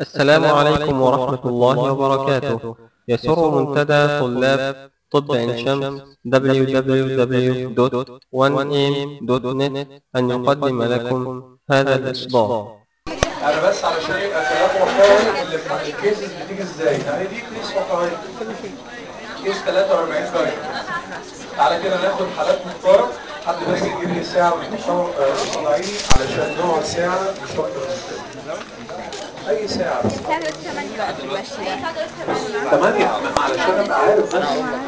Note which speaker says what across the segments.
Speaker 1: السلام عليكم ورحمة الله وبركاته يسر منتدى طلاب طب عين شمس www.1am.net أن يقدم لكم هذا الإصدار
Speaker 2: انا بس علشان يبقى كلام واقعي اللي في الكيسز بتيجي ازاي يعني دي كيس واقعيه كيس 43 درجه تعالى كده ناخد حالات مختاره حد بس يجيب لي ساعه ونحطها طلعيني علشان نقعد ساعه مش اكتر من كده اي ساعه بس
Speaker 3: الساعة دلوقتي 8 بقى في المشي
Speaker 2: 8 علشان ابقى عارف بس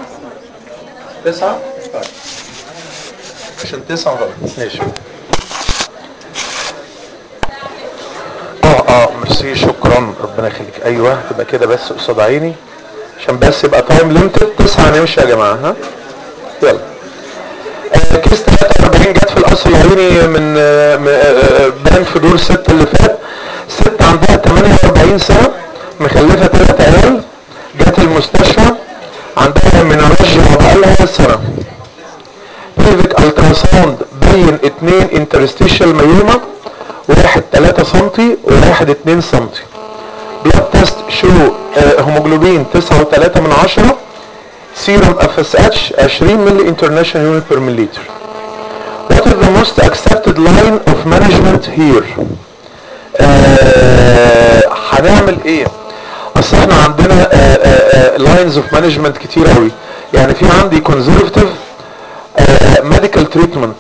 Speaker 2: 9 طيب عشان 9 غلط ماشي اه اه ميرسي شكرا ربنا يخليك ايوه تبقى كده بس قصاد عيني عشان بس يبقى تايم ليمتد 9 نمشي يا جماعه ها يلا آه كيس 43 جت في القصر العيني من آه م- آه، بان في دور 6 اللي فات ست عندها 48 سنه مخلفه ثلاث عيال جت المستشفى عندها منورجيا بقالها سنه بيلفيك التراساوند بين اتنين انترستيشال ميوما واحد 3 سنتي وواحد 2 سنتي بلاد تيست شو آه، هيموجلوبين 9.3 من 10 سيروم اف اس اتش 20 ملي انترناشونال يونت بير مليلتر What is the most accepted line of management here? آه، هنعمل ايه؟ اصل احنا عندنا لاينز اوف مانجمنت كتير قوي يعني في عندي كونزرفتيف ميديكال تريتمنت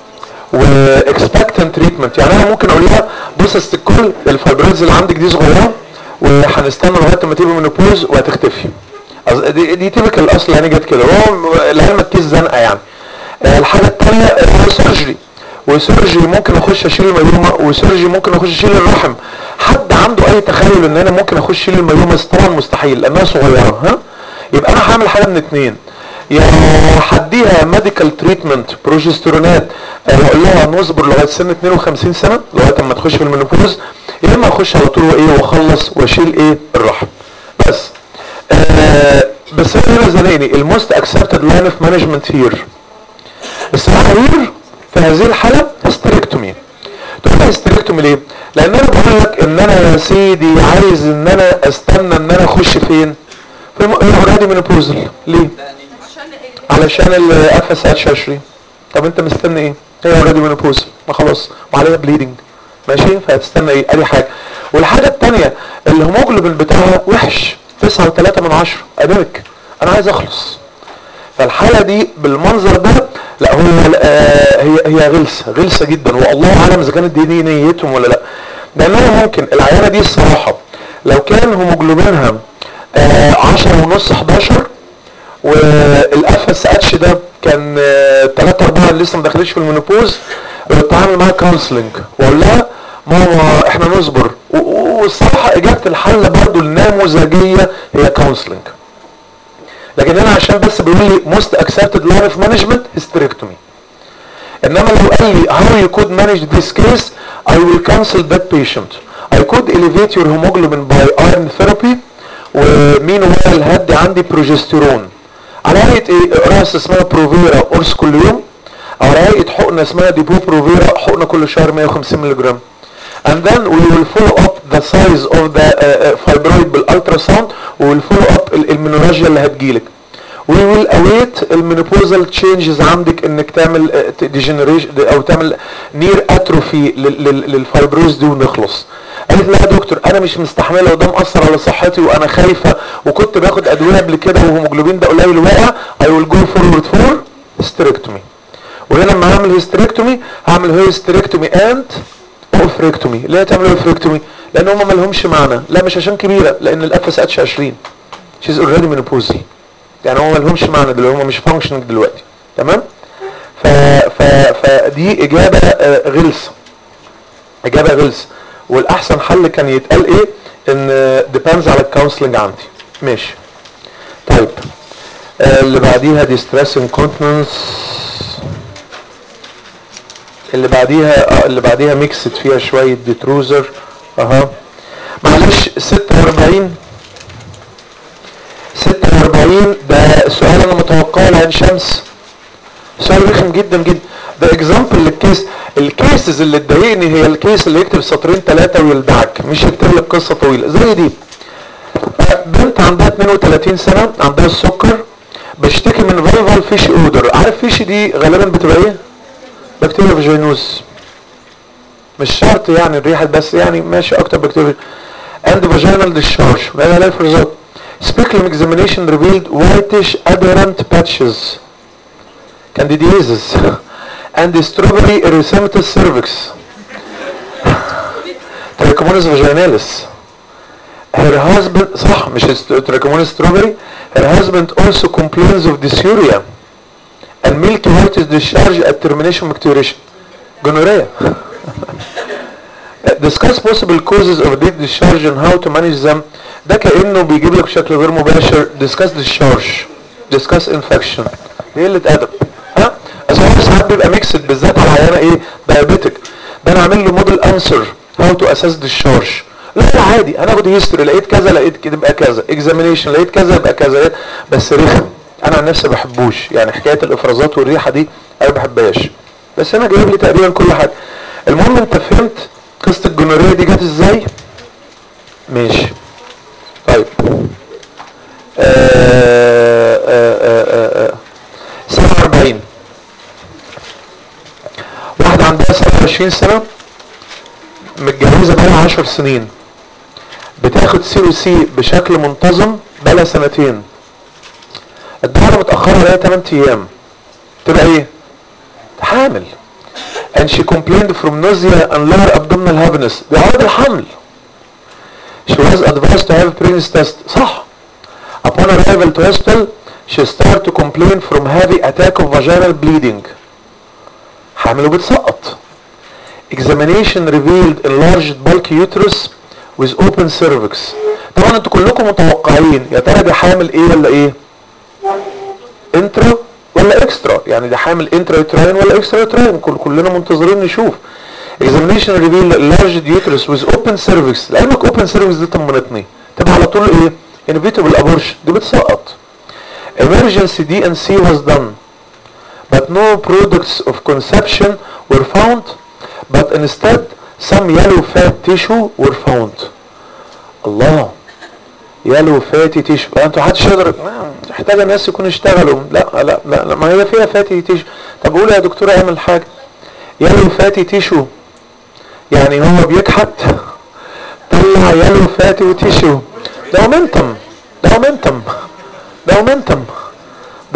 Speaker 2: واكسبكتنت تريتمنت يعني انا ممكن اقول لها بص يا ست الكل الفايبرويدز اللي عندك دي صغيره وهنستنى لغايه ما تيجي منوبوز وهتختفي أص- دي, دي تيبيكال اصل يعني جت كده هو لعلمك كيس زنقه يعني آه، الحاجه الثانيه هو سيرجري وسيرجري ممكن اخش اشيل الميومه وسيرجري ممكن اخش اشيل الرحم حد عنده اي تخيل ان انا ممكن اخش اشيل الميومه بس طبعا مستحيل لانها صغيره ها يبقى انا هعمل حاجه من اتنين يا هديها ميديكال تريتمنت بروجسترونات واقول لها نصبر لغايه سن 52 سنه لغايه اما تخش في المينوبوز يا اما اخش على طول وايه واخلص واشيل ايه الرحم بس آه بس انا هنا زنقني الموست اكسبتد لاين اوف مانجمنت هير الصراحه هير في هذه الحاله هيستريكتومي تقول لي هيستريكتومي ليه؟ لان انا بقول لك ان انا يا سيدي عايز ان انا استنى ان انا اخش فين؟ في الاورادي مينوبوزل ليه؟ علشان الاف اس اتش 20 طب انت مستني ايه؟ هي اوريدي مينوبوز ما خلاص وعليها بليدنج ماشي فهتستنى ايه؟ ادي حاجه والحاجه الثانيه الهيموجلوبين بتاعها وحش 9.3 من 10 انيميك انا عايز اخلص فالحاله دي بالمنظر ده لا هو آه هي هي غلسه غلسه جدا والله اعلم اذا كانت دي, دي نيتهم ولا لا لان انا ممكن العيانه دي الصراحه لو كان هيموجلوبينها آه 10 ونص 11 والاف اس اتش ده كان 3 4 لسه ما دخلتش في المينوبوز بتعامل معاها كونسلنج واقول لها ماما احنا نصبر و- و- والصراحه اجابه الحل برضو النموذجيه هي كونسلنج لكن انا عشان بس بيقول لي موست اكسبتد لاين اوف مانجمنت هيستريكتومي انما لو قال لي how you could manage this case I will cancel that patient I could elevate your hemoglobin by iron therapy ومين هدي عندي بروجستيرون على هيئه ايه راس اسمها بروفيرا قرص كل يوم او على هيئه حقنه اسمها ديبو بروفيرا حقنه كل شهر 150 مللي جرام and then we will follow up the size of the uh, uh, fibroid بالالتراساوند we will follow up ال- المينوراجيا اللي هتجيلك we will await المينوبوزال تشينجز عندك انك تعمل ديجنريشن او تعمل نير اتروفي للفايبروز دي ونخلص قالت لا يا دكتور انا مش مستحمله وده مأثر على صحتي وانا خايفه وكنت باخد ادويه قبل كده وهيموجلوبين ده قليل واقع I will go forward for hysterectomy وهنا لما هعمل هيستريكتومي هعمل هيستريكتومي اند اوفريكتومي ليه تعمل اوفريكتومي لان هم ما لهمش معنى لا مش عشان كبيره لان الاف اس اتش 20 شيز اوريدي مينوبوزي يعني هم ما لهمش معنى دلوقتي هم مش فانكشننج دلوقتي تمام ف... ف... فدي اجابه آه، غلسه اجابه غلسه والاحسن حل كان يتقال ايه ان ديبندز على الكونسلنج عندي ماشي طيب آه، اللي بعديها دي ستريس انكونتنس اللي بعديها اه اللي بعديها ميكست فيها شويه ديتروزر اها معلش 46 46 ده سؤال انا متوقعه لعين شمس سؤال رخم جدا جدا ده اكزامبل للكيس الكيسز اللي تضايقني هي الكيس اللي يكتب سطرين ثلاثه ويلدعك مش يكتب لك قصه طويله زي دي بنت عندها 32 سنه عندها السكر بشتكي من فالفال فيش اودر عارف فيش دي غالبا بتبقى ايه بكتيريا فيجينوز مش شرط يعني الريحه بس يعني ماشي اكتر بكتيريا and vaginal discharge ما لا for result speculum examination revealed whitish adherent patches candidiasis and strawberry erythematous cervix trichomonas vaginalis her husband صح مش trichomonas strawberry her husband also complains of dysuria and milky whitish discharge at termination micturition gonorrhea discuss possible causes of deep discharge and how to manage them ده كأنه بيجيب لك بشكل غير مباشر discuss discharge discuss infection دي قلة أدب ها بس هو ساعات بيبقى ميكسد بالذات على عيانة ايه diabetic ده انا عامل له موديل انسر how to assess discharge لا لا عادي انا اخد هيستوري لقيت كذا لقيت كده يبقى كذا اكزامينيشن لقيت كذا يبقى كذا بس رخم انا عن نفسي بحبوش يعني حكايه الافرازات والريحه دي انا ما بحبهاش بس انا جايب لي تقريبا كل حاجه المهم انت فهمت قصه الجونوريه دي جت ازاي ماشي طيب آه آه آه آه 47 واحدة عندها 27 سنة متجوزة بقالها 10 سنين بتاخد سي او سي بشكل منتظم بقالها سنتين الدورة متأخرة لها 8 ايام تبقى ايه؟ حامل and she complained from nausea and lower abdominal heaviness دي عرض الحمل she was advised to have pregnancy test صح upon arrival to hospital she started to complain from heavy attack of vaginal bleeding حامل وبتسقط examination revealed enlarged bulky uterus with open cervix طبعا انتوا كلكم متوقعين يا ترى دي حامل ايه ولا ايه انترا ولا اكسترا يعني دي حامل انترا يوتراين ولا اكسترا يوتراين كل كلنا منتظرين نشوف examination revealed enlarged uterus with open cervix لعلمك open cervix دي طمنتني تبقى على طول ايه inevitable abortion دي بتسقط emergency DNC was done but no products of conception were found but instead some yellow fat tissue were found الله يلو فاتي تيشو انتوا محدش يقدر محتاج الناس يكونوا اشتغلوا لا لا لا, لا. ما هي فيها فاتي تيشو طب قول يا دكتور اعمل حاجه يلو فاتي تيشو يعني هو بيكحت طلع يلو فاتي وتيشو ده مومنتم ده مومنتم ده مومنتم ده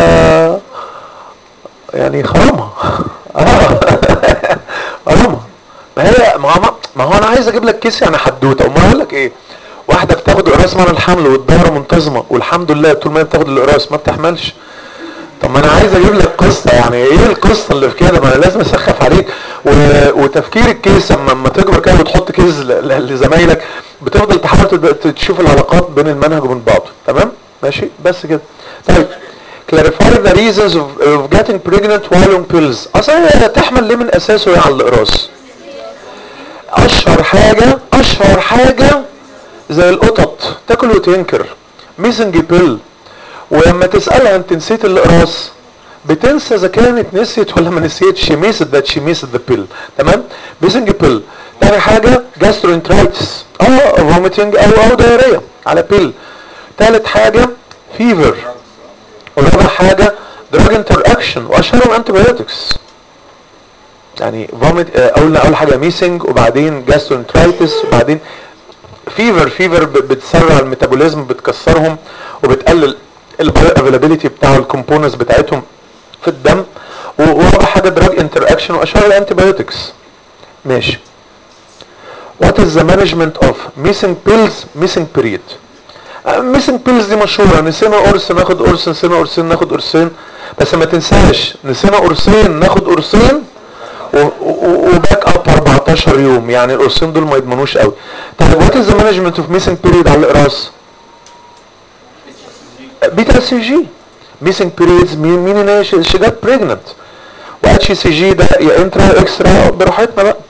Speaker 2: يعني خرامه اه خرامه ما هي ما هو ما هو انا عايز اجيب لك كيس يعني حدوته امال اقول لك ايه واحده بتاخد اقراص مع الحمل والدوره منتظمه والحمد لله طول ما هي بتاخد الاقراص ما بتحملش طب ما انا عايز اجيب لك قصه يعني ايه القصه اللي في كده ما انا لازم اسخف عليك و... وتفكير الكيس اما اما تكبر كده وتحط كيس ل... لزمايلك بتفضل تحاول تد... تشوف العلاقات بين المنهج وبين بعضه تمام ماشي بس كده طيب clarify the reasons of, of getting pregnant while on pills اصلا تحمل ليه من اساسه يعني على الاقراص اشهر حاجه اشهر حاجه زي القطط تاكل وتنكر ميسنج بيل ولما تسالها انت نسيت الاقراص بتنسى اذا كانت نسيت ولا ما نسيتش ميست ذات شي ميست ذا بيل تمام ميسنج بيل تاني حاجه جاسترونترايتس اه فوميتنج او او دايريا على بيل تالت حاجه فيفر ورابع حاجه دراج انتر اكشن واشهرهم انتي بايوتكس يعني فوميت اول اول حاجه ميسنج وبعدين جاسترونترايتس وبعدين فيفر فيفر بتسرع الميتابوليزم بتكسرهم وبتقلل البايو افيلابيلتي بتاع الكومبوننتس بتاعتهم في الدم ورابع حاجه دراج انتر اكشن واشهر الانتي بايوتكس ماشي What is the management of missing pills missing period missing pills دي مشهوره نسينا قرص ناخد قرص نسينا قرصين ناخد قرصين بس ما تنساش نسينا قرصين ناخد قرصين وباك اب 14 يوم يعني القرصين دول ما يضمنوش قوي طيب وات از ذا مانجمنت اوف ميسنج بيريد على الاقراص بيتا سي جي ميسنج بيريدز مين ان شي جت بريجننت واتش سي جي ده يا انترا اكسترا براحتنا بقى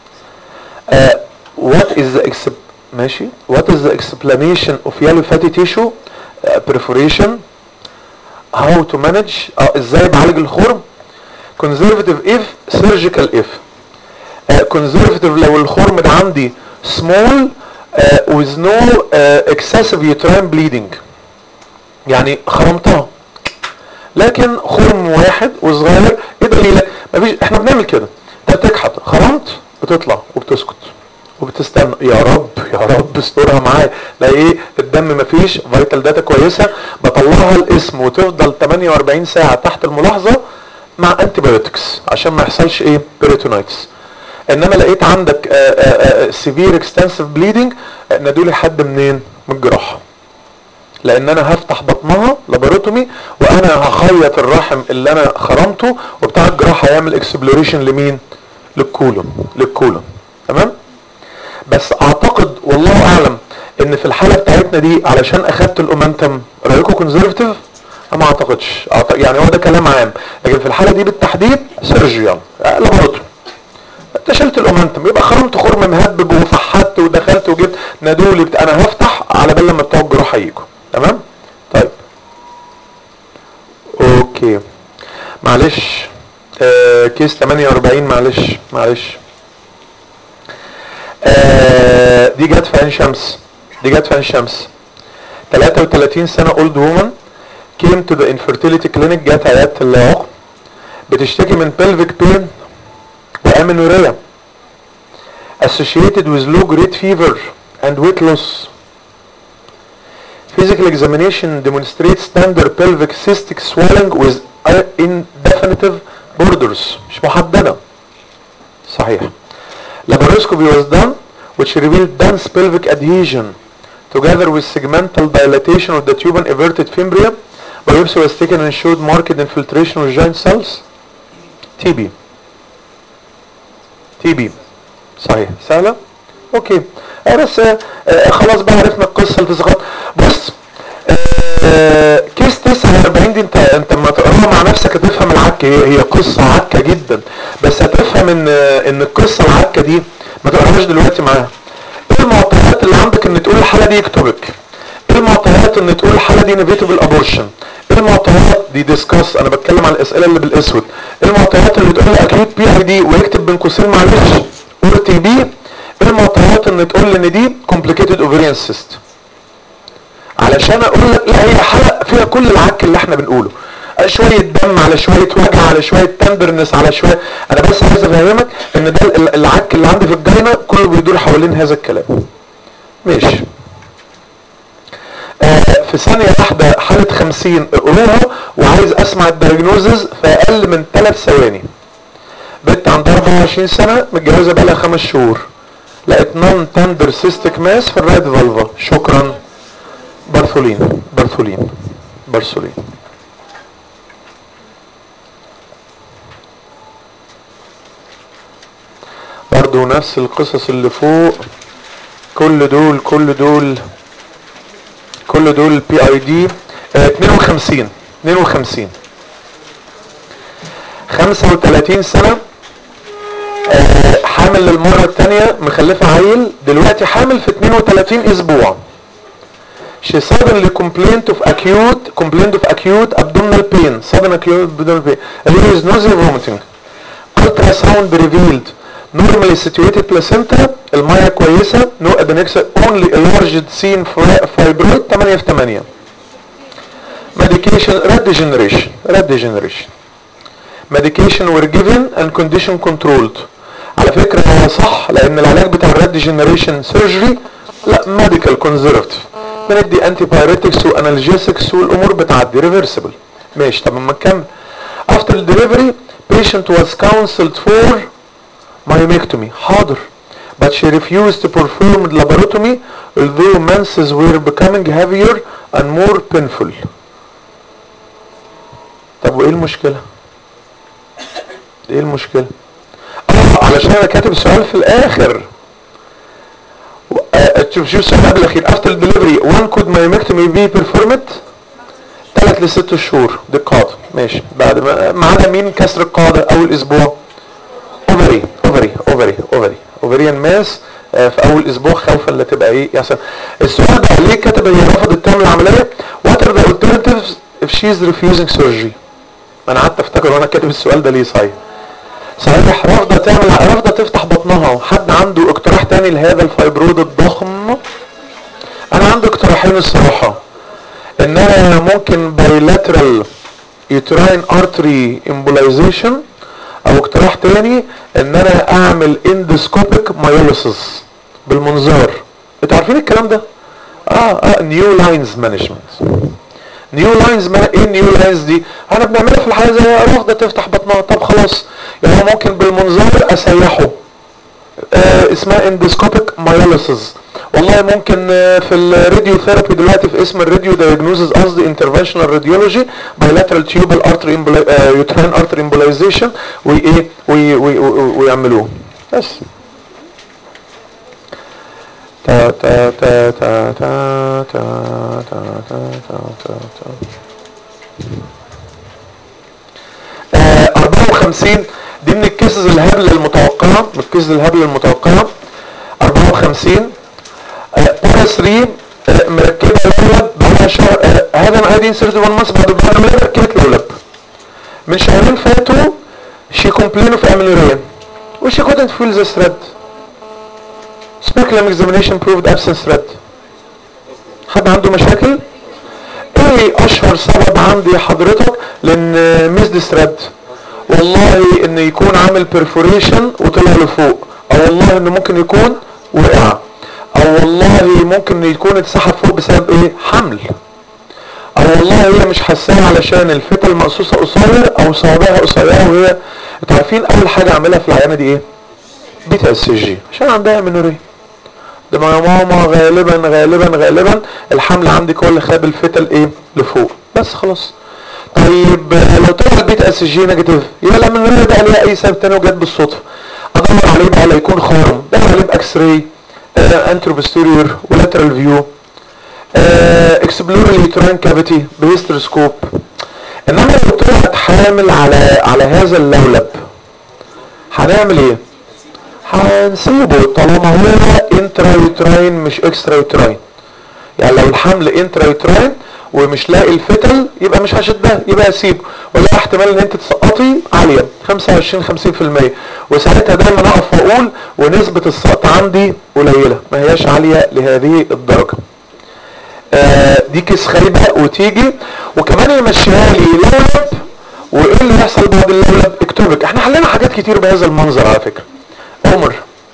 Speaker 2: وات از ذا ماشي وات از ذا اكسبلانيشن اوف يالو فاتي تيشو بريفوريشن هاو تو مانج اه ازاي بعالج الخرم conservative if surgical if كونزرفتيف لو الخرم ده عندي small uh, with no uh, excessive uterine bleeding يعني خرمتها لكن خرم واحد وصغير ايه دليل مفيش احنا بنعمل كده انت بتكحت خرمت بتطلع وبتسكت وبتستنى يا رب يا رب استرها معايا لا ايه الدم مفيش فيتال داتا كويسه بطلعها الاسم وتفضل 48 ساعه تحت الملاحظه مع انتي بايوتكس عشان ما يحصلش ايه بيريتونايتس انما لقيت عندك سيفير اكستنسيف بليدنج نادولي حد منين من الجراحه لان انا هفتح بطنها لاباروتومي وانا هخيط الرحم اللي انا خرمته وبتاع الجراحه هيعمل اكسبلوريشن لمين للكولون للكولون تمام بس اعتقد والله اعلم ان في الحاله بتاعتنا دي علشان اخدت الاومنتم رايكم كونزرفتيف ما اعتقدش أعتقد يعني هو ده كلام عام لكن في الحاله دي بالتحديد سيرجيال لاباروتومي انت شلت الاومنتم يبقى خرمت خرم مهبب وفحت ودخلت وجبت نادولي بت... انا هفتح على بال لما بتوع الجراحه يجوا تمام طيب اوكي معلش آه كيس 48 معلش معلش آه دي جت في عين شمس دي جت في عين شمس 33 سنه اولد وومن came to the infertility clinic جت عياده العقم بتشتكي من pelvic pain وامينوريا associated with low grade fever and weight loss physical examination demonstrates standard pelvic cystic swelling with indefinite borders مش محددة صحيح laparoscopy was done which revealed dense pelvic adhesion together with segmental dilatation of the tube and everted fimbria biopsy was taken and showed marked infiltration of giant cells TB تي بي صحيح سهلة اوكي آه بس آه آه خلاص بقى عرفنا القصة التصغر بص آه كيس 49 دي انت انت لما تقراها مع نفسك هتفهم العكة هي هي قصة عكة جدا بس هتفهم ان ان القصة العكة دي ما تقراهاش دلوقتي معاها ايه المعطيات اللي عندك ان تقول الحالة دي اكتوبك ايه المعطيات ان تقول الحالة دي نيفيتبل ابورشن ايه المعطيات دي ديسكاس انا بتكلم عن الاسئله اللي بالاسود ايه المعطيات اللي تقول لي اكيوت بي اي دي ويكتب بين قوسين معلش اور تي بي ايه المعطيات ان تقول لي ان دي كومبليكيتد اوفريان سيست علشان اقول لك لا هي حلقه فيها كل العك اللي احنا بنقوله شوية دم على شوية وجع على شوية تندرنس على شوية انا بس عايز افهمك ان ده العك اللي عندي في الجاينة كله بيدور حوالين هذا الكلام ماشي في ثانية واحدة حالة خمسين اقروها وعايز اسمع الدياجنوزز في اقل من ثلاث ثواني بنت عندها 24 سنة متجوزة بقالها خمس شهور لقيت نون تندر سيستيك ماس في الرايت فالفا شكرا بارثولين بارثولين بارثولين برضو نفس القصص اللي فوق كل دول كل دول كل دول بي اي دي 52 52 35 سنة آه حامل للمرة الثانية مخلفة عيل دلوقتي حامل في 32 اسبوع She suddenly complained of acute complained of acute abdominal pain sudden acute abdominal pain there is nausea vomiting ultrasound revealed normally situated placenta المية كويسة no adnexa only enlarged seen fibroid 8 في 8 medication red degeneration red degeneration medication were given and condition controlled على فكرة هو صح لان العلاج بتاع الريد ديجنريشن سيرجري لا ميديكال كونزرفتيف بندي انتي بايريتكس وانالجيسكس والامور بتعدي ريفرسبل ماشي طب اما نكمل after the delivery patient was counseled for myomectomy حاضر but she refused to perform laparotomy although menses were becoming heavier and more painful طب وايه المشكلة ايه المشكلة اه علشان انا كاتب سؤال في الاخر شوف شوف السؤال قبل الاخير after delivery one could myomectomy be performed ثلاث لست شهور دي القاعدة ماشي بعد ما ما عدا مين كسر القاعدة اول اسبوع اوفري اوفري اوفري اوفري اوفريان ماس في اول اسبوع خوفا لا تبقى ايه يحصل السؤال بقى ليه كتب هي رفضت تعمل العمليه وات ار ذا alternatives if she is refusing surgery انا قعدت افتكر وانا كاتب السؤال ده ليه صحيح صحيح رافضه تعمل رافضه تفتح بطنها حد عنده اقتراح تاني لهذا الفايبرود الضخم انا عندي اقتراحين الصراحه ان انا ممكن bilateral uterine artery embolization او اقتراح تاني ان انا اعمل endoscopic myolysis بالمنظار انتوا عارفين الكلام ده اه اه نيو لاينز مانجمنت نيو لاينز ما ايه النيو لاينز دي انا بنعملها في الحياه زي رافضه تفتح بطنها طب خلاص يعني ممكن بالمنظار اسيحه آه اسمها اندوسكوبيك مايوليسيس والله ممكن آه في الراديو ثيرابي دلوقتي في اسم الراديو دايجنوزز قصدي انترفنشنال راديولوجي بايلاترال تيوبال ارتري يوترين ارتري امبولايزيشن وايه ويعملوه بس تا تا تا تا تا تا تا تا تا تا آه 54 دي من الكيسز الهبل المتوقعة من الكيسز الهبل المتوقعة 54 آه بارا 3 آه مركبة لولب بقى شهر آه هذا انا عادي انسرت وان مانث بعد البعد ما ركبت لولب من شهرين فاتوا she complained of amenorrhea و she couldn't feel the thread speculum examination proved absence thread حد عنده مشاكل ايه اشهر سبب عندي حضرتك لان ميزد ثريد والله ان يكون عامل perforation وطلع لفوق او والله انه ممكن يكون وقع او والله ممكن يكون اتسحب فوق بسبب ايه حمل او والله هي مش حاساها علشان الفتة المقصوصة قصير او صوابعها قصيرة وهي انتوا عارفين اول حاجة اعملها في العيانة دي ايه بيتا اس جي عشان عندها منورية ده ما يا ماما غالبا غالبا غالبا الحمل عندك هو اللي خاب الفتل ايه لفوق بس خلاص طيب لو طلع البيت اس جي نيجاتيف يبقى لما النوريه ده عليها اي سبب تاني وجت بالصدفه ادور عليه بقى لا يكون خارم ده عليه باكس راي انترو بوستيريور ولاترال فيو اكسبلور اليوترين كافيتي بهيستروسكوب انما لو طلعت حامل على على هذا اللولب هنعمل ايه؟ هنسيبه طالما هو انترا يوتراين مش اكسترا يوتراين يعني لو الحمل انترا يوتراين ومش لاقي الفتل يبقى مش هشدها يبقى اسيبه ولا احتمال ان انت تسقطي عاليه 25 50% وساعتها دايما اقف واقول ونسبه السقط عندي قليله ما هياش عاليه لهذه الدرجه آه دي كيس خايبه وتيجي وكمان يمشيها لي لولب وايه اللي يحصل بعد اللولب اكتوبك احنا حلينا حاجات كتير بهذا المنظر على فكره عمر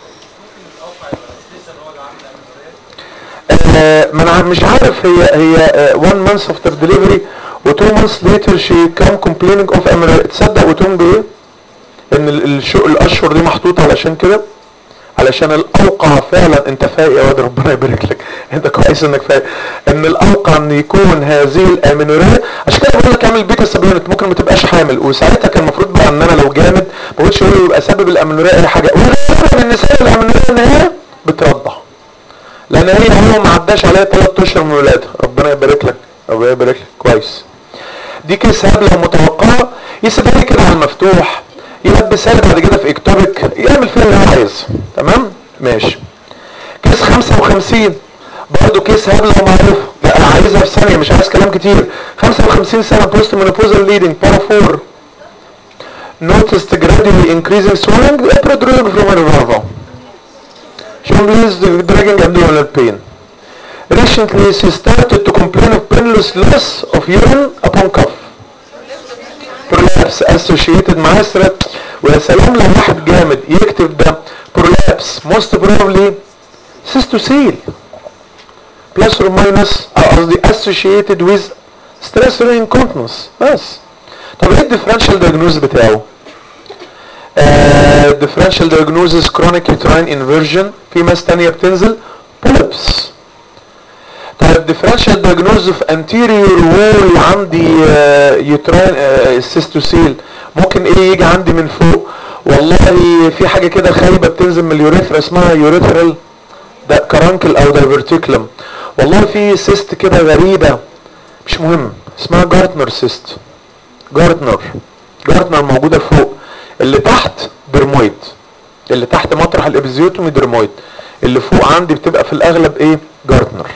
Speaker 2: آه ما انا مش عارف هي هي 1 مانث افتر ديليفري و 2 مانثs ليتر شي كام كومبليننج اوف امري تصدق وتقوم بايه؟ ان الشو الاشهر دي محطوطه علشان كده علشان الاوقع فعلا انت فايق يا واد ربنا يبارك لك انت كويس انك فايق ان الاوقع ان يكون هذه الامينوريه عشان كده بقول لك اعمل بيتا سبيونت ممكن ما تبقاش حامل وساعتها كان المفروض بقى ان انا لو جامد ما قلتش اقول يبقى سبب الامينوريه اي حاجه وغالبا النساء الامينوريه ان هي بترضع لان هي هو ما عداش عليها 3 اشهر من ولادها ربنا يبارك لك ربنا يبارك لك كويس دي كيس هبله ومتوقعه يسيبها لي كده على المفتوح يلبسها لي بعد كده في اكتوبك يعمل فيها اللي هو عايزه تمام ماشي كيس 55 برضه كيس هبله ومعروف لا انا عايزها في ثانيه مش عايز كلام كتير 55 سنه بوست مينوبوزال ليدنج بارا 4 noticed gradually increasing swelling protruding from her vulva she complains of dragging abdominal pain recently she started to complain of painless loss of urine upon cough prolapse associated مع ثreat ويا سلام لو واحد جامد يكتب ده prolapse most probably cystocele plus or minus قصدي associated with stress incontinence بس طب ايه الديفرنشال diagnosis بتاعه؟ uh, differential diagnosis chronic uterine inversion في ماس تانية بتنزل polyps طيب differential diagnosis of anterior wall عندي uh, uterine uh, cystocele ممكن ايه يجي عندي من فوق والله في حاجة كده خايبة بتنزل من اليوريثرا اسمها يوريثرال ده كرانكل او دايفرتيكلم والله في سيست كده غريبة مش مهم اسمها جارتنر سيست جارتنر جارتنر موجودة فوق اللي تحت درمويد اللي تحت مطرح الابيزيوتومي درمويد اللي فوق عندي بتبقى في الاغلب ايه جارتنر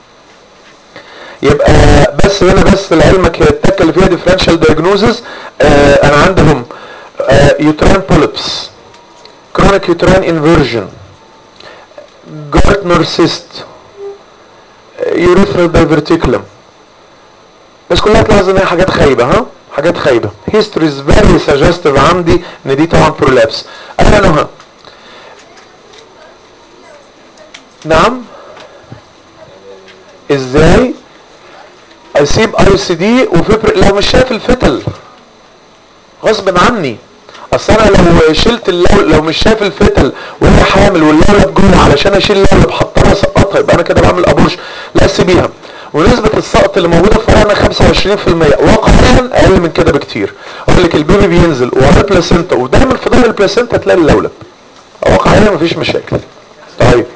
Speaker 2: يبقى بس هنا بس لعلمك هي التكه اللي فيها ديفرنشال دايجنوزز آه انا عندهم يوتران بوليبس كرونيك يوتران انفيرجن جارتنر سيست يوريثرال دايفرتيكولم بس كلها تلاحظ ان هي حاجات خايبه ها حاجات خايبه هيستوريز فيري سجستيف عندي ان دي طبعا برولابس انا نهى نعم ازاي اسيب اي سي دي وفبر لو مش شايف الفتل غصب عني اصل انا لو شلت اللولب لو مش شايف الفتل وهي حامل واللولب جوه علشان اشيل اللولب حطها اسقطها يبقى انا كده بعمل ابورش لا سيبيها ونسبة السقط اللي موجودة في فرعنا 25% واقعيا اقل من كده بكتير اقول لك البيبي بينزل ورا البلاسينتا ودايما في ظهر البلاسينتا تلاقي اللولب واقعيا مفيش مشاكل طيب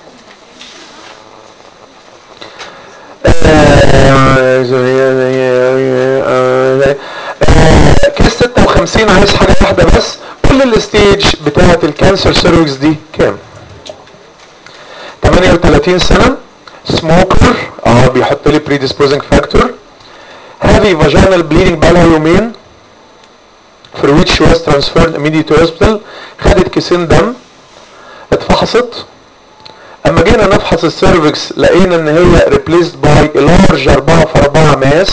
Speaker 2: كيس 56 عايز حاجة واحدة بس كل الستيج بتاعة الكانسر سيرفكس دي كام 38 سنة سموكر اه بيحط لي predisposing factor heavy vaginal bleeding بقالها يومين for which she was transferred immediately to hospital خدت كيسين دم اتفحصت اما جينا نفحص السيرفكس لقينا ان هي replaced by a large 4 في 4 mass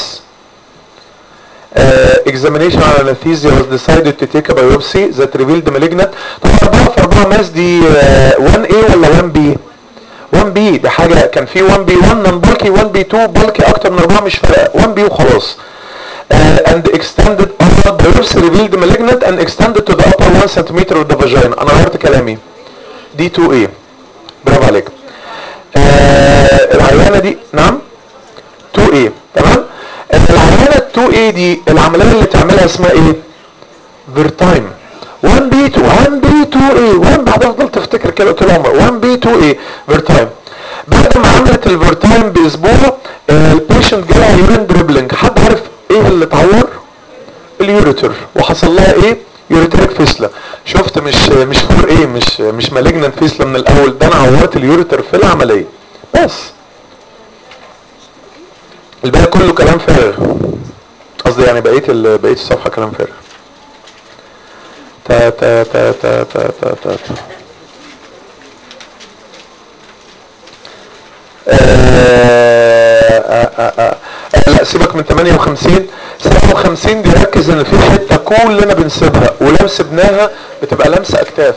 Speaker 2: uh, examination on anesthesia was decided to take a biopsy that revealed malignant طبعا 4 في 4 mass دي uh, 1A ولا 1B 1B دي حاجة كان في 1B 1 نون بلكي 1B 2 بلكي اكتر من 4 مش فارقة 1B وخلاص uh, and extended upper biopsy revealed malignant and extended to the upper 1 cm of the vagina انا غيرت كلامي دي 2A برافو عليك آه العيانة دي نعم 2A تمام العيانة 2A دي العملية اللي تعملها اسمها ايه فيرتايم 1B 2 1B 2A 1 بعد افضل تفتكر كده طول عمرك 1B 2A فيرتايم بعد ما عملت الفيرتايم باسبوع آه البيشنت جالها يورين دريبلينج حد عارف ايه اللي اتعور اليوريتر وحصل لها ايه يوريتريك فيسلا شفت مش مش فور ايه مش مش مالجنت فيسلا من الاول ده انا عورت اليوريتر في العمليه بس الباقي كله كلام فارغ قصدي يعني بقيه بقيه الصفحه كلام فارغ تا تا تا تا تا تا تا, تا. آه آه آه آه. لا سيبك من 58 57 دي ركز ان في حته كلنا بنسيبها ولو سبناها بتبقى لمسه اكتاف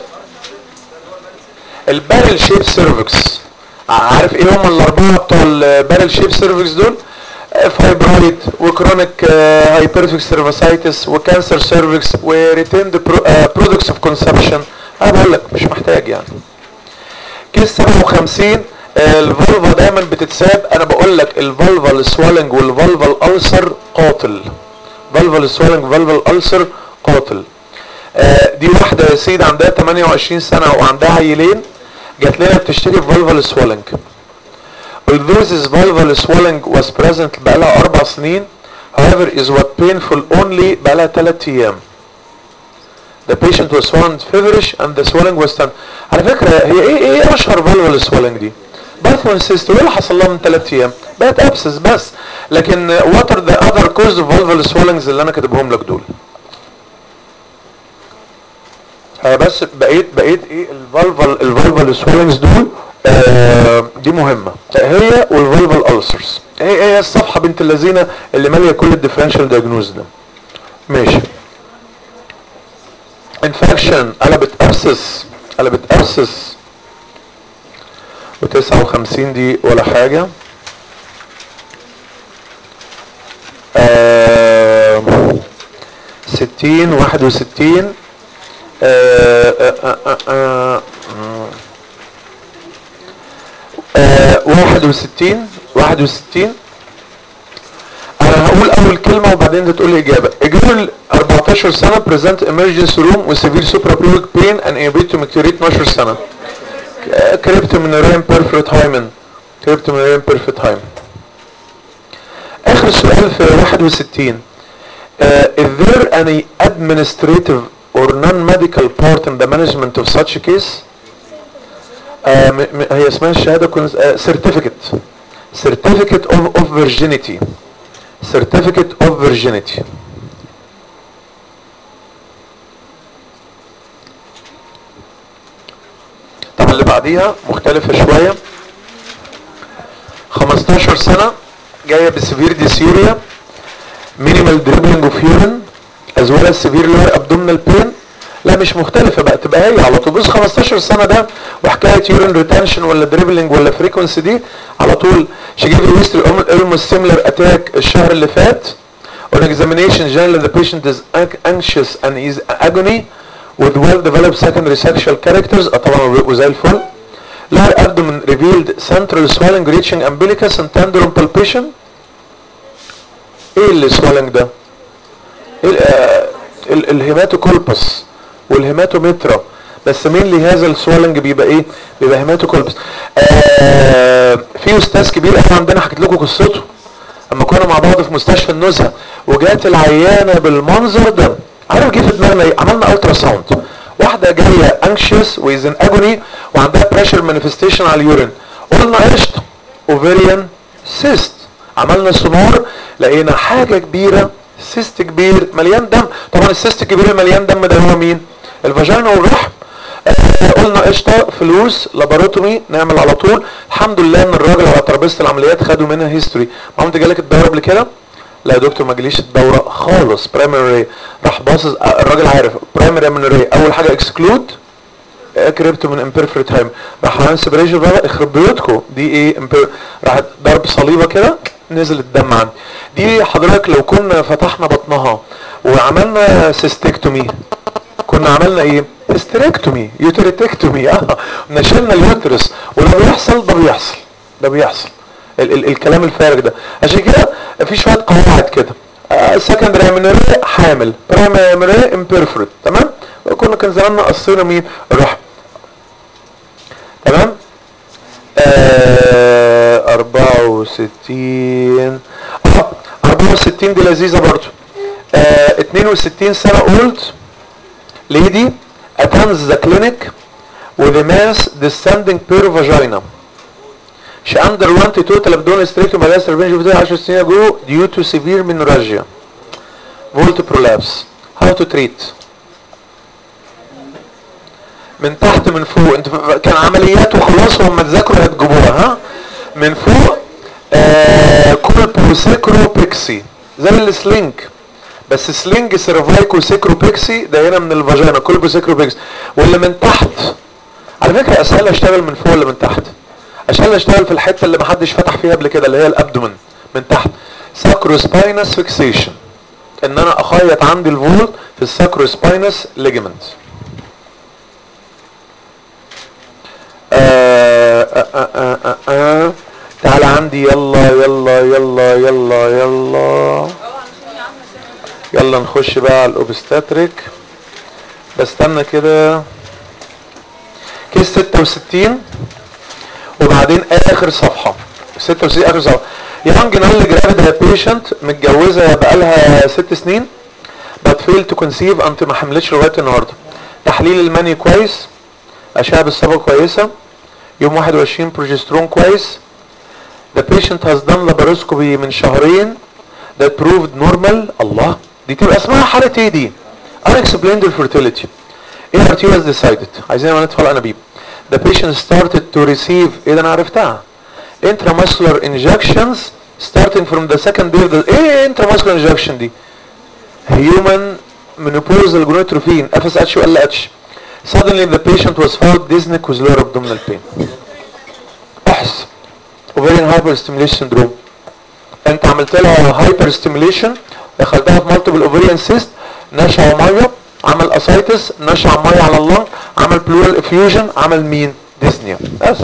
Speaker 2: البارل شيب سيرفكس عارف ايه هم الاربعه بتوع البارل شيب سيرفكس دول فايبرويد وكرونيك هايبرفكس سيرفاسايتس وكانسر سيرفكس وريتيند برودكتس اوف كونسبشن انا بقول لك مش محتاج يعني كيس 57 الفالفا دايما بتتساب انا بقول لك الفالفا السوالنج والفالفا الالسر قاتل فالفا السوالنج والفالفا الالسر قاتل آه دي واحده يا سيدي عندها 28 سنه وعندها عيلين جات لنا بتشتكي فالفا السوالنج although this valvular swelling was present بقالها اربع سنين however is what painful only بقالها 3 ايام The patient was swollen feverish and the swelling was done. على فكرة هي ايه ايه اشهر valvular swelling دي؟ باثون سيست وايه اللي حصل لها من 3 ايام؟ بقت ابسس بس لكن what are the other cause of valvular swellings اللي انا كاتبهم لك دول؟ هي بس بقيت بقيت ايه الفالفال الفالفال سويلنجز دول آه دي مهمه هي والفالفال السرز هي هي الصفحه بنت اللذينه اللي ماليه كل الديفرنشال دايجنوز ده ماشي انفكشن قلبت ابسس قلبت ابسس و59 دي ولا حاجه آه 60 61 آه آه آه آه آه واحد وستين واحد وستين انا هقول اول كلمة وبعدين انت تقول لي اجابة اجرول 14 سنة present emergency room وسيفير suprapubic pain and inability to maturate 12 سنة كريبتومينورين بيرفرت هايمن كريبتومينورين بيرفرت هايمن اخر سؤال في 61 uh, is there any administrative or non-medical part in the management of such a case آه م م هي اسمها الشهادة كنز آه certificate certificate of, of virginity certificate of virginity طب اللي بعديها مختلفة شوية 15 سنة جاية بسيفير ديسيوريا مينيمال دريبلينج اوف يورين از ويل از سيفير لور ابدومينال بين لا مش مختلفة بقى تبقى هي على طول بص 15 سنة ده وحكاية يورين ريتنشن ولا دريبلينج ولا فريكونسي دي على طول she gave a history almost similar attack الشهر اللي فات on examination generally the patient is anxious and is agony with well developed secondary sexual characters اه طبعا بيبقوا زي الفل lower abdomen revealed central swelling reaching umbilicus and tendon palpation ايه اللي swelling ده إيه آه ال الهيماتوكولبس والهيماتومترا بس مين اللي هذا السوالنج بيبقى ايه بيبقى هيماتوكولبس آه في استاذ كبير قوي عندنا حكيت لكم قصته اما كنا مع بعض في مستشفى النزهه وجات العيانه بالمنظر ده عارف جه في دماغنا ايه عملنا الترا ساوند واحده جايه انكشس ويز ان اجوني وعندها بريشر مانيفستيشن على اليورين قلنا قشطه اوفيريان سيست عملنا سونار لقينا حاجه كبيره سيست كبير مليان دم طبعا السيست الكبير المليان دم ده هو مين الفاجينا والرحم آه قلنا قشطه فلوس لاباروتومي نعمل على طول الحمد لله ان الراجل على ترابيزه العمليات خدوا منها هيستوري ما انت جالك الدوره قبل كده لا يا دكتور ما جاليش الدوره خالص برايمري راح باصص الراجل عارف برايمري امينوري اول حاجه اكسكلود كريبتو من امبيرفري تايم راح عمل سيبريشن بقى يخرب بيوتكم دي ايه امبير راح ضرب صليبه كده نزل الدم عندي دي حضرتك لو كنا فتحنا بطنها وعملنا سيستكتومي كنا عملنا ايه هيستريكتومي يوتريتكتومي اه نشلنا اليوترس ولما بيحصل ده بيحصل ده بيحصل ال ال الكلام الفارغ ده عشان كده في شويه قواعد كده سكندري امينوري حامل برايمري امينوري امبيرفورت تمام كنا كان زماننا قصينا مين الرحم تمام آه 64 اه 64 دي لذيذه برضو آه 62 سنه اولد lady attends the clinic with a mass descending per vagina. She underwent a total abdominal hysterectomy by last revenge of 10 سنين ago due to severe menorrhagia. Volt prolapse. How to treat? من تحت من فوق انت كان عمليات وخلاص وهم تذاكروا هتجيبوها ها من فوق آه كل بروسيكرو بيكسي زي السلينج بس سلينج سيرفايكو سيكروبيكسي ده هنا من الفاجينا كل سيكروبيكسي واللي من تحت على فكره اسهل اشتغل من فوق ولا من تحت اسهل اشتغل في الحته اللي محدش فتح فيها قبل كده اللي هي الابدومن من تحت ساكروسباينس فيكسيشن ان انا اخيط عندي الفول في الساكروسباينس ليجمنت تعال عندي يلا يلا يلا يلا يلا يلا نخش بقى على الاوبستاتريك بستنى كده كيس 66 وبعدين اخر صفحة 66 اخر صفحة يانج نال جرافيد بيشنت متجوزة بقالها ست سنين but failed to conceive انت ما حملتش لغاية النهاردة تحليل المني كويس اشعة بالصبغة كويسة يوم 21 بروجسترون كويس the patient has done laparoscopy من شهرين that proved normal الله دي تبقى اسمها حالة ايه دي unexplained infertility ART was decided عايزين ما ندخل انابيب the patient started to receive ايه ده انا عرفتها intramuscular injections starting from the second day of the ايه intramuscular injection دي human menopausal gonadotrophin FSH ولا H suddenly the patient was found dizzy with lower abdominal pain احس ovarian hyperstimulation syndrome انت عملت لها hyperstimulation دخلتها في مالتيبل اوفريان سيست نشع ميه عمل اسايتس نشع ميه على اللنج عمل بلورال افيوجن عمل مين ديزنيا بس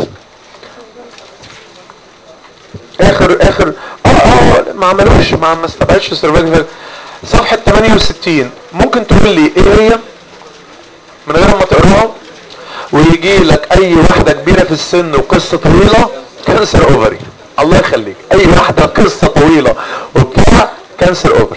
Speaker 2: اخر اخر اه اه ما عملوش ما ما استبعدش السيرفايكال صفحه 68 ممكن تقول لي ايه هي من غير ما تقراها ويجي لك اي واحده كبيره في السن وقصه طويله كانسر اوفري الله يخليك اي واحده قصه طويله وبتاع كانسر اوفري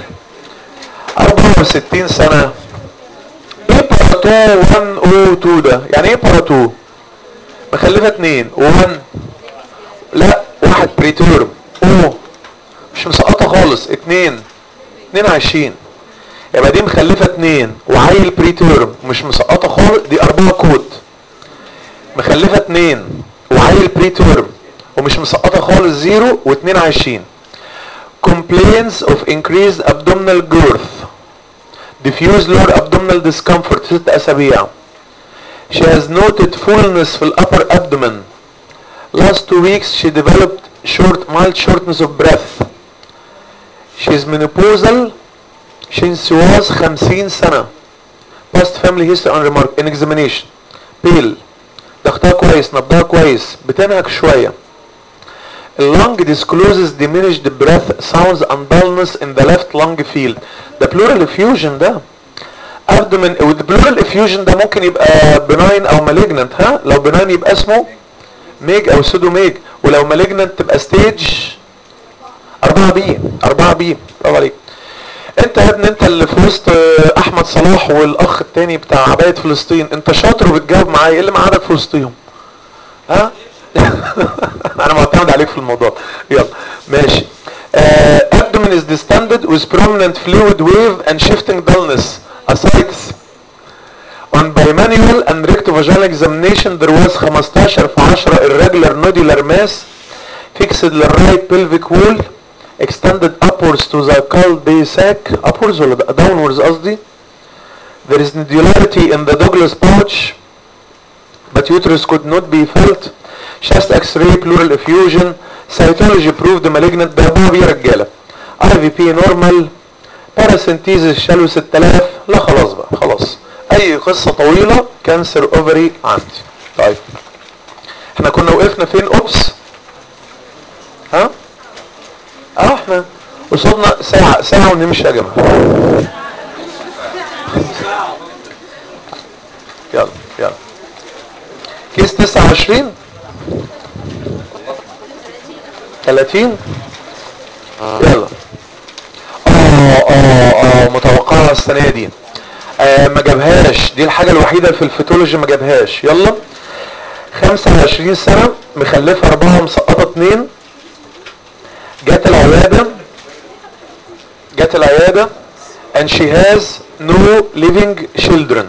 Speaker 2: 64 سنة ايه باراتو 102 ده يعني ايه باراتو مخلفة اتنين 1 لا واحد بريتورم او مش مسقطة خالص اتنين اتنين عايشين يبقى دي مخلفة اتنين وعيل بريتورم مش مسقطة خالص دي اربعة كود مخلفه اتنين وعيل بري تيرم ومش مسقطه خالص زيرو واتنين عايشين complaints of increased abdominal girth diffuse lower abdominal discomfort ست اسابيع she has noted fullness في upper abdomen last two weeks she developed short mild shortness of breath she is menopausal since she was 50 سنة past family history on remark in examination pale ضغطها كويس نبضها كويس بتنهك شوية اللنج discloses diminished breath sounds and dullness in the left lung field ده pleural effusion ده abdomen with pleural effusion ده ممكن يبقى benign او malignant ها لو benign يبقى اسمه ميج او سودو ميج ولو malignant تبقى stage 4 بي 4 بي برافو عليك انت يا ابني انت اللي في وسط احمد صلاح والاخ التاني بتاع عباية فلسطين انت شاطر وبتجاوب معايا ايه اللي معادك في وسطهم ها انا معتمد عليك في الموضوع يلا ماشي uh, abdomen is distended with prominent fluid wave and shifting dullness ascites on bimanual and rectovaginal examination there was 15 في 10 irregular nodular mass fixed للرايت pelvic wall extended upwards to the cul-de-sac upwards ولا downwards قصدي there is nodularity in the Douglas pouch but uterus could not be felt chest x-ray pleural effusion cytology proved malignant ده بابي يا رجاله IVP normal paracentesis shallow 6000 لا خلاص بقى خلاص اي قصة طويلة كانسر اوفري عندي طيب احنا كنا وقفنا فين اوبس ها اه احنا وصلنا ساعة ساعة ونمشي يا جماعة يلا يلا كيس 29 30 يلا اه اه اه متوقعة السنة دي آه ما جابهاش دي الحاجة الوحيدة في الفيتولوجي ما جابهاش يلا 25 سنة مخلفة أربعة مسقطة اتنين جت العيادة جت العيادة and she has no living children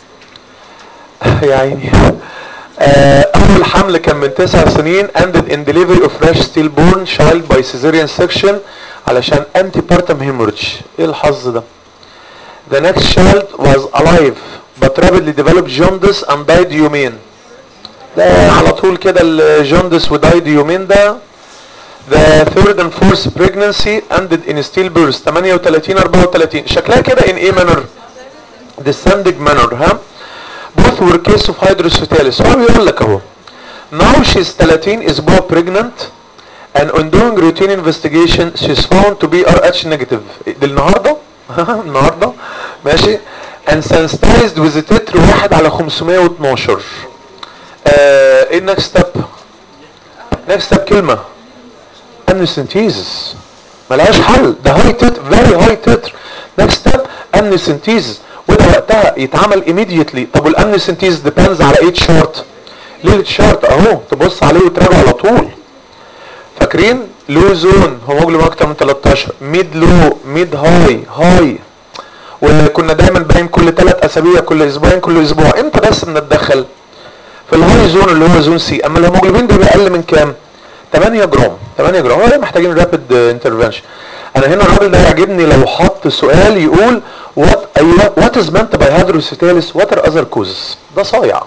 Speaker 2: يا عيني آه اول حمل كان من تسع سنين ended in delivery of fresh stillborn child by cesarean section علشان antepartum hemorrhage ايه الحظ ده the next child was alive but rapidly developed jaundice and died يومين ده على طول كده الجوندس ودايد يومين ده the third and fourth pregnancy ended in stillbirth 38 34 شكلها كده in ايه manner descending manner ها both were case of hydrocephalus هو بيقول لك اهو now she's 30 اسبوع pregnant and on doing routine investigation she's found to be RH negative دي النهارده النهارده ماشي and sensitized with a تتر واحد على 512 آه ايه النكست ستيب next step كلمه amniocentesis ملهاش حل ده هاي تتر very هاي تتر next step amniocentesis وده وقتها يتعمل immediately طب والامنيوسنتيز depends على ايه شارت ليه الشارت اهو تبص عليه وتراجع على طول فاكرين لو زون هيموجلوبين اكتر من 13 ميد لو ميد هاي هاي وكنا دايما باين كل ثلاث اسابيع كل اسبوعين كل اسبوع امتى بس بنتدخل في الهاي زون اللي هو زون سي اما الهيموجلوبين بيبقى اقل من كام 8 جرام 8 جرام هو محتاجين رابيد انترفنشن انا هنا الراجل ده يعجبني لو حط سؤال يقول وات ايوه وات از meant by hydrocephalus what are other causes ده صايع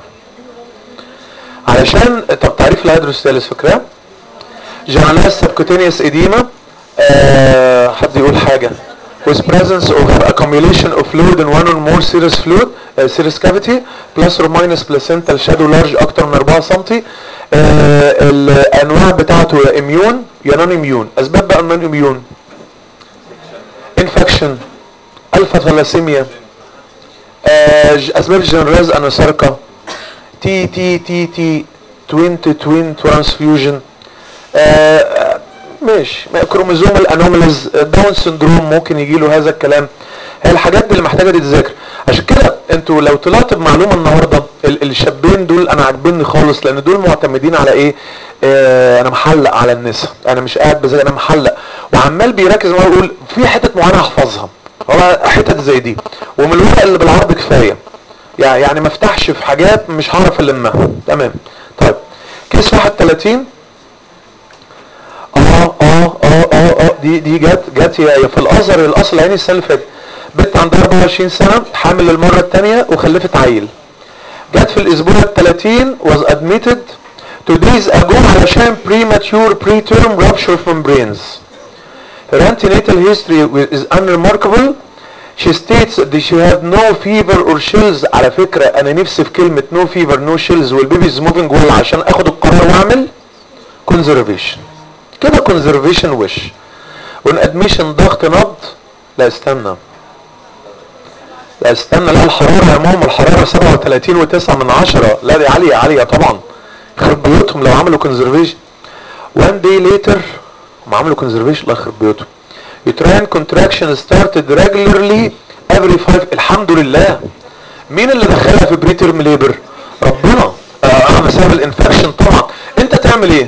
Speaker 2: علشان طب تعريف الهيدروسيتاليس فاكراه جنرالايز سبكوتينيوس اديما آه حد يقول حاجه with presence of accumulation of fluid in one or more serous fluid uh, serous cavity plus or minus placental shadow large اكتر من 4 سم uh, الانواع بتاعته يا اميون يا نون اميون اسباب بقى النون اميون انفكشن الفا ثلاسيميا اسباب الجنرالايز انوساركا تي تي تي تي توين تو توين ترانسفيوجن ماشي كروموزومال انوماليز داون سندروم ممكن يجي له هذا الكلام هي الحاجات دي اللي محتاجه تتذاكر عشان كده انتوا لو طلعت بمعلومه النهارده الشابين دول انا عاجبني خالص لان دول معتمدين على ايه آه انا محلق على النساء انا مش قاعد بزي انا محلق وعمال بيركز معايا يقول في حتت معينه احفظها هو حتت زي دي ومن الورق اللي بالعربي كفايه يعني يعني ما افتحش في حاجات مش هعرف المها تمام طيب كيس 31 اه اه اه اه اه دي دي جت جت يا في الازهر الاصل عيني السنه اللي فاتت بنت عندها 24 سنه حامل للمره الثانيه وخلفت عيل جت في الاسبوع ال 30 was admitted two days ago علشان premature preterm rupture of membranes her antenatal history is unremarkable she states that she had no fever or chills على فكرة انا نفسي في كلمة no fever no chills والبيبي is moving well عشان اخد القرار واعمل conservation كده conservation وش وان admission ضغط نبض لا استنى لا استنى لا الحرارة يا ماما الحرارة 37 و9 من عشرة لا دي عالية عالية طبعا يخرب بيوتهم لو عملوا conservation one day later هم عملوا conservation الله يخرب بيوتهم uterine contraction started regularly every five الحمد لله مين اللي دخلها في بريترم ليبر ربنا اه بسبب الانفكشن طبعا انت تعمل ايه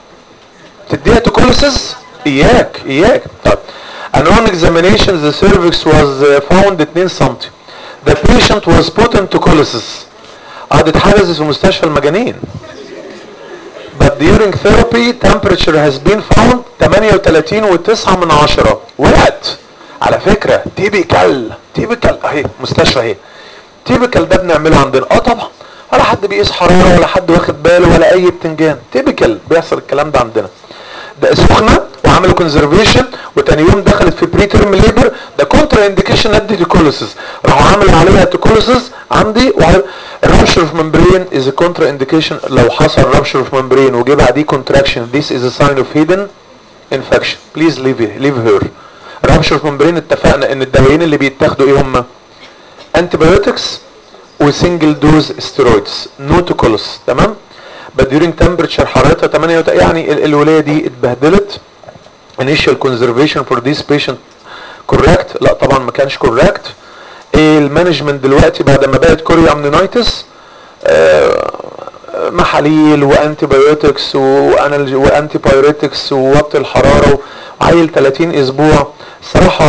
Speaker 2: تديها توكوليسيس اياك اياك طب an on examination the cervix was uh, found 2 سم the patient was put in توكوليسيس قعدت حجزت في مستشفى المجانين but during therapy temperature has been found 38 و9 من عشرة ولقت على فكرة تيبيكال تيبيكال اهي مستشفى اهي تيبيكال ده بنعمله عندنا اه طبعا ولا حد بيقيس حرارة ولا حد واخد باله ولا اي بتنجان تيبيكال بيحصل الكلام ده عندنا ده سخنة وعملوا كونزرفيشن وتاني يوم دخلت في بري تيرم ليبر ده كونترا انديكيشن ادي تيكوليسيس راحوا عملوا عليها تيكوليسيس عندي الرابشر اوف ممبرين از كونترا انديكيشن لو حصل رابشر اوف ممبرين وجه بعديه كونتراكشن ذيس از ا ساين اوف هيدن انفكشن بليز ليف ليف هير رابشر اوف ممبرين اتفقنا ان الدوايين اللي بيتاخدوا ايه هم انتيبيوتكس وسنجل دوز ستيرويدز نو توكوليس تمام but during temperature حرارتها 8 يعني ال- الولايه دي اتبهدلت initial conservation for this patient correct لا طبعا ما كانش correct ايه المانجمنت دلوقتي بعد ما بقت كوريا امنينايتس محاليل وانتي بايوتكس وانتي بايوريتكس ووقت الحراره وعيل 30 اسبوع صراحه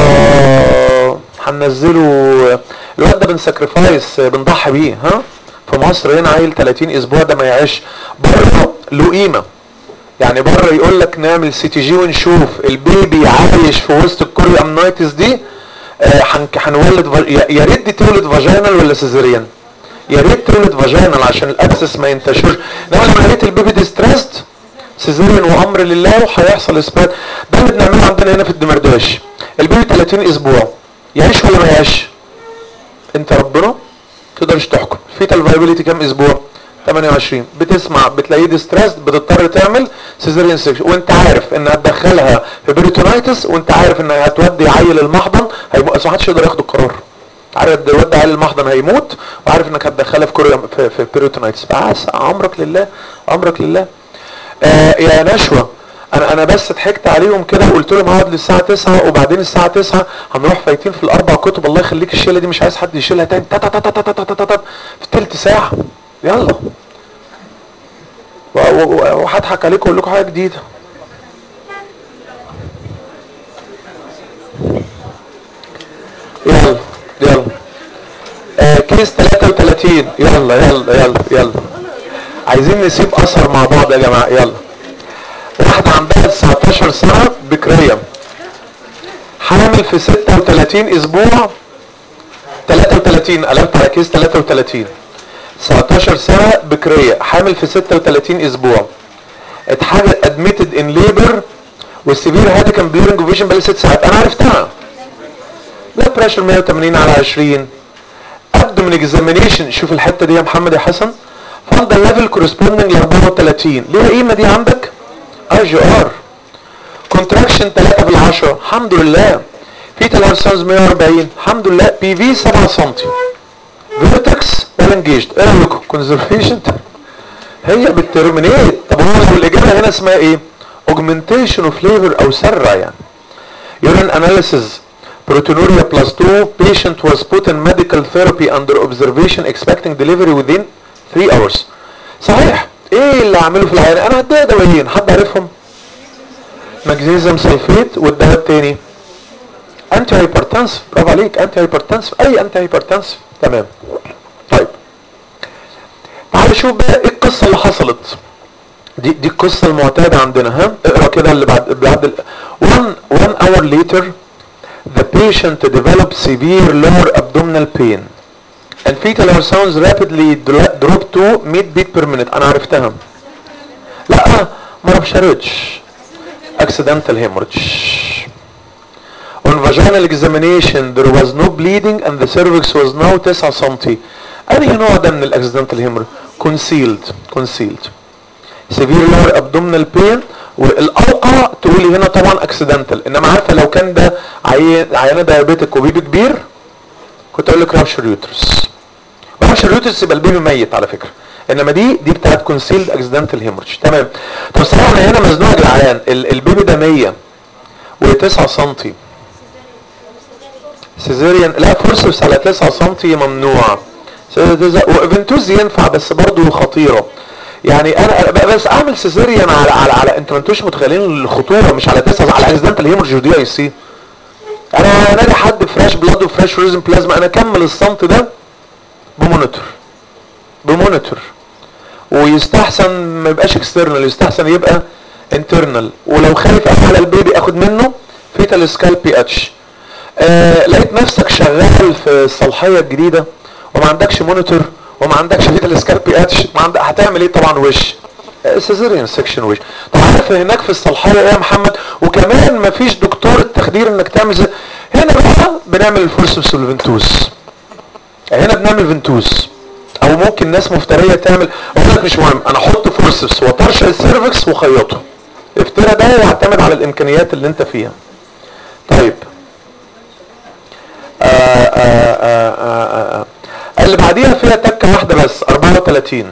Speaker 2: هننزله الواد ده بنسكرفايس بنضحي بيه ها في مصر هنا عيل 30 اسبوع ده ما يعيش بره له قيمه يعني بره يقول لك نعمل سي تي جي ونشوف البيبي عايش في وسط الكوريا امنايتس دي آه، هنك- هنولد فا- يا يا ريت دي تولد فاجينال ولا سيزيريان يا ريت تولد فاجينال عشان الاكسس ما ينتشرش انما لما لقيت البيبي ديستريسد سيزيريان وامر لله وهيحصل اثبات ده اللي بنعمله عندنا هنا في الدمرداش البيبي 30 اسبوع يعيش ولا ما يعيش انت ربنا تقدرش تحكم فيتال فايبيليتي كام اسبوع 28 بتسمع بتلاقيه ديستريس بتضطر تعمل سيزيريان سيكشن وانت عارف ان هتدخلها في بريتونايتس وانت عارف ان هتودي عيل المحضن هيموت بس محدش يقدر ياخد القرار عارف دلوقتي عيل المحضن هيموت وعارف انك هتدخلها في كوريا في, في بريتونايتس بس امرك لله امرك لله آه يا نشوى انا انا بس ضحكت عليهم كده وقلت لهم هقعد للساعه 9 وبعدين الساعه 9 هنروح فايتين في الاربع كتب الله يخليك الشيله دي مش عايز حد يشيلها تاني تا تا تا تا تا تا تا تا تا في تلت ساعه يلا و- و- و- وهضحك عليكم واقول لكم حاجه جديده يلا يلا آه كيس 33 يلا يلا يلا يلا عايزين نسيب اثر مع بعض يا جماعه يلا واحده عندها 19 سنه بكريه حامل في 36 اسبوع 33 قلبت على كيس 33 19 سنه بكريه حامل في 36 اسبوع اتحجز ادميتد ان ليبر والسيفير هادي كان بليرنج فيجن بقى 6 ساعات انا عرفتها لا بريشر 180 على 20 ابدو من اكزامينيشن شوف الحته دي يا محمد يا حسن فالدا ليفل كورسبوندنج ل 34 ليها قيمه دي عندك اي جي ار كونتراكشن 3 بالعشرة الحمد لله فيتال هارسونز 140 الحمد لله بي في 7 سم فيرتكس ولا انجيجد ايه رايكم كونزرفيشن هي بترمينيت طب هو الاجابه هنا اسمها ايه اوجمنتيشن اوف فليفر او سره يعني urine analysis proteinuria plus 2 patient was put in medical therapy under observation expecting delivery within 3 hours صحيح ايه اللي عمله في العيان انا هديها دوايين حد عارفهم مغنيسيوم سلفيت والدواء التاني انتي هايبرتنسف برافو عليك انتي هايبرتنسف اي انتي هايبرتنسف تمام طيب نشوف بقى ايه القصه اللي حصلت دي دي القصه المعتاده عندنا ها اقرا كده اللي بعد بعد ال- one one hour later the patient developed severe lower abdominal pain and fetal ultrasounds rapidly dro- dropped to 100 beat per minute انا عرفتها لا ما بشردش accidental hemorrhage on vaginal examination there was no bleeding and the cervix was now 9 سم انهي نوع ده من الاكسيدنتال hemorrhage concealed concealed severe lower abdominal pain والاوقع تقولي هنا طبعا اكسيدنتال انما عارفه لو كان ده عي- عيانه دايابيتك وبيبي كبير كنت اقول لك رابشر يوترس رابشر يوترس يبقى البيبي ميت على فكره انما دي دي بتاعت كونسيلد اكسيدنتال هيموريدج تمام طب صراحه انا هنا مزنوق يا جدعان ال- البيبي ده 100 و9 سم سيزيريان لا فورسبس على 9 سم ممنوع وفنتوز ينفع بس برضه خطيره يعني انا أنا بس اعمل سيزيريان على على, على انتوا ما انتوش متخيلين الخطوره مش على 9 على اكسيدنتال هيموريدج ودي اي سي انا نادي حد فريش بلاد وفريش ريزن بلازما انا اكمل الصمت ده بمونيتور بمونيتور ويستحسن ما يبقاش اكسترنال يستحسن يبقى انترنال ولو خايف أوي على البيبي اخد منه فيتال سكالبي اتش آه لقيت نفسك شغال في الصلاحيه الجديده وما عندكش مونيتور وما عندكش فيتال سكالبي اتش ما عندك هتعمل ايه طبعا وش سيزيريان سكشن وش طب عارف هناك في الصلاحيه ايه يا محمد وكمان ما فيش دكتور التخدير انك تعمل زي هنا بقى بنعمل الفورسبس والفنتوس هنا بنعمل فنتوس او ممكن ناس مفتريه تعمل اقول لك مش مهم انا احط فورسبس وطرش السيرفكس وخيطه افترى ده يعتمد على الامكانيات اللي انت فيها طيب آآ آآ آآ آآ. اللي بعديها فيها تكه واحده بس 34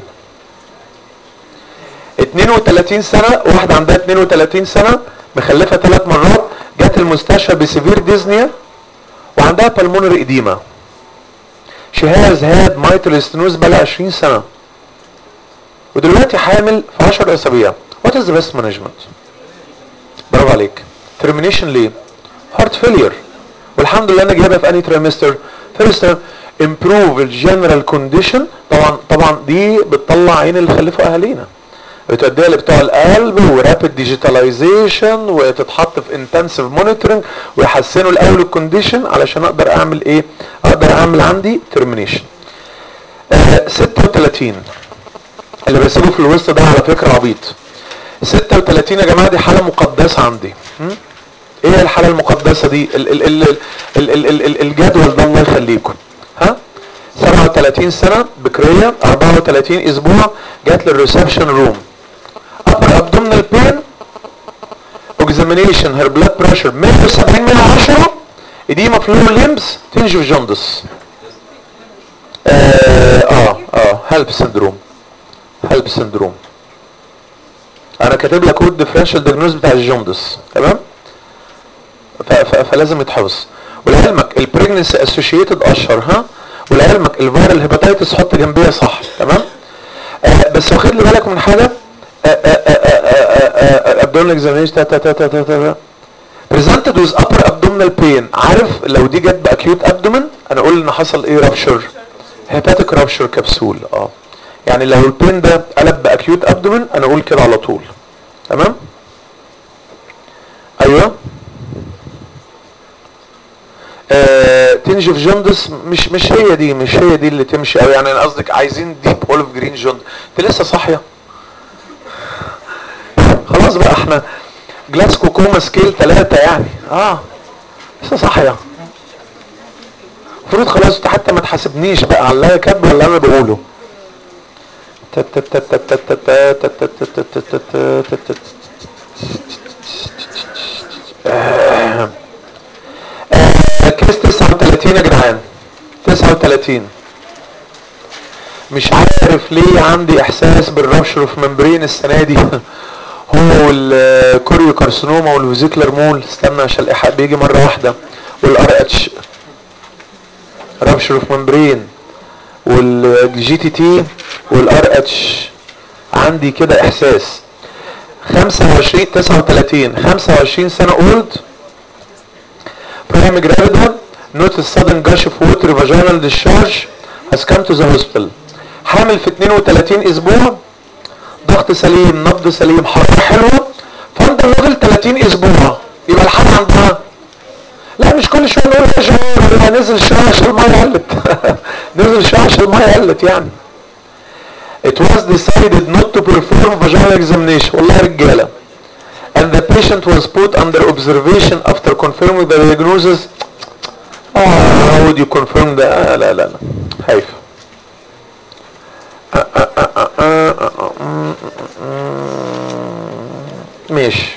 Speaker 2: 32 سنه واحده عندها 32 سنه مخلفه ثلاث مرات جت المستشفى بسيفير ديزنيا وعندها بالمونري اديما she has had mitral stenosis بقى 20 سنه ودلوقتي حامل في 10 اسابيع what is the best management برافو عليك termination ليه heart failure والحمد لله انا جايبها في انهي تريمستر first time improve الجنرال condition طبعا طبعا دي بتطلع عين اللي خلفوا اهالينا بتوديها لبتوع القلب ورابid ديجيتاليزيشن وتتحط في انتنسيف مونيتورنج ويحسنوا الاول الكونديشن علشان اقدر اعمل ايه اقدر اعمل عندي ترمينيشن آه 36 اللي بسيبه في الوسط ده على فكره عبيط 36 يا جماعه دي حاله مقدسه عندي م? ايه هي الحاله المقدسه دي ال ال ال ال ال ال ال الجدول ده الله يخليكم ها 37 سنه بكريه 34 اسبوع جات للريسبشن روم upper abdominal pain examination her blood pressure 170 110 edema fluid limbs tinge of jaundice اه اه, آه هلب سندروم هلب سندروم انا كاتب لك كود ديفرنشال دياجنوز بتاع الجوندس تمام ف- ف- فلازم يتحفظ ولعلمك البريجنسي اسوشيتد اشهر ها ولعلمك الفيرال هيباتيتس حط جنبيها صح تمام آه بس واخد لي بالك من حاجه abdominal examination تا تا تا تا تا تا presented with upper abdominal pain عارف لو دي جت باكيوت abdomen انا اقول ان حصل ايه رابشر هيباتيك رابشر كبسول اه يعني لو البين ده قلب باكيوت abdomen انا اقول كده على طول تمام ايوه آه تنجي في جوندس مش مش هي دي مش هي دي اللي تمشي قوي يعني انا قصدك عايزين ديب اولف جرين جوند انت لسه صاحيه خلاص بقى احنا جلاسكو كوما سكيل ثلاثة يعني اه لسه صاحية المفروض خلاص انت حتى ما تحاسبنيش بقى على اللي هي كاتبه اللي انا بقوله كيس 39 يا جدعان 39 مش عارف ليه عندي احساس بالربشر في ممبرين السنه دي هو الكوريو كارسينوما والفيزيكلر مول استنى عشان الايحاء بيجي مره واحده والار اتش رابشر في ممبرين والجي تي تي والار اتش عندي كده احساس 25 39 25 سنه اولد برايم جرافيدا نوت sudden gush of water vaginal discharge has come to the hospital حامل في 32 اسبوع ضغط سليم نبض سليم حراره حلوه فانت الراجل 30 اسبوع يبقى الحاله عندها لا مش كل شويه نقول يا شباب يبقى نزل شويه عشان الميه قلت نزل شويه عشان الميه قلت يعني It was decided not to perform vaginal examination والله يا رجاله and the patient was put under observation after confirming the diagnosis ah how would you confirm that آه لا لا لا خايف آه آه آه آه آه آه آه آه آه. ماشي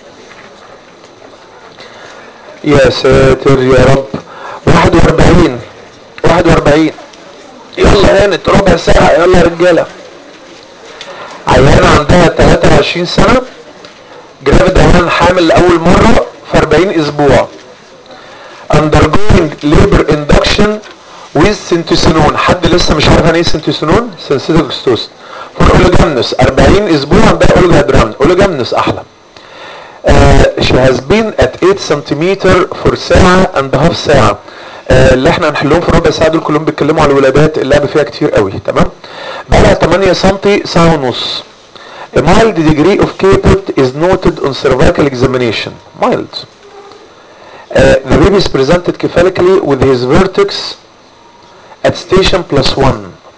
Speaker 2: يا ساتر يا رب 41 41 يلا هانت ربع ساعة يلا يا رجالة عيانة عندها 23 سنة جرافيد عيان حامل لأول مرة في 40 أسبوع undergoing labor induction with syntesinone حد لسه مش عارف يعني ايه سنتوسينون سنسيتيك ستوس فور اوليجامنس 40 اسبوع عندها اوليجادرام اوليجامنس احلى uh, she has been at 8 سنتيمتر for ساعة and half ساعة uh, اللي احنا هنحلهم في ربع ساعة دول كلهم بيتكلموا على الولادات اللعب فيها كتير قوي تمام بقى 8 سنتي ساعة ونص A mild degree of caput is noted on cervical examination. Mild. Uh, the baby is presented cephalically with his vertex at station plus one.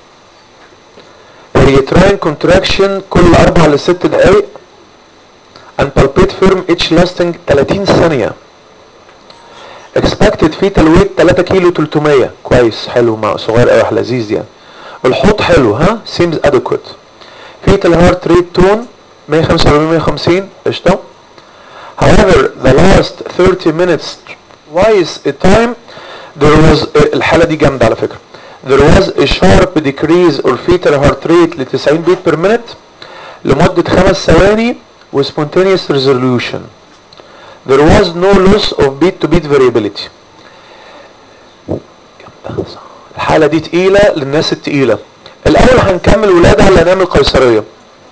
Speaker 2: Uterine contraction كل أربع لست دقايق and palpate firm each lasting 30 ثانية. Expected fetal weight 3 كيلو 300 كويس حلو مع صغير قوي لذيذ يعني. الحوض حلو ها seems adequate. fetal heart rate tone 145 150 قشطة. However, the last 30 minutes twice a time there was الحالة دي جامدة على فكرة. There was a sharp decrease or fetal heart rate ل 90 beat per minute لمدة خمس ثواني و spontaneous resolution. There was no loss of beat to beat variability. الحالة دي تقيلة للناس التقيلة. الأول هنكمل ولادة ولا هنعمل قيصرية؟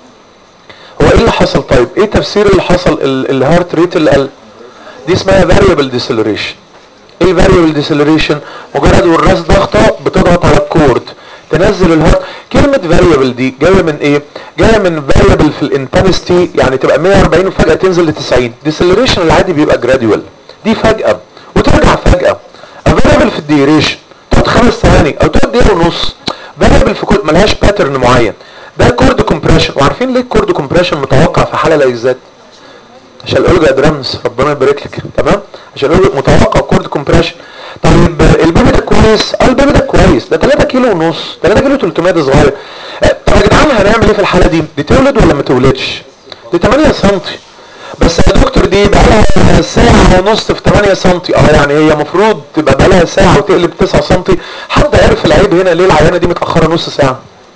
Speaker 2: هو ايه اللي حصل طيب؟ ايه تفسير اللي حصل الهارت ريت اللي قل؟ دي اسمها variable deceleration. ايه variable deceleration؟ مجرد والراس ضغطة بتضغط على الكورد تنزل الهارت كلمة variable دي جاية من ايه؟ جاية من variable في الانتنستي يعني تبقى 140 وفجأة تنزل ل 90 deceleration العادي بيبقى gradual دي فجأة وترجع فجأة variable في الديوريشن تقعد خمس ثواني او تقعد دقيقة ونص variable في كل ملهاش باترن معين ده كورد كومبريشن وعارفين ليه الكورد كومبريشن متوقع في حالة لايزات عشان الاولجا درامز ربنا يبارك لك تمام عشان الاولجا متوقع كورد كومبريشن طيب البيبي ده كويس اه البيبي ده كويس ده 3 كيلو ونص 3 كيلو 300 ده صغير طب يا جدعان هنعمل ايه في الحاله دي دي تولد ولا ما تولدش دي 8 سم بس يا دكتور دي بقى لها ساعة ونص في 8 سم اه يعني هي المفروض تبقى بقى لها ساعة وتقلب 9 سم حد عرف العيب هنا ليه العيانة دي متأخرة نص ساعة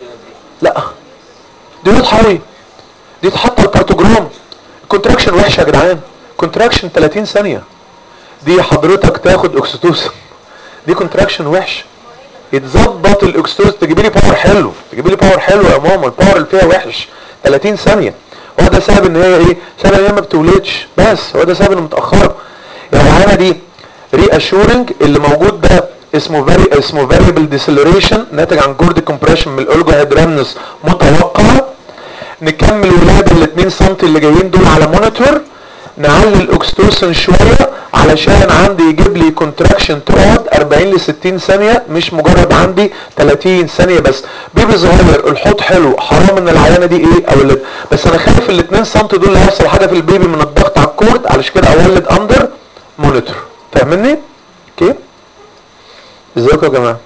Speaker 2: لا دي واضحة قوي دي تحط الكارتوجرام كونتراكشن وحشه يا جدعان كونتراكشن 30 ثانيه دي حضرتك تاخد اوكسيتوسن دي كونتراكشن وحش يتظبط الاكسيتوسن تجيب لي باور حلو تجيب لي باور حلو يا ماما الباور اللي فيها وحش 30 ثانيه هو ده سبب ان هي ايه سبب ان هي ما بتولدش بس هو ده سبب ان متاخره يعني العينه دي ري اشورنج اللي موجود ده اسمه فاري اسمه فاريبل ديسلريشن ناتج عن جورد كومبريشن من الاولجو هيدرامنس متوقعه نكمل ولاد ال 2 سم اللي جايين دول على مونيتور نعلي الاكستوسن شويه علشان عندي يجيب لي كونتراكشن تقعد 40 ل 60 ثانيه مش مجرد عندي 30 ثانيه بس بيبي صغير الحوض حلو حرام ان العيانه دي ايه اولد بس انا خايف ال 2 سم دول اللي هيحصل حاجه في البيبي من الضغط على الكورد علشان كده اولد اندر مونيتور فاهمني؟ اوكي؟ ازيكم يا جماعه؟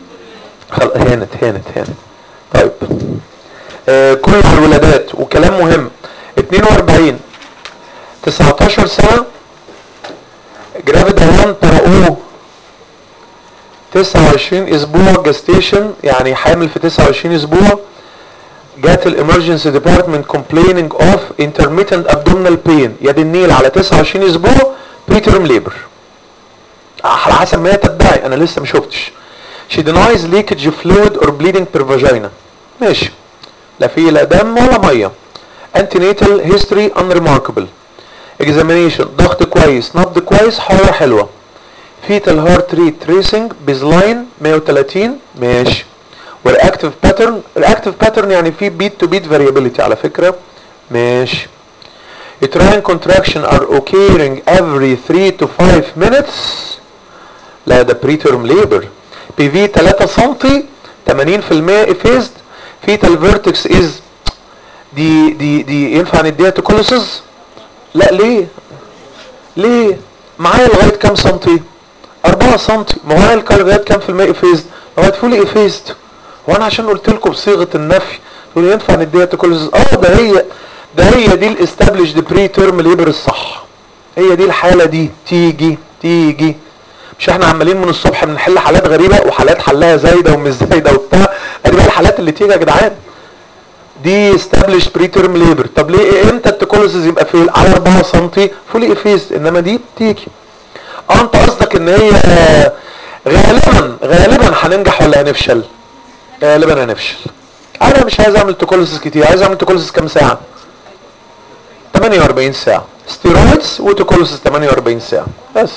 Speaker 2: خل... هانت هانت هانت طيب آه كل الولادات وكلام مهم 42 19 سنة جرافيد هوان طرقوه 29 اسبوع جستيشن يعني حامل في 29 اسبوع جات الامرجنسي ديبارتمنت complaining اوف intermittent abdominal pain يا دي النيل على 29 اسبوع بريترم ليبر على حسب ما هي تدعي انا لسه ما شفتش she denies leakage of fluid or bleeding per vagina ماشي لا في لا دم ولا ميه antenatal history unremarkable examination ضغط كويس نبض كويس حراره حلوه fetal heart rate tracing baseline 130 ماشي والرياكتيف باترن الرياكتيف باترن يعني في بيت تو بيت فاريابيليتي على فكره ماشي uterine contraction are occurring every 3 to 5 minutes لا ده preterm labor PV 3 سم 80% effaced fetal vertex is دي دي دي ينفع نديها توكوليسز لا ليه ليه معايا لغايه كام سنتي 4 سنتي معايا الكار لغايه كام في المية افيزد لغايه فولي افيزد هو انا عشان قلت لكم بصيغه النفي تقول ينفع نديها توكوليسز اه ده هي ده هي دي الاستابليشد بري تيرم ليبر الصح هي دي الحاله دي تيجي تيجي مش احنا عمالين من الصبح بنحل حالات غريبه وحالات حلها زايده ومش زايده وبتاع ادي بقى الحالات اللي تيجي يا جدعان دي استابليش بري تيرم ليبر طب ليه امتى التكوليسيس يبقى في على 4 سم فولي افيز انما دي بتيجي اه انت قصدك ان هي غالبا غالبا هننجح ولا هنفشل غالبا هنفشل انا مش عايز اعمل تكوليسيس كتير عايز اعمل تكوليسيس كام ساعه 48 ساعه ستيرويدز وتكوليسيس 48 ساعه بس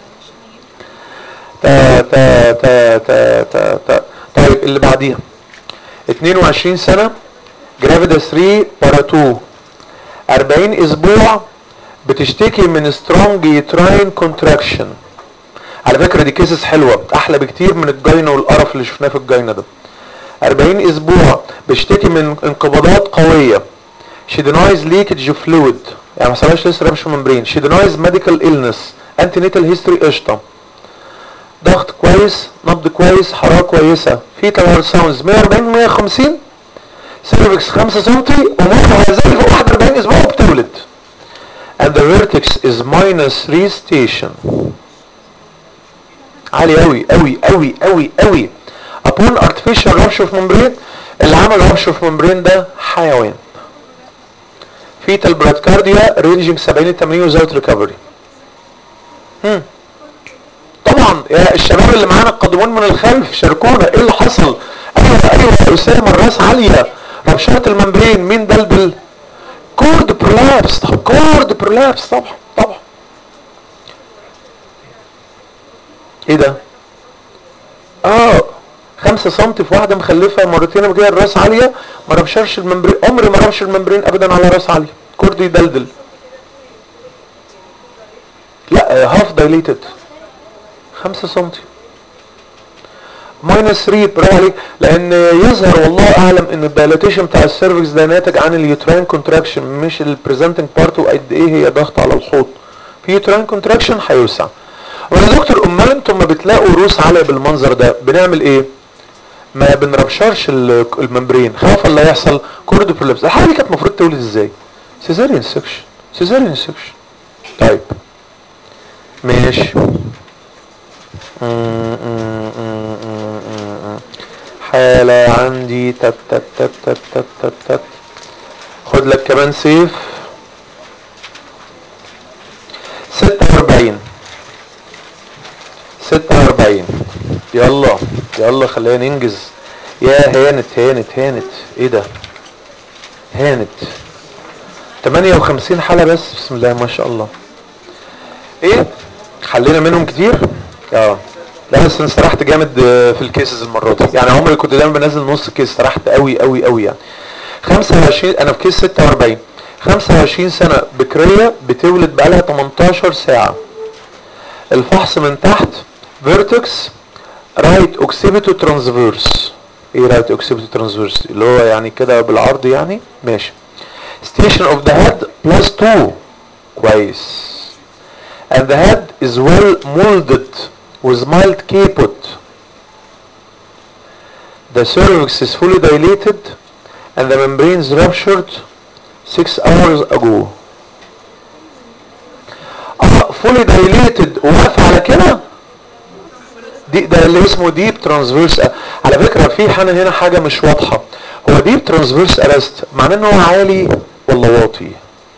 Speaker 2: تا تا تا تا تا تا طيب اللي بعديها 22 سنه جرافيدا 3 بارا 2 40 اسبوع بتشتكي من سترونج يوتراين كونتراكشن على فكره دي كيسز حلوه احلى بكتير من الجاينا والقرف اللي شفناه في الجاينا ده 40 اسبوع بتشتكي من انقباضات قويه she denies leakage of fluid يعني ما حصلهاش لسه رمش ممبرين she denies medical illness antenatal history قشطه ضغط كويس نبض كويس حراره كويسه في تلهر ساوندز 140 150 سيرفكس 5 سم ومخها زي فوق 41 اسبوع وبتولد and the vertex is minus 3 station عالي قوي قوي قوي قوي قوي upon artificial rupture of membrane اللي عمل rupture of membrane ده حيوان fetal bradycardia ranging 70 ل 80 without recovery هم. طبعا يا الشباب اللي معانا القادمون من الخلف شاركونا ايه اللي حصل ايوه ايوه يا اسامه الراس عاليه ربشات الممبرين مين دلدل كورد برولابس طب كورد برولابس طبعا طبعا ايه ده اه خمسة سنتي في واحدة مخلفة مرتين قبل كده الراس عالية ما ربشرش الممبرين عمري ما ربش الممبرين ابدا على راس عالية كورد يدلدل لا هاف دايليتد خمسة سنتي ماينس 3 برافو عليك لان يظهر والله اعلم ان الدايلاتيشن بتاع السيرفكس ده ناتج عن اليوتراين كونتراكشن مش البريزنتنج بارت وقد ايه هي ضغط على الحوض في يوتراين كونتراكشن هيوسع ويا دكتور امال انتم ما بتلاقوا روس عاليه بالمنظر ده بنعمل ايه ما بنربشرش الممبرين خوفا لا يحصل كورد برولابس الحاله دي كانت المفروض تولد ازاي سيزاريان سكشن سيزاريان سكشن طيب ماشي حالة عندي تت تت تت تت تت تت تت خد لك كمان سيف ستة واربعين ستة واربعين يلا يلا خلينا ننجز يا هانت هانت هانت ايه ده هانت تمانية وخمسين حالة بس بسم الله ما شاء الله ايه حلينا منهم كتير اه لا بس انا استرحت جامد في الكيسز المره دي يعني عمري كنت دايما بنزل نص كيس استرحت قوي قوي قوي يعني 25 انا في كيس 46 25 سنه بكريه بتولد بقالها 18 ساعه الفحص من تحت فيرتكس رايت اوكسيبيتو ترانسفيرس ايه رايت اوكسيبيتو ترانسفيرس اللي هو يعني كده بالعرض يعني ماشي ستيشن اوف ذا هيد بلس 2 كويس and the head is well molded with mild caput. The cervix is fully dilated and the membranes ruptured six hours ago. اه fully dilated وواقف على كده دي ده اللي اسمه ديب ترانسفيرس على فكره في حاجه هنا حاجه مش واضحه هو ديب ترانسفيرس ارست معناه ان هو عالي ولا واطي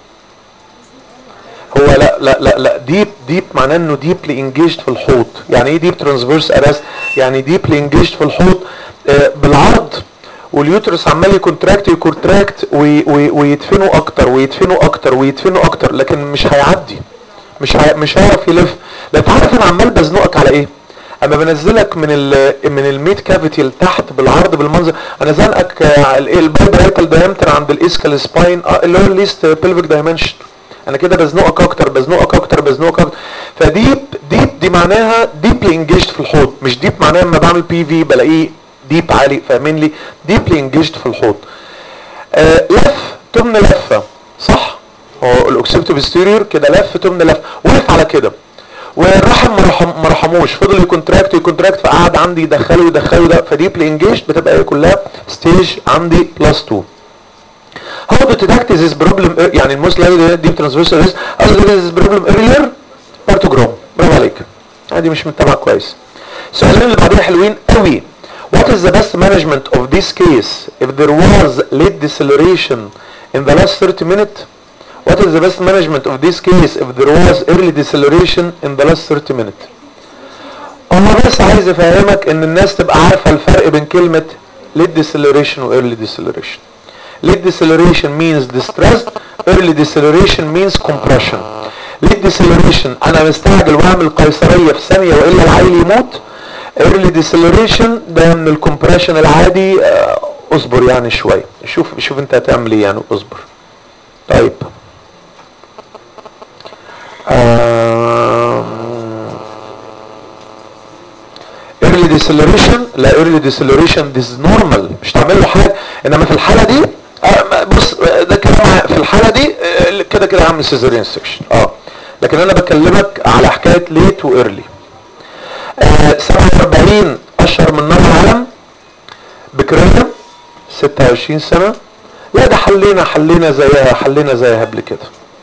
Speaker 2: هو لا لا لا لا ديب ديب معناه انه ديبلي انجيجد في الحوض يعني ايه ديب ترانسفيرس ارست يعني ديبلي انجيجد في الحوض آه بالعرض واليوترس عمال يكونتراكت يكونتراكت ويدفنوا اكتر ويدفنوا اكتر ويدفنوا اكتر لكن مش هيعدي مش هي مش هيعرف يلف لا انت عارف انا عمال بزنقك على ايه اما بنزلك من ال من الميد كافيتي لتحت بالعرض بالمنظر انا زنقك البايبريتال دايمتر عند الاسكال سباين اللي هو الليست بيلفيك دايمنشن انا كده بزنقك اكتر بزنقك اكتر بزنقك اكتر فديب ديب دي معناها ديبلي انجيجد في الحوض مش ديب معناها لما بعمل بي في بلاقيه ديب عالي فاهمين لي ديبلي انجيجد في الحوض آه لف تمن لفه صح هو الاوكسيبتو بستيريور كده لف تمن لف وقف على كده والرحم ما رحموش فضل يكونتراكت يكونتراكت فقعد عندي يدخله يدخله ده فديبلي انجيجد بتبقى هي كلها ستيج عندي بلس 2 How to detect this problem يعني الموست لايك ديب ترانسفيرسال ريسك How to detect this problem earlier بارتوجرام برافو عليك ادي مش متابع كويس السؤالين اللي بعديها حلوين قوي What is the best management of this case if there was late deceleration in the last 30 minutes? What is the best management of this case if there was early deceleration in the last 30 minutes? انا بس عايز افهمك ان الناس تبقى عارفه الفرق بين كلمه late deceleration و early deceleration. Late deceleration means distressed, early deceleration means compression. Late deceleration انا مستعجل واعمل قيصريه في ثانيه والا العيل يموت. early deceleration ده من الكمبريشن العادي اصبر يعني شويه شوف شوف انت هتعمل ايه يعني اصبر. طيب early deceleration لا early deceleration this is normal مش تعمل له حاجه انما في الحاله دي آه بص ده كلام في الحاله دي آه كده كده هعمل سيزاريان سكشن اه لكن انا بكلمك على حكايه ليت وايرلي آه 47 اشهر من نار العالم بكريه 26 سنه لا ده حلينا حلينا زيها حلينا زيها قبل كده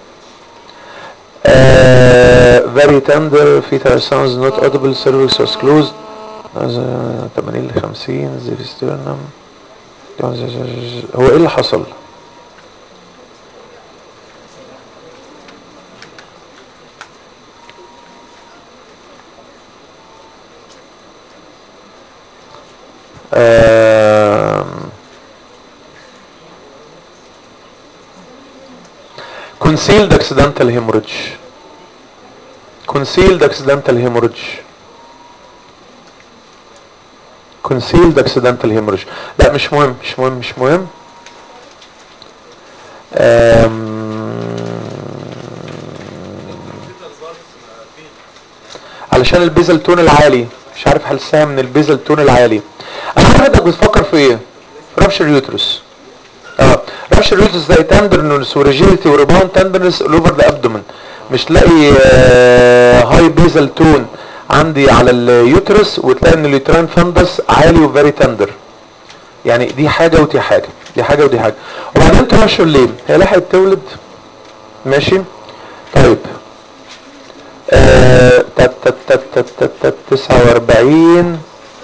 Speaker 2: Uh, very tender fetal sounds not audible cervix was closed 80 ل 50 زي sternum هو ايه اللي حصل؟ آه concealed accidental hemorrhage concealed accidental hemorrhage concealed accidental hemorrhage لا مش مهم مش مهم مش مهم علشان البيزل تون العالي مش عارف هلسها من البيزل تون العالي انا عارف انك بتفكر في ايه رابشر يوترس اه رابشر يوترس زي تندرنس وريجيلتي وريباوند تندرنس اوفر ذا ابدومن مش تلاقي هاي بيزل تون عندي على اليوترس وتلاقي ان اليوتران فندس عالي وفيري تندر يعني دي حاجه ودي حاجه دي حاجه ودي حاجه وبعدين ترشر ليه هي لحقت تولد ماشي طيب آه تت تت تت تت تت تت 49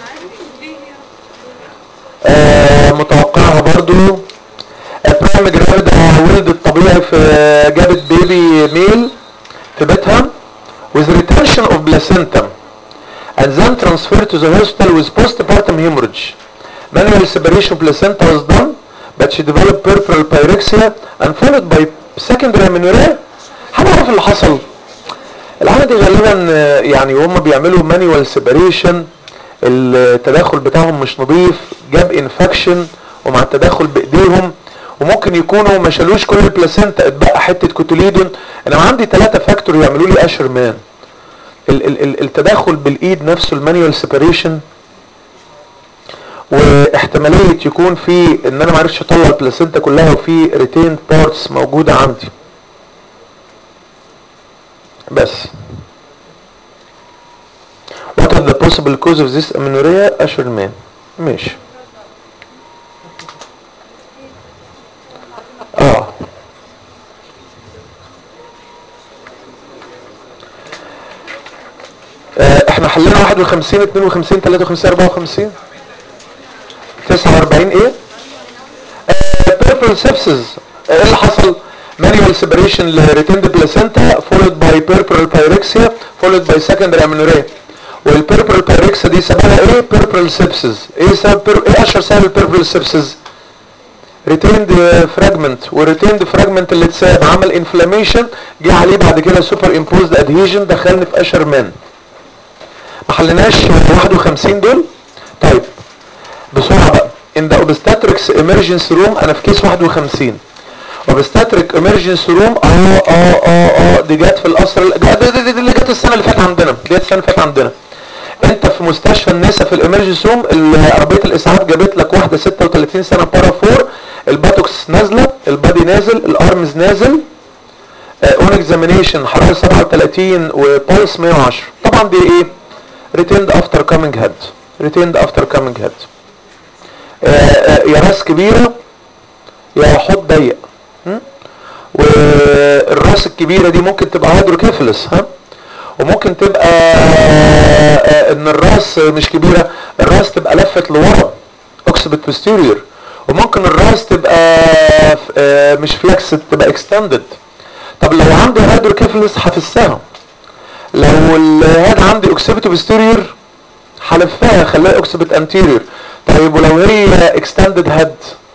Speaker 2: آه متوقعها برضو برايم جرافيد ولدت طبيعي في جابت بيبي ميل في بيتها with retention of placenta and then transferred to the hospital with postpartum hemorrhage. Manual separation placenta was done but she developed peripheral pyrexia and followed by secondary amenorrhea. هنعرف اللي حصل العادة دي غالبا يعني وهم بيعملوا مانيوال سيبريشن التداخل بتاعهم مش نظيف جاب انفكشن ومع التداخل بايديهم وممكن يكونوا ما شالوش كل البلاسينتا اتبقى حته كوتوليدون انا عندي ثلاثه فاكتور يعملوا لي اشر مان ال ال ال التداخل بالايد نفسه المانيوال سيبريشن واحتماليه يكون في ان انا ما عرفتش اطلع البلاسينتا كلها وفي ريتيند بارتس موجوده عندي بس What are the possible cause of this amenorrhea? أشر مان ماشي اه احنا حلينا 51 52 53 54 49 ايه بيربل سيبسز ايه اللي حصل manual separation لريتند بلاسنتا followed by purple pyrexia followed by secondary amenorrhea والبيربل pyrexia دي سببها ايه purple sepsis ايه سبب ايه اشهر سبب البيربل sepsis ريتيند فراجمنت والريتيند فراجمنت اللي اتساب عمل انفلاميشن جه عليه بعد كده سوبر امبوزد ادهيجن دخلني في اشر مان ما حليناش 51 دول طيب بسرعه بقى ان ذا اوبستاتريكس ايمرجنسي روم انا في كيس 51 اوبستاتريك ايمرجنسي روم اه اه اه اه دي جت في القصر ال- دي, دي, دي, دي اللي جت السنه اللي فاتت عندنا دي جت السنه اللي فاتت عندنا انت في مستشفى النساء في الامرجنسي روم ال- عربيه الاسعاف جابت لك واحده 36 سنه بارا فور الباتوكس نازله البادي نازل الارمز نازل اون اكزامينيشن حراره 37 وبولس 110 طبعا دي ايه ريتيند افتر كامينج هيد ريتيند افتر كامينج هيد يا راس كبيره يا حوض ضيق م? والراس الكبيره دي ممكن تبقى هيدروكيفلس ها وممكن تبقى آه، ان الراس مش كبيره الراس تبقى لفت لورا اوكسبت بوستيريور وممكن الراس تبقى آه، مش فلكسد تبقى اكستندد طب لو عندي هيدروكيفلس هفسها لو الهاد عندي اوكسبت بوستيريور هلفها خليها اوكسبت انتيريور طيب ولو هي اكستندد هيد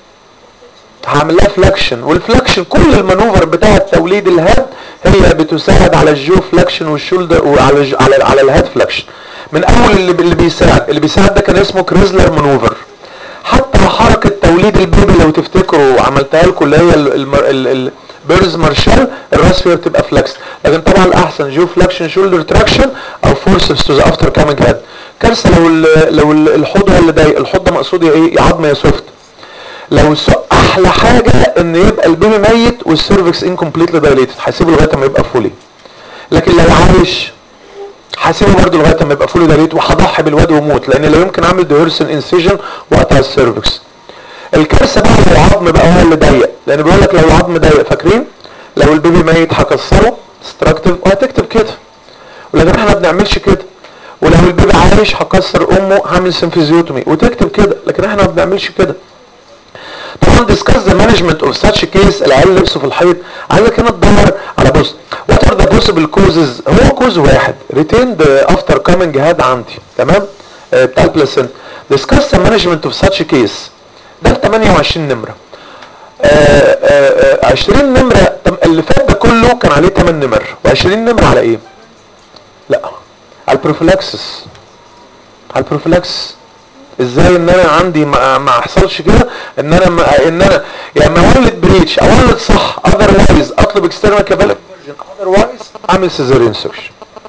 Speaker 2: هعمل لها فلكشن والفلكشن كل المانوفر بتاع توليد الهيد هي بتساعد على الجو فلكشن والشولدر وعلى الج- على على الهيد فلكشن من اول اللي, اللي بيساعد اللي بيساعد ده كان اسمه كريزلر مانوفر حتى حركه توليد البيبي لو تفتكروا عملتها لكم اللي هي ال- الم- ال- ال- بيرز مارشال الراس فيها بتبقى فلكس لكن طبعا الاحسن جو فلكشن شولدر تراكشن او فورسز تو ذا افتر كامينج هيد كارثه لو ال- لو ال- الحوض هو اللي ضايق الحوض ده مقصود يا ايه يا عظم يا سوفت لو سو احلى حاجه ان يبقى البيبي ميت والسيرفكس انكمبليتلي دايليتد هسيبه لغايه ما يبقى فولي لكن لو عايش هسيبه برضه لغايه ما يبقى فولي دايليتد وهضحي بالواد وموت لان لا يمكن اعمل ديهرسن انسيجن واقطع السيرفكس الكارثه بقى لو العظم بقى هو اللي ضيق لان بيقول لك لو العظم ضيق فاكرين لو البيبي ميت هكسره ستراكتيف وهتكتب كده ولكن احنا ما بنعملش كده ولو البيبي عايش هكسر امه هعمل سنفيزيوتومي وتكتب كده لكن احنا ما بنعملش كده طبعا discuss the management of such a case العيال لبسه في الحيط عايزك هنا تدور على بص what are the possible causes هو كوز واحد retained after coming head عندي تمام آه، بتاع البلاسنت discuss the management of such a case ده 28 نمره آه، آه، آه، 20 نمره طب اللي فات ده كله كان عليه 8 نمر و20 نمره على ايه لا على البروفيلاكسس على البروفيلاكسس ازاي ان انا عندي ما, ما حصلش كده ان انا ما ان انا يا اما اولد بريتش اولد صح اذروايز اطلب اكسترنال كابيلر اذروايز اعمل سيزاريان سيرش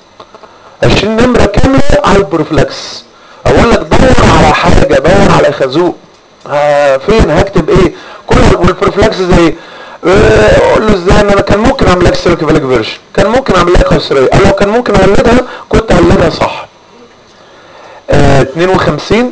Speaker 2: 20 نمره كامله على البروفلاكس اقول لك دور على حاجه دور على خازوق آه فين هكتب ايه كل والبروفلاكس زي ايه آه، اقول له ازاي ان انا كان ممكن اعمل لك سيركيفاليك فيرجن كان ممكن اعمل لك خسريه لو كان ممكن اولدها كنت اولدها صح آه 52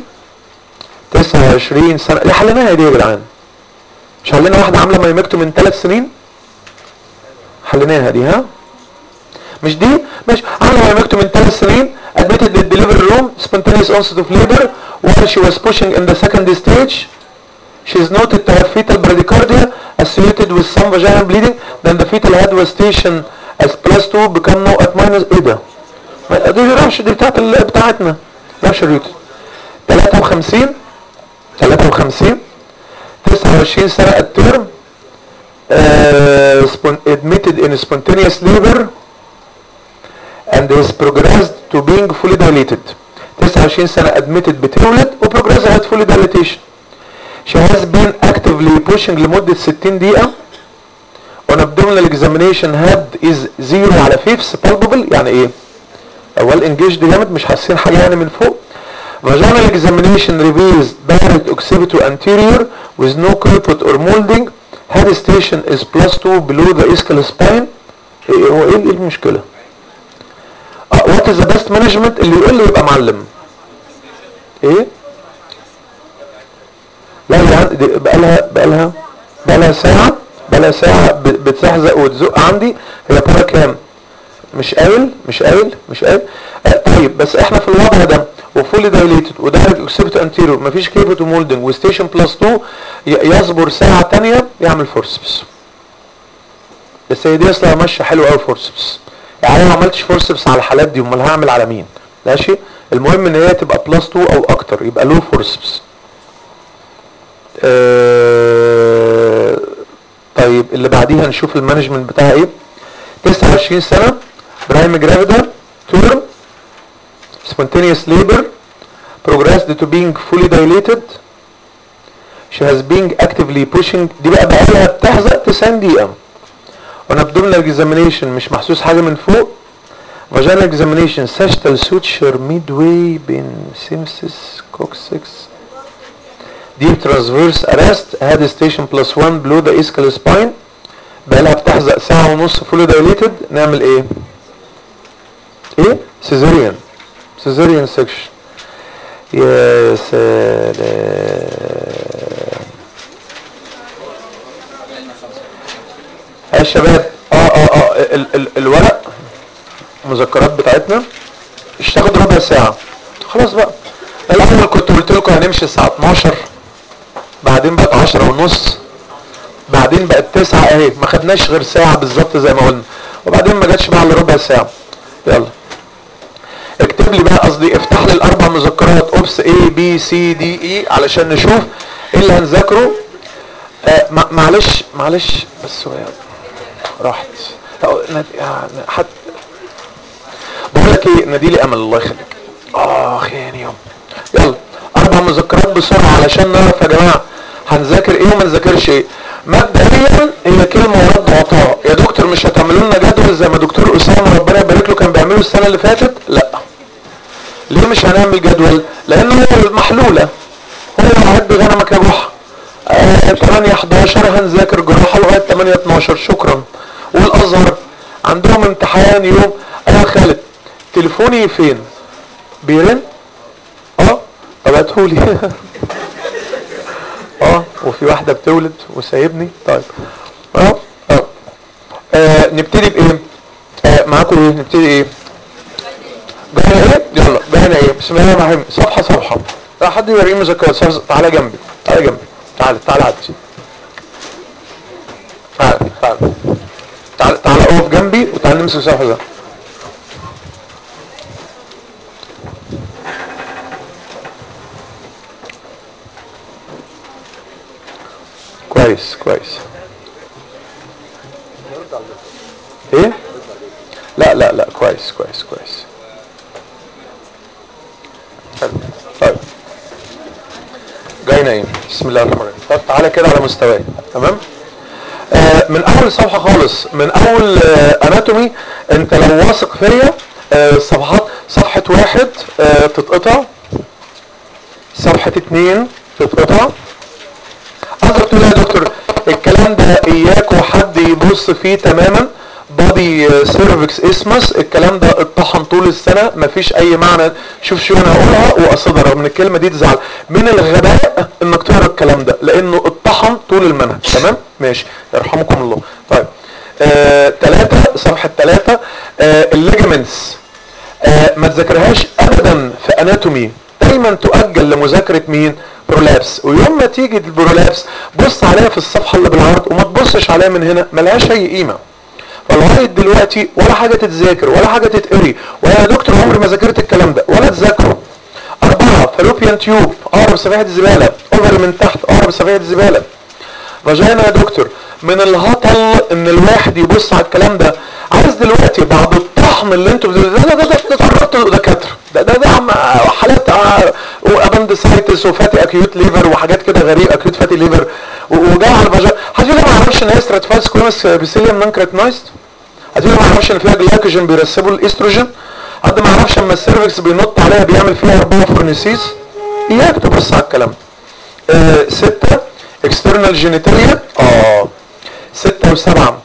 Speaker 2: 29 سنه اللي حليناها دي يا جدعان مش حلينا واحده عامله مايمكتو من ثلاث سنين حليناها دي ها مش دي مش عامله مايمكتو من ثلاث سنين admitted the delivery room spontaneous onset of labor while she was pushing in the second stage she is noted to have fetal bradycardia associated with some vaginal bleeding then the fetal head was stationed as plus 2 become no at minus ايه ده ما- دي رمش دي بتاعت ال- بتاعتنا رمش الريوت 53 53 29 سنة الترم uh, spon- admitted in spontaneous labor and has progressed to being fully dilated 29 سنة admitted بتولد وبروجريس had fully dilatation she has been actively pushing لمدة 60 دقيقة on abdominal examination head is zero على fifths palpable يعني ايه اول engaged جامد مش حاسين حاجة يعني من فوق vaginal examination reveals direct occipital anterior with no crepit or molding head station is plus 2 below the ischial spine إيه هو ايه إيه المشكلة اه what is the best management اللي يقول لي يبقى معلم ايه لا يا عم دي بقالها بقالها بقالها ساعة بقالها ساعة ب- بتزحزق وتزق عندي هي بره كام مش قايل مش قايل مش قايل آه طيب بس احنا في الوضع ده وفولي دايليتد ودايركت اكسبت انتيريور مفيش كيبت ومولدنج وستيشن بلس 2 ي- يصبر ساعة تانية يعمل فورسبس بس هي دي اصلا ماشية حلوة قوي فورسبس يعني انا ما عملتش فورسبس على الحالات دي امال هعمل على مين ماشي المهم ان هي تبقى بلس 2 او اكتر يبقى له فورسبس آه طيب اللي بعديها نشوف المانجمنت بتاعها ايه 29 سنة برايم جرافيدا تورم spontaneous labor progressed to being fully dilated she has been actively pushing دي بقى بقالها بتحزق 90 دقيقة on abdominal examination مش محسوس حاجة من فوق vaginal examination sagittal suture midway بين symphysis coccyx deep transverse arrest head station plus 1 below the ischial spine بقالها بتحزق ساعة ونص fully dilated نعمل ايه ايه cesarean cesarean section يا سلام يا شباب اه اه اه ال ال الورق المذكرات بتاعتنا مش تاخد ربع ساعة خلاص بقى الاول كنت قلت لكم هنمشي الساعة 12 بعدين بقت 10 ونص بعدين بقت 9 اهي ما خدناش غير ساعة بالظبط زي ما قلنا وبعدين ما جاتش بقى الا ربع ساعة يلا اكتب لي بقى قصدي افتح لي الاربع مذكرات اوبس اي بي سي دي اي علشان نشوف ايه اللي هنذاكره آه مع- معلش معلش بس هو راحت أو ند- يعني حتى بقول لك ايه ناديلي امل الله يخليك اخ يعني يوم يلا اربع مذكرات بسرعه علشان نعرف يا جماعه هنذاكر ايه وما نذاكرش ايه مبدئيا هي كلمه ورد وعطاء يا دكتور مش هتعملوا لنا جدول زي ما دكتور اسامه ربنا يبارك له كان بيعمله السنه اللي فاتت لا ليه مش هنعمل جدول لان هو محلوله هو عد غنمك يا جحا آه 8 11 هنذاكر جراحه لغايه 8 12 شكرا والازهر عندهم امتحان يوم انا خالد تليفوني فين بيرن اه ابعتهولي اه وفي واحده بتولد وسايبني طيب اه اه, آه نبتدي بايه آه معاكم ايه نبتدي ايه جاهنا ايه يلا جاهنا ايه بسم الله الرحمن الرحيم صفحه صفحه لا حد يوريني مذكرات صفحة- تعالى جنبي تعالى جنبي تعالى تعالى عدي تعالى تعالى تعالى تعالى اقف جنبي وتعالى نمسك صفحه ده كويس كويس ايه لا لا لا كويس كويس كويس حلو طيب جاي نايم بسم الله الرحمن الرحيم طب تعالى كده على مستواي تمام آه من اول صفحه خالص من اول آه اناتومي انت لو واثق فيا آه صفحات صفحه واحد آه تتقطع صفحه اتنين تتقطع قصدك تقول يا دكتور الكلام ده اياك وحد يبص فيه تماما بادي سيرفكس اسمس الكلام ده اتطحن طول السنه مفيش اي معنى شوف شو انا هقولها واقصدها رغم ان الكلمه دي تزعل من الغباء انك تقرا الكلام ده لانه اتطحن طول المنهج تمام ماشي يرحمكم الله طيب آه، ثلاثة صفحة ثلاثة آه، الليجمنتس آه، ما تذاكرهاش ابدا في اناتومي دايما تؤجل لمذاكرة مين برولابس ويوم ما تيجي البرولابس بص عليها في الصفحة اللي بالعرض وما تبصش عليها من هنا ملهاش اي قيمة فلغاية دلوقتي ولا حاجة تتذاكر ولا حاجة تتقري ولا يا دكتور عمري ما ذاكرت الكلام ده ولا تذاكره أربعة فالوبيان تيوب أقرب صفيحة الزبالة أوفر من تحت أقرب صفيحة الزبالة فاجينا يا دكتور من الهطل ان الواحد يبص على الكلام ده عايز دلوقتي بعد الطحن اللي انتوا بت- ده ده ده ده تعرضتوا دكاتره ده ده ده عم- حالات ابندسايتس وفاتي اكيوت ليفر وحاجات كده غريبه اكيوت فاتي ليفر وجاي على الفاجينا حد يقول لي ما اعرفش ان هي ستراتيفايس كوينس بيسيليوم نانكريتنايست حد يقول لي ما اعرفش ان فيها جلايكوجين بيرسبوا الاستروجين حد ما يعرفش اما السيرفكس بينط عليها بيعمل فيها اربعه فورنيسيس اياك تبص على الكلام ده آه، ستة اكسترنال جينيتاليا اه ستة وسبعة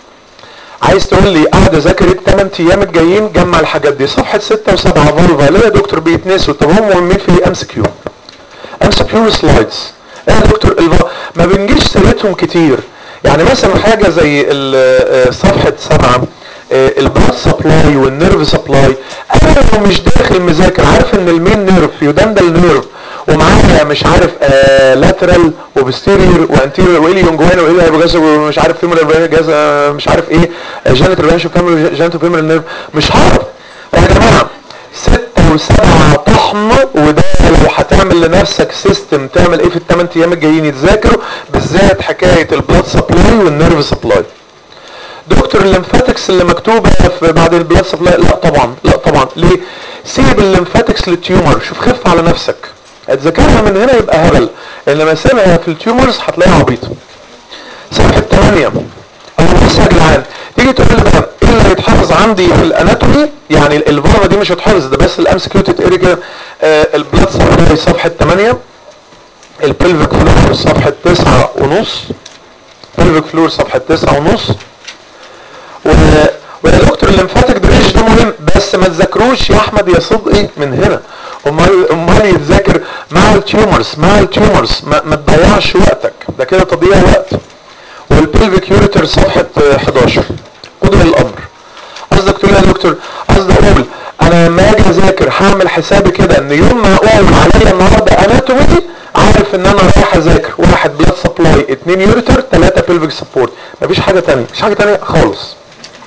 Speaker 2: عايز تقول لي قاعد اذاكر الثمان ايام الجايين جمع الحاجات دي صفحة ستة وسبعة فولفا ليه يا دكتور بيتنسوا طب هم مهمين في ام سي كيو ام سي كيو سلايدز ايه يا دكتور الف... ما بنجيش سيرتهم كتير يعني مثلا حاجة زي ال- آه، صفحة سبعة البلاد سبلاي والنيرف سبلاي انا لو مش داخل مذاكر عارف ان المين نيرف يودندل نيرف ومعاها مش عارف آه لاترال وبستيريور وانتيريور وايه يونجوانا وايه هيبوجاز ومش عارف فيمورال جاز مش عارف ايه جانت ريفانش جانت فيمورال نيرف مش هعرف يا جماعه ستة وسبعة طحن وده لو هتعمل لنفسك سيستم تعمل ايه في الثمان ايام الجايين يتذاكروا بالذات حكاية البلاد سبلاي والنيرف سبلاي دكتور الليمفاتكس اللي مكتوبه في بعد البلاد سبلاي لا طبعا لا طبعا ليه سيب الليمفاتكس للتيومر شوف خف على نفسك هتذاكرها من هنا يبقى هبل انما سيبها في التيومرز هتلاقيها عبيطه صفحه 8 او بص يا جدعان تيجي تقول لي بقى ايه اللي هيتحفظ عندي في الاناتومي يعني الفارما دي مش هتحفظ ده بس الام سكيو تتقري كده آه البلاد سبلاي صفحه 8 البلفيك فلور صفحه 9 ونص بلفيك فلور صفحه 9 ونص و... ويا دكتور الليمفاتيك درينج ده مهم بس ما تذاكروش يا احمد يا صدقي من هنا امال امال يتذاكر مع التيومرز مع التيومرز ما, ما تضيعش وقتك ده كده تضييع وقت والبلفيك يوريتر صفحه 11 قدر الامر قصدك تقول يا دكتور قصدي اقول انا لما اجي اذاكر هعمل حسابي كده ان يوم ما اقول عليا النهارده اناتومي عارف ان انا رايح اذاكر واحد بلاد سبلاي اتنين يوريتر ثلاثه بلفيك سبورت مفيش حاجه تانية مفيش حاجه تانية خالص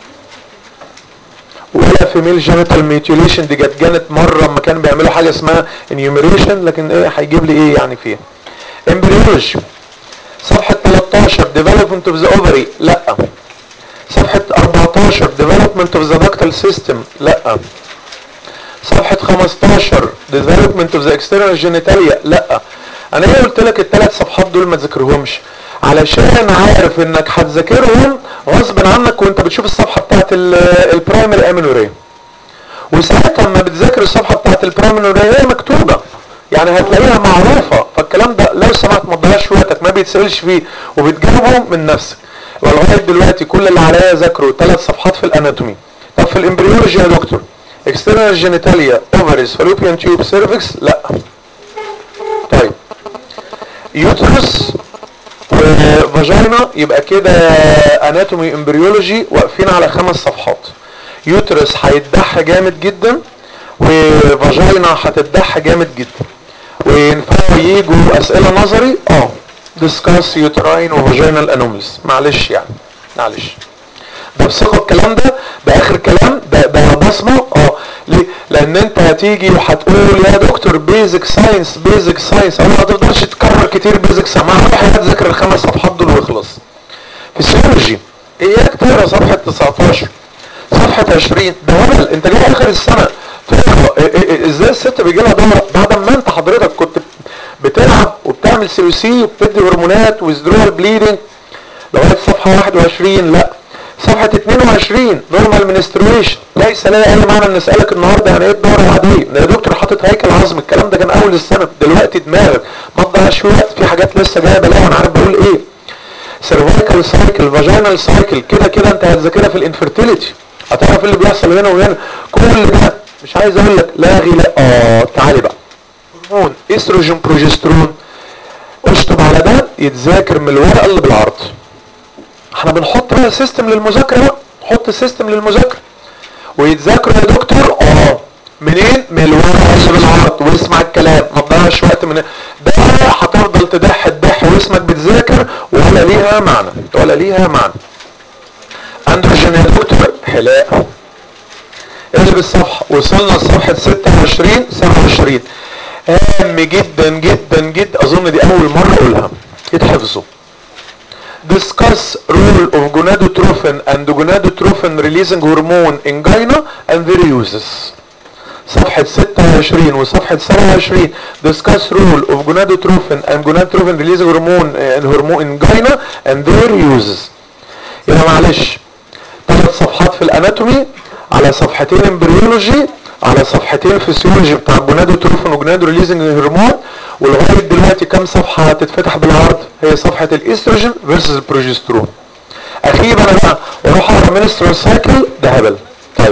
Speaker 2: ولا فيميل جينيتال ميتيوليشن دي جت جانت مره لما كانوا بيعملوا حاجه اسمها انيوميريشن لكن ايه هيجيب لي ايه يعني فيها امبريولوجي صفحه 13 ديفلوبمنت اوف ذا اوفري لا صفحه 14 ديفلوبمنت اوف ذا دكتال سيستم لا صفحه 15 ديفلوبمنت اوف ذا اكسترنال جينيتاليا لا انا ايه قلت لك الثلاث صفحات دول ما تذاكرهمش علشان عارف انك هتذاكرهم غصب عنك وانت بتشوف الصفحه بتاعت البرايمري امينوريا وساعتها لما بتذاكر الصفحه بتاعت البرايمري هي مكتوبه يعني هتلاقيها معروفه فالكلام ده لو سمحت ما تضيعش وقتك ما بيتسالش فيه وبتجاوبه من نفسك ولغايه دلوقتي كل اللي عليا اذاكره ثلاث صفحات في الاناتومي طب في الامبريولوجي يا دكتور اكسترنال جينيتاليا اوفريز فالوبيان تيوب سيرفكس لا طيب يوترس وفاجينا يبقى كده اناتومي امبريولوجي واقفين على خمس صفحات يوترس هيتدح جامد جدا وفاجينا هتتدح جامد جدا وينفعوا يجوا اسئله نظري اه ديسكاس يوتراين وفاجينال انوميز معلش يعني معلش ده بثقه الكلام ده ده اخر كلام ده ده بصمه اه ليه؟ لان انت هتيجي وهتقول يا دكتور بيزك ساينس بيزك ساينس انا ما تقدرش تكرر كتير بيزك ساينس ما روح هتذاكر الخمس صفحات دول واخلص فيسيولوجي اياك تقرا صفحه 19 صفحه 20 ده هبل انت جاي اخر السنه تقرا ازاي الست بيجي لها دوره بعد ما انت حضرتك كنت بتلعب وبتعمل سي سي وبتدي هرمونات ويزدرول بليدنج لغايه صفحه 21 لا صفحة 22 نورمال منسترويشن ليس لها اي معنى ان اسالك النهارده يعني ايه الدوره العاديه ده يا دكتور حاطط هيكل عظم الكلام ده كان اول السنه دلوقتي دماغك ما تضيعش وقت في حاجات لسه جايه بلاها انا عارف بقول ايه سيرفايكال سايكل فاجينال سايكل كده كده انت هتذاكرها في الانفرتيليتي هتعرف اللي بيحصل هنا وهنا كل ده مش عايز اقول لك لاغي لا اه تعالي بقى هرمون استروجين بروجسترون اشطب على ده يتذاكر من الورقه اللي بالعرض احنا بنحط بقى سيستم للمذاكره بقى نحط سيستم للمذاكره ويتذاكروا يا دكتور اه منين من الورقه اللي بالعرض واسمع الكلام ما تضيعش وقت من ده هتفضل تدح تدح واسمك بتذاكر ولا ليها معنى ولا ليها معنى اندروجين يا دكتور حلاقه اقلب الصفحه وصلنا لصفحه 26 27 هام جدا جدا جدا اظن دي اول مره اقولها يتحفظوا discuss role of gonadotrophin and gonadotrophin releasing hormone in gyna and their uses صفحة 26 وصفحة 27 discuss role of gonadotrophin and gonadotrophin releasing hormone and hormone in gyna and their uses يبقى معلش ثلاث صفحات في الاناتومي على صفحتين امبريولوجي على صفحتين فيسيولوجي بتاع الجونادوتروفين وجونادو ريليزنج هرمون ولغايه دلوقتي كام صفحه هتتفتح بالعرض هي صفحه الاستروجين فيرسز البروجسترون اخيرا انا بقى واروح اقرا منسترال سايكل ده هبل طيب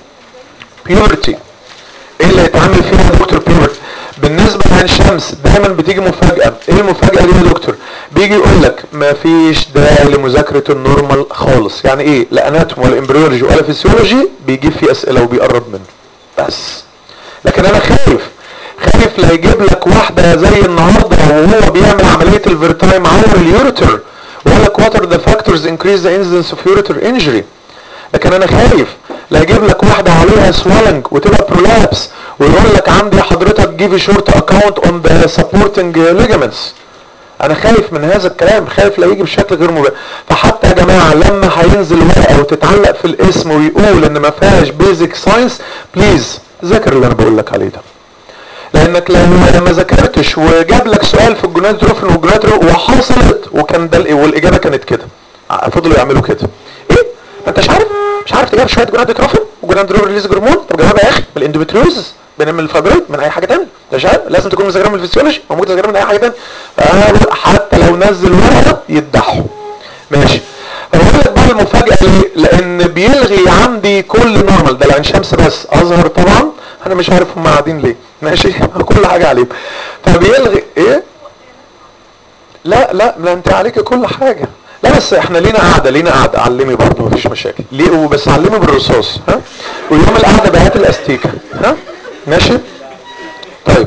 Speaker 2: بيورتي ايه اللي هيتعمل فيها يا دكتور بيورتي بالنسبه لعين شمس دايما بتيجي مفاجاه ايه المفاجاه دي يا دكتور بيجي يقول لك مفيش داعي لمذاكره النورمال خالص يعني ايه لا اناتوم ولا امبريولوجي ولا فيسيولوجي بيجيب فيه اسئله وبيقرب منه بس لكن انا خايف خايف لا يجيب لك واحدة زي النهاردة وهو بيعمل عملية الفيرتايم عامل اليوريتر ويقول لك what are the factors increase the incidence of ureter injury لكن انا خايف لا يجيب لك واحدة عليها swelling وتبقى prolapse ويقول لك عندي حضرتك give a short account on the supporting ligaments انا خايف من هذا الكلام خايف لا يجي بشكل غير مباشر فحتى يا جماعه لما هينزل ورقه وتتعلق في الاسم ويقول ان ما فيهاش بيزك ساينس بليز ذاكر اللي انا بقول لك عليه ده لانك لو ما ذاكرتش وجاب لك سؤال في الجونادروفين والجونادرو وحصلت وكان ده والاجابه كانت كده فضلوا يعملوا كده ايه ما انتش عارف مش عارف تجيب شويه جونادروفين وجونادرو ريليز هرمون طب جاوبها يا اخي من الاندوميتريوزس من الفابريت من اي حاجه ثانيه مش عارف لازم تكون مذاكرها من الفسيولوجي او ممكن تذاكرها من اي حاجه ثانيه حتى لو نزل ورقه يذبحوا ماشي بقول لك بقى المفاجاه ليه؟ لان بيلغي عندي كل نورمال ده العين شمس بس ازهر طبعا انا مش عارف هم قاعدين ليه ماشي كل حاجه عليهم فبيلغي ايه لا لا لا انت عليك كل حاجه لا بس احنا لينا قاعده لينا قاعده علمي برضه مفيش مشاكل ليه بس علمي بالرصاص ها ويوم القعده بهات الاستيكه ها ماشي طيب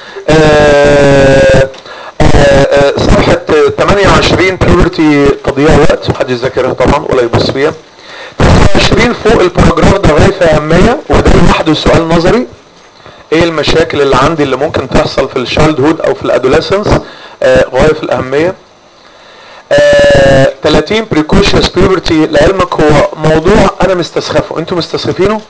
Speaker 2: آه آه صفحة 28 بيورتي تضييع وقت محدش ذاكرها طبعا ولا يبص فيها 29 فوق الباراجراف ده غاية في أهمية وده لوحده سؤال نظري ايه المشاكل اللي عندي اللي ممكن تحصل في الشايلد هود او في الادوليسنس آه غاية في الأهمية آه 30 بريكوشنز بيورتي لعلمك هو موضوع انا مستسخفه انتوا مستسخفينه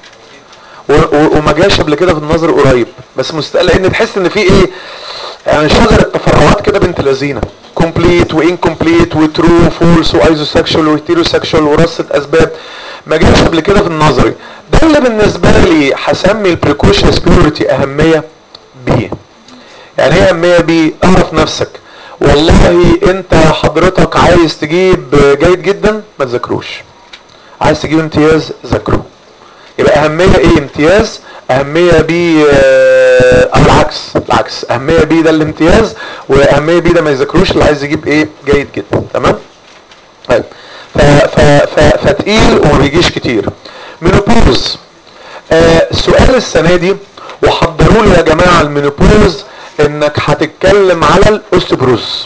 Speaker 2: وما جاش قبل كده في النظر قريب بس مستقل لان تحس ان في ايه يعني شجره تفرعات كده بنت لذينه كومبليت وانكمبليت وترو فولس وايزوسكشوال وهيتيروسكشوال ورصه اسباب ما جاش قبل كده في النظري ده اللي بالنسبه لي هسمي البريكوشنز بيورتي اهميه بي يعني ايه اهميه بي اعرف نفسك والله انت حضرتك عايز تجيب جيد جدا ما تذاكروش عايز تجيب امتياز ذاكره يبقى اهمية ايه امتياز اهمية بي او العكس العكس اهمية بي ده الامتياز واهمية بي ده ما يذاكروش اللي عايز يجيب ايه جيد جدا تمام طيب فتقيل وما بيجيش كتير مينوبوز آه سؤال السنة دي وحضروا لي يا جماعة المينوبوز انك هتتكلم على الاوستوبروز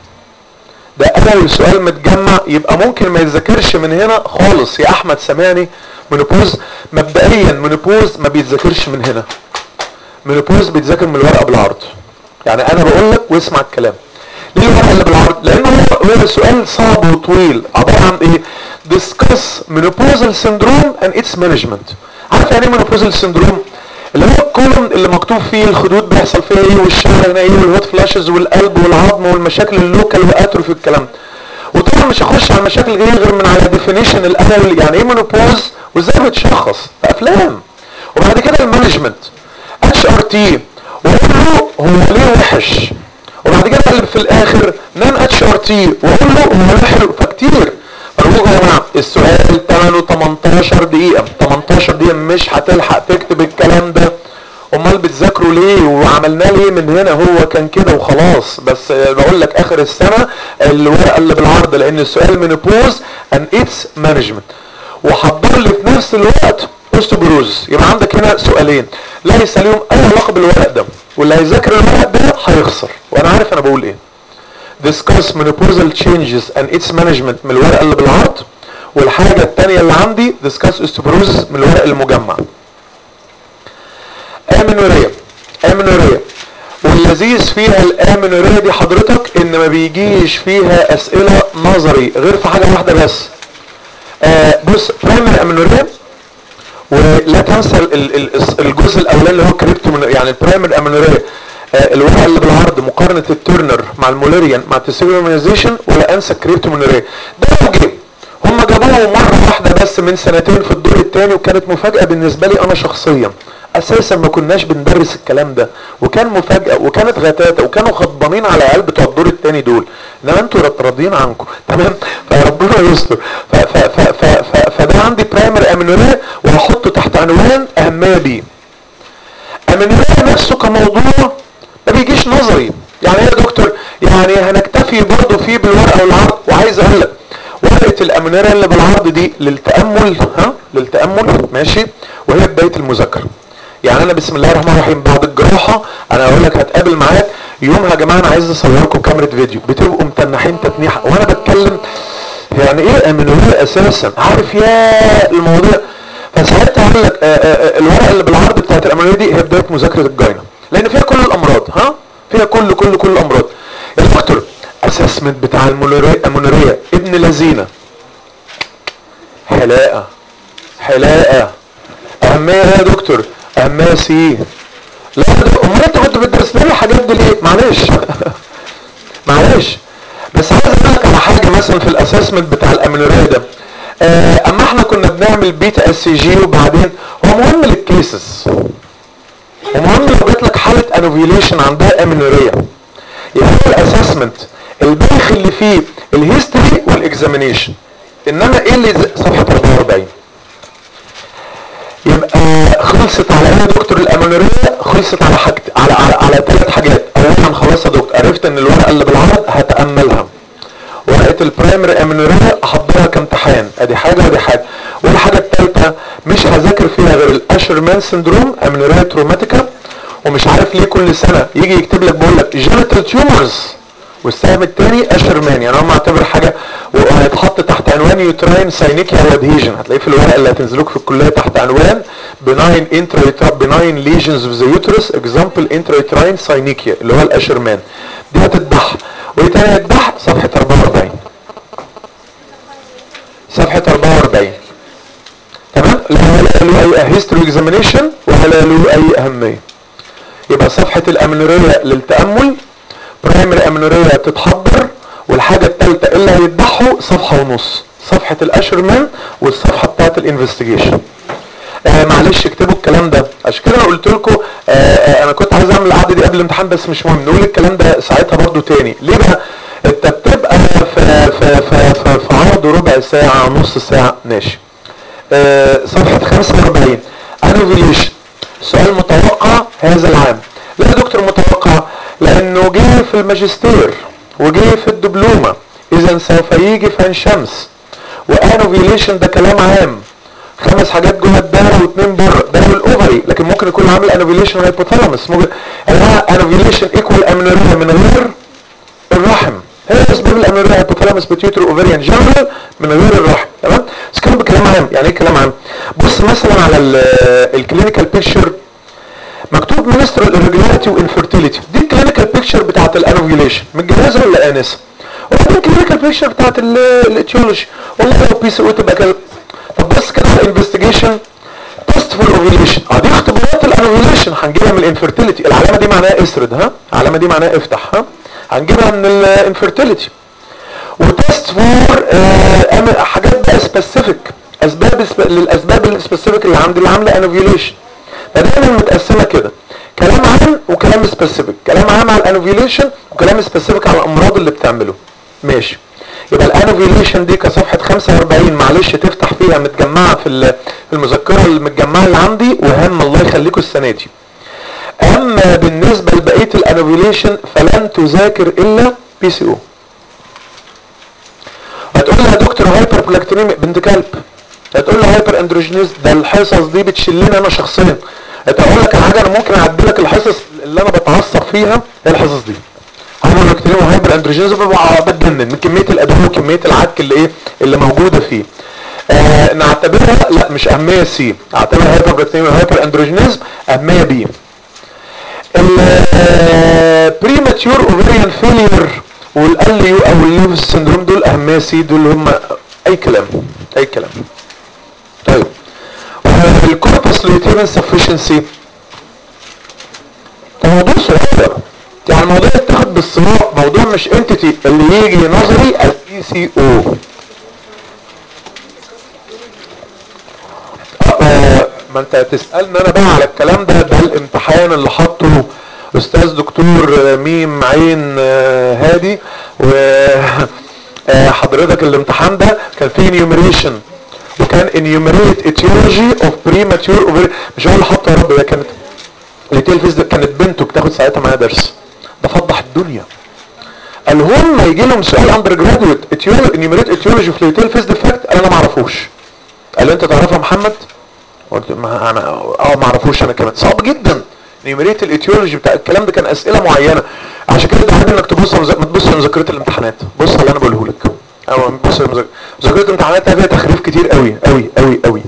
Speaker 2: ده اول سؤال متجمع يبقى ممكن ما يتذاكرش من هنا خالص يا احمد سامعني مينوبوز مبدئيا مينوبوز ما بيتذاكرش من هنا مينوبوز بيتذاكر من الورقه بالعرض يعني انا بقول لك واسمع الكلام ليه الورقه اللي بالعرض لانه هو هو سؤال صعب وطويل عباره عن ايه discuss menopausal syndrome and its management عارف يعني ايه menopausal syndrome اللي هو الكولوم اللي مكتوب فيه الخدود بيحصل فيها ايه والشعر هنا ايه والهوت فلاشز والقلب والعظم والمشاكل اللوكال واتروفي الكلام ده وطبعا مش هخش على المشاكل غير غير من على ديفينيشن الاول يعني ايه مونوبوز وازاي بتشخص في افلام وبعد كده المانجمنت اتش ار تي واقول له هو ليه وحش وبعد كده اقلب في الاخر نان اتش ار تي واقول له هو حلو فكتير ارجوكم يا جماعه السؤال ثمنه 18 دقيقه 18 دقيقه مش هتلحق تكتب الكلام ده امال بتذاكروا ليه وعملناه ليه من هنا هو كان كده وخلاص بس بقول لك اخر السنه الورقه اللي بالعرض لان السؤال منوبوز ان اتس مانجمنت وحضر لي في نفس الوقت اوستوبروز يبقى عندك هنا سؤالين ليس ليهم اي علاقه بالورق ده واللي هيذاكر الورق ده هيخسر وانا عارف انا بقول ايه discuss menopausal changes and its management من الورقه اللي بالعرض والحاجه الثانيه اللي عندي discuss osteoporosis من الورق المجمع امنوريا امنوريا واللذيذ فيها الامنوريا دي حضرتك ان ما بيجيش فيها اسئله نظري غير في حاجه واحده بس آه بص برايمري امنوريا ولا تنسى الجزء الاولاني اللي هو كريبتو يعني البرايمري امنوريا آه الورقه اللي بالعرض مقارنه الترنر مع الموليريان مع التسيجومينيزيشن ولا انسى الكريبتومونوريا ده لو جه هم جابوه مره واحده بس من سنتين في الدور الثاني وكانت مفاجاه بالنسبه لي انا شخصيا اساسا ما كناش بندرس الكلام ده وكان مفاجاه وكانت غتاته وكانوا غضبانين على العيال بتوع الدور الثاني دول انما انتوا راضيين عنكم تمام فربنا يستر فده عندي برايمري امينوريا وهحطه تحت عنوان اهميه بيه امينوريا نفسه كموضوع ما بيجيش نظري يعني ايه يا دكتور يعني هنكتفي برضه فيه بالورقه والعرض وعايز اقول لك ورقه الامينوريا اللي بالعرض دي للتامل ها للتامل ماشي وهي بدايه المذاكره يعني انا بسم الله الرحمن الرحيم بعد الجراحه انا اقول لك هتقابل معاك يومها يا جماعه انا عايز اصور لكم كاميرا فيديو بتبقوا متنحين تتنيحه وانا بتكلم يعني ايه امينوريا اساسا عارف يا الموضوع فساعتها هقول لك الورقه اللي بالعرض بتاعت الامينوريا دي هي بدايه مذاكره الجاينه لان فيها كل الامراض ها فيها كل كل كل الامراض يا دكتور اسسمنت بتاع المونوريا المونوريا ابن لذينه حلاقه حلاقه اهميه يا دكتور اهميه سي لا امال انت كنت بتدرس لنا الحاجات دي ليه معلش معلش بس عايز اقول لك على حاجه مثلا في الاسسمنت بتاع الامينوريا ده آه اما احنا كنا بنعمل بيتا اس سي جي وبعدين هو مهم للكيسز ومهم لو جات لك حاله انوفيليشن عندها امينوريا يبقى هو الاسسمنت الباخ اللي فيه الهيستوري والاكزامينيشن انما ايه اللي زي- صفحه 44 يبقى خلصت على ايه يا دكتور الامونوريا خلصت على حاجت على على, على ثلاث حاجات اولا خلاص يا دكتور عرفت ان الورقه اللي بالعرض هتاملها ورقه البرايمري امونوريا احضرها كامتحان ادي حاجه ودي حاجه والحاجه الثالثه مش هذاكر فيها غير الاشرمان سندروم امونوريا تروماتيكا ومش عارف ليه كل سنه يجي يكتب لك بيقول لك جينيتال تيومرز والسهم الثاني اشرمان يعني هو معتبر حاجه وهيتحط تحت عنوان يوتراين ساينيكيا وادهيجن هتلاقيه في الورقه اللي هتنزلوك في الكليه تحت عنوان بناين انترا بناين ليجنز اوف ذا يوترس اكزامبل انترا ساينيكيا اللي هو الاشرمان دي هتتبح وايه تاني هتتبح صفحه 44 صفحه 44 تمام لا له اي هيستوري اكزامينيشن ولا له اي اهميه يبقى صفحه الامنوريه للتامل برايمري امنوريه تتحضر والحاجه الثالثه اللي هيذبحوا صفحه ونص صفحه الاشرمان والصفحه بتاعت الانفستيجيشن آه معلش اكتبوا الكلام ده عشان كده انا قلت لكم آه آه انا كنت عايز اعمل القعده دي قبل الامتحان بس مش مهم نقول الكلام ده ساعتها برضو تاني ليه بقى انت بتبقى في في في في, في عرض ربع ساعه نص ساعه ماشي آه صفحه 45 انوفيليشن سؤال متوقع هذا العام لا يا دكتور متوقع لانه جه في الماجستير وجه في الدبلومه اذا سوف يجي في عين شمس وانوفيليشن ده كلام عام خمس حاجات جوه الدايره واثنين بره ده هو الاوفري لكن ممكن يكون عامل انوفيليشن هايبوثالاموس ممكن انها انوفيليشن ايكوال امنوريا من غير الرحم هي اسباب الامنوريا هايبوثالاموس بيتيوتر اوفريان جنرال من غير الرحم تمام بس كلام بكلام عام يعني ايه كلام عام بص مثلا على الكلينيكال بيكتشر مكتوب منسترال irregularity وانفيرتيليتي دي الكلينيكال بيكتشر بتاعت الانوفيليشن متجوزه ولا انسه وبعدين الكلينيكال بيكتشر بتاعت الاتيولوجي والله لو بي سي او تبقى كده طب بص كده على الانفستيجيشن تيست فور اوفيليشن اه دي اختبارات الانوفيليشن هنجيبها من الانفيرتيليتي العلامه دي معناها اسرد ها العلامه دي معناها افتح ها هنجيبها من الانفيرتيليتي وتيست فور آه حاجات بقى سبيسيفيك اسباب للاسباب السبيسيفيك اللي عند اللي عامله انوفيليشن فدايما متقسمه كده كلام عام وكلام سبيسيفيك كلام عام على الانوفيليشن وكلام سبيسيفيك على الامراض اللي بتعمله ماشي يبقى الانوفيليشن دي كصفحه 45 معلش تفتح فيها متجمعه في المذكره المتجمعه اللي عندي وهم الله يخليكم السنه دي اما بالنسبه لبقيه الانوفيليشن فلن تذاكر الا بي سي او هتقول لي يا دكتور هايبر بلاكتينيميا بنت كلب هتقول لي هايبر اندروجينيز ده الحصص دي بتشلني انا شخصيا هتقول لك حاجه انا ممكن اعدي لك الحصص اللي انا بتعصب فيها هي الحصص دي هايبر بلاكتينيميا وهايبر اندروجينيز بتجنن من كميه الادويه وكميه العك اللي ايه اللي موجوده فيه آه نعتبرها لا مش اهميه سي اعتبرها هايبر بلاكتينيميا وهايبر اندروجينيز اهميه بي البريماتيور اوفريان فيلير والاليو او الليفز سندروم دول اهميه سي دول هم اي كلام اي كلام طيب الكوربس لوتيرن سفشنسي ده موضوع صغير يعني الموضوع يتاخد بالصراع موضوع مش انتيتي اللي يجي نظري البي سي او ما انت تسالني انا بقى على الكلام ده ده الامتحان اللي حطه استاذ دكتور ميم عين هادي و حضرتك الامتحان ده كان فيه انيومريشن وكان enumerate etiology of premature ovarian مش هو اللي حطه يا رب ده كانت ليتيل فيز ده كانت بنته بتاخد ساعتها معايا درس ده فضح الدنيا قال هم يجي لهم سؤال اندر جرادويت enumerate etiology of ليتيل فيز ديفكت انا ما اعرفوش قال لي انت تعرفها محمد قلت ما انا اه ما اعرفوش انا كمان صعب جدا نيميريت الايتيولوجي بتاع الكلام ده كان اسئله معينه عشان كده ده انك تبص ما تبصش لمذاكره الامتحانات بص على اللي انا بقوله لك او بص مذاكره الامتحانات فيها تخريف كتير قوي قوي قوي قوي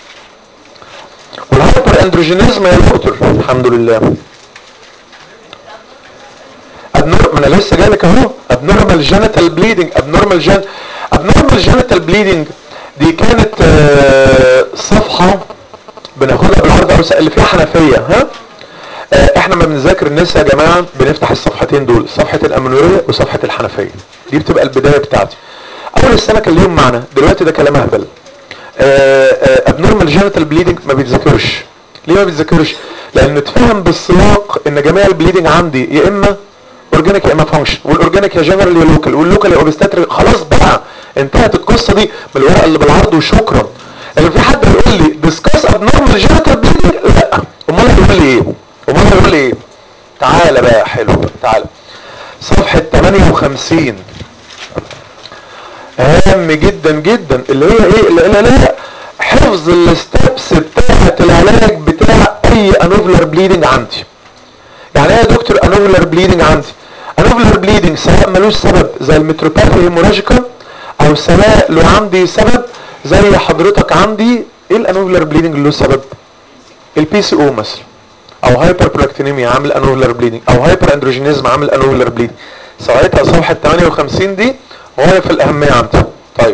Speaker 2: والهايبر اندروجينيزم يا دكتور الحمد لله ابنور ما انا لسه جاي لك اهو abnormal genital bleeding abnormal gen abnormal genital bleeding دي كانت آه، صفحة بناخدها بالعرض او اللي فيها حنفية ها آه، احنا ما بنذاكر النساء يا جماعة بنفتح الصفحتين دول صفحة الامنورية وصفحة الحنفية دي بتبقى البداية بتاعتي اول السنة كان ليهم معنى دلوقتي ده كلام اهبل ابنورمال جينيتال بليدنج ما بيتذكرش ليه ما بيتذكرش لان اتفهم بالسياق ان جميع البليدنج عندي يا اما اورجانيك يا اما فانكشن والاورجانيك يا جنرال يا لوكال واللوكال يا اوبستاتريك خلاص بقى انتهت القصه دي من الورقه اللي بالعرض وشكرا لكن في حد يقول لي ديسكاس ابنورمال جينيتال بليدنج لا امال هيقول لي ايه امال هيقول لي ايه تعالى بقى يا حلو بقى، تعالى صفحه 58 هام جدا جدا اللي هي ايه اللي لا لا حفظ الستبس بتاعه العلاج بتاع اي انوفلر بليدنج عندي يعني ايه يا دكتور انوفلر بليدنج عندي انوفلر بليدنج سواء ملوش سبب زي المتروباثي هيموراجيكال او سواء لو عندي سبب زي حضرتك عندي ايه الانوفلر بليدنج اللي له سبب البي سي او مثلا او هايبر برولاكتينيميا عامل انوفلر بليدنج او هايبر اندروجينيزم عامل انوفلر بليدنج ساعتها صفحه 58 دي غايه في الاهميه عندي طيب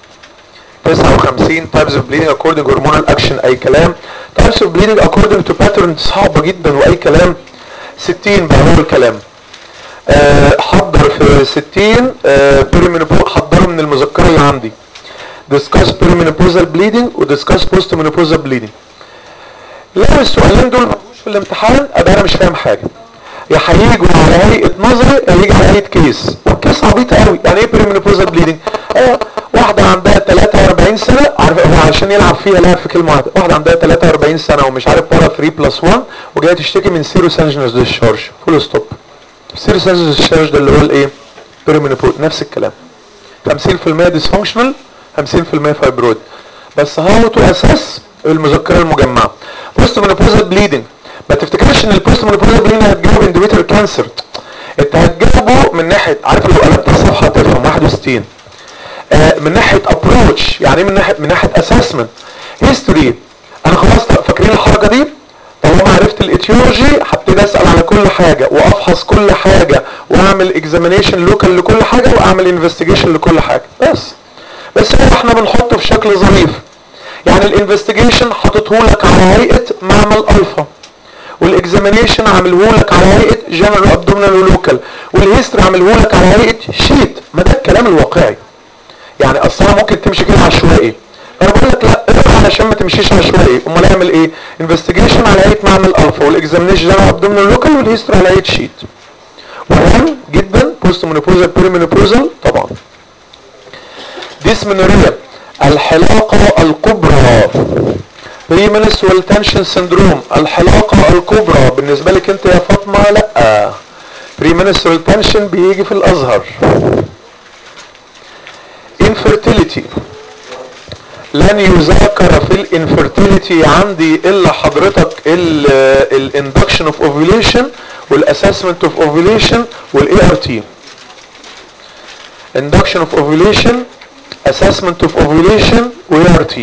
Speaker 2: 59 types of bleeding according hormonal action اي كلام types of bleeding according to pattern صعبه جدا واي كلام 60 بقى هو الكلام أه حضر في 60 أه perimenopause حضره من المذكره اللي عندي discuss perimenopausal bleeding و discuss postmenopausal bleeding لو السؤالين دول مجوش في الامتحان ابقى انا مش فاهم حاجه يا هيجوا على هيئه نظري يا هيجي على هيئه كيس والكيس عبيط قوي يعني ايه بريمينوبوزال بليدنج آه واحده عندها 43 سنه عارف هو عشان يلعب فيها لعب في كلمه واحده واحده عندها 43 سنه ومش عارف بارا 3 بلس 1 وجايه تشتكي من سيرو سانجنس ديشارج فول ستوب سيرو سانجنس ديشارج ده اللي هو الايه بريمينوبوز نفس الكلام 50% ديسفانكشنال 50% فايبرويد بس هاو تو اساس المذكره المجمعه بوست مونوبوزال بليدنج ما تفتكرش ان البوست مونوبوزال بليدنج هتجاوب اندوميتر كانسر انت هتجاوبه من ناحيه عارف لو قلبت الصفحه تفهم 61 آه من ناحيه ابروتش يعني ايه من ناحيه من ناحيه اسسمنت هيستوري انا خلاص فاكرين الحركه دي طالما عرفت الايتيولوجي هبتدي اسال على كل حاجه وافحص كل حاجه واعمل اكزامينيشن لوكال لكل حاجه واعمل انفستيجيشن لكل حاجه بس بس هو احنا بنحطه في شكل ظريف يعني الانفستيجيشن حاطته لك على هيئه معمل الفا والاكزامينيشن عامله لك على هيئه جنرال ابدومينال ولوكال والهيستوري عامله لك على هيئه شيت ما ده الكلام الواقعي يعني اصلا ممكن تمشي كده عشوائي انا بقول لك لا اقرا علشان ما تمشيش عشوائي امال اعمل ايه انفستيجيشن على هيئه معمل الفا والاكزامينيشن جنرال ابدومينال ولوكال والهيستوري على هيئه شيت مهم جدا بوست مونوبوزال بيريمينوبوزال طبعا ديسمنوريا الحلاقة الكبرى بريمنسوال تنشن سندروم الحلاقة الكبرى بالنسبة لك انت يا فاطمة لا بريمنسوال تنشن بيجي في الازهر infertility لن يذكر في الانفرتيليتي عندي الا حضرتك الاندكشن اوف اوفيليشن والاسسمنت اوف اوفيليشن والاي ار تي induction of ovulation assessment of ovulation و ART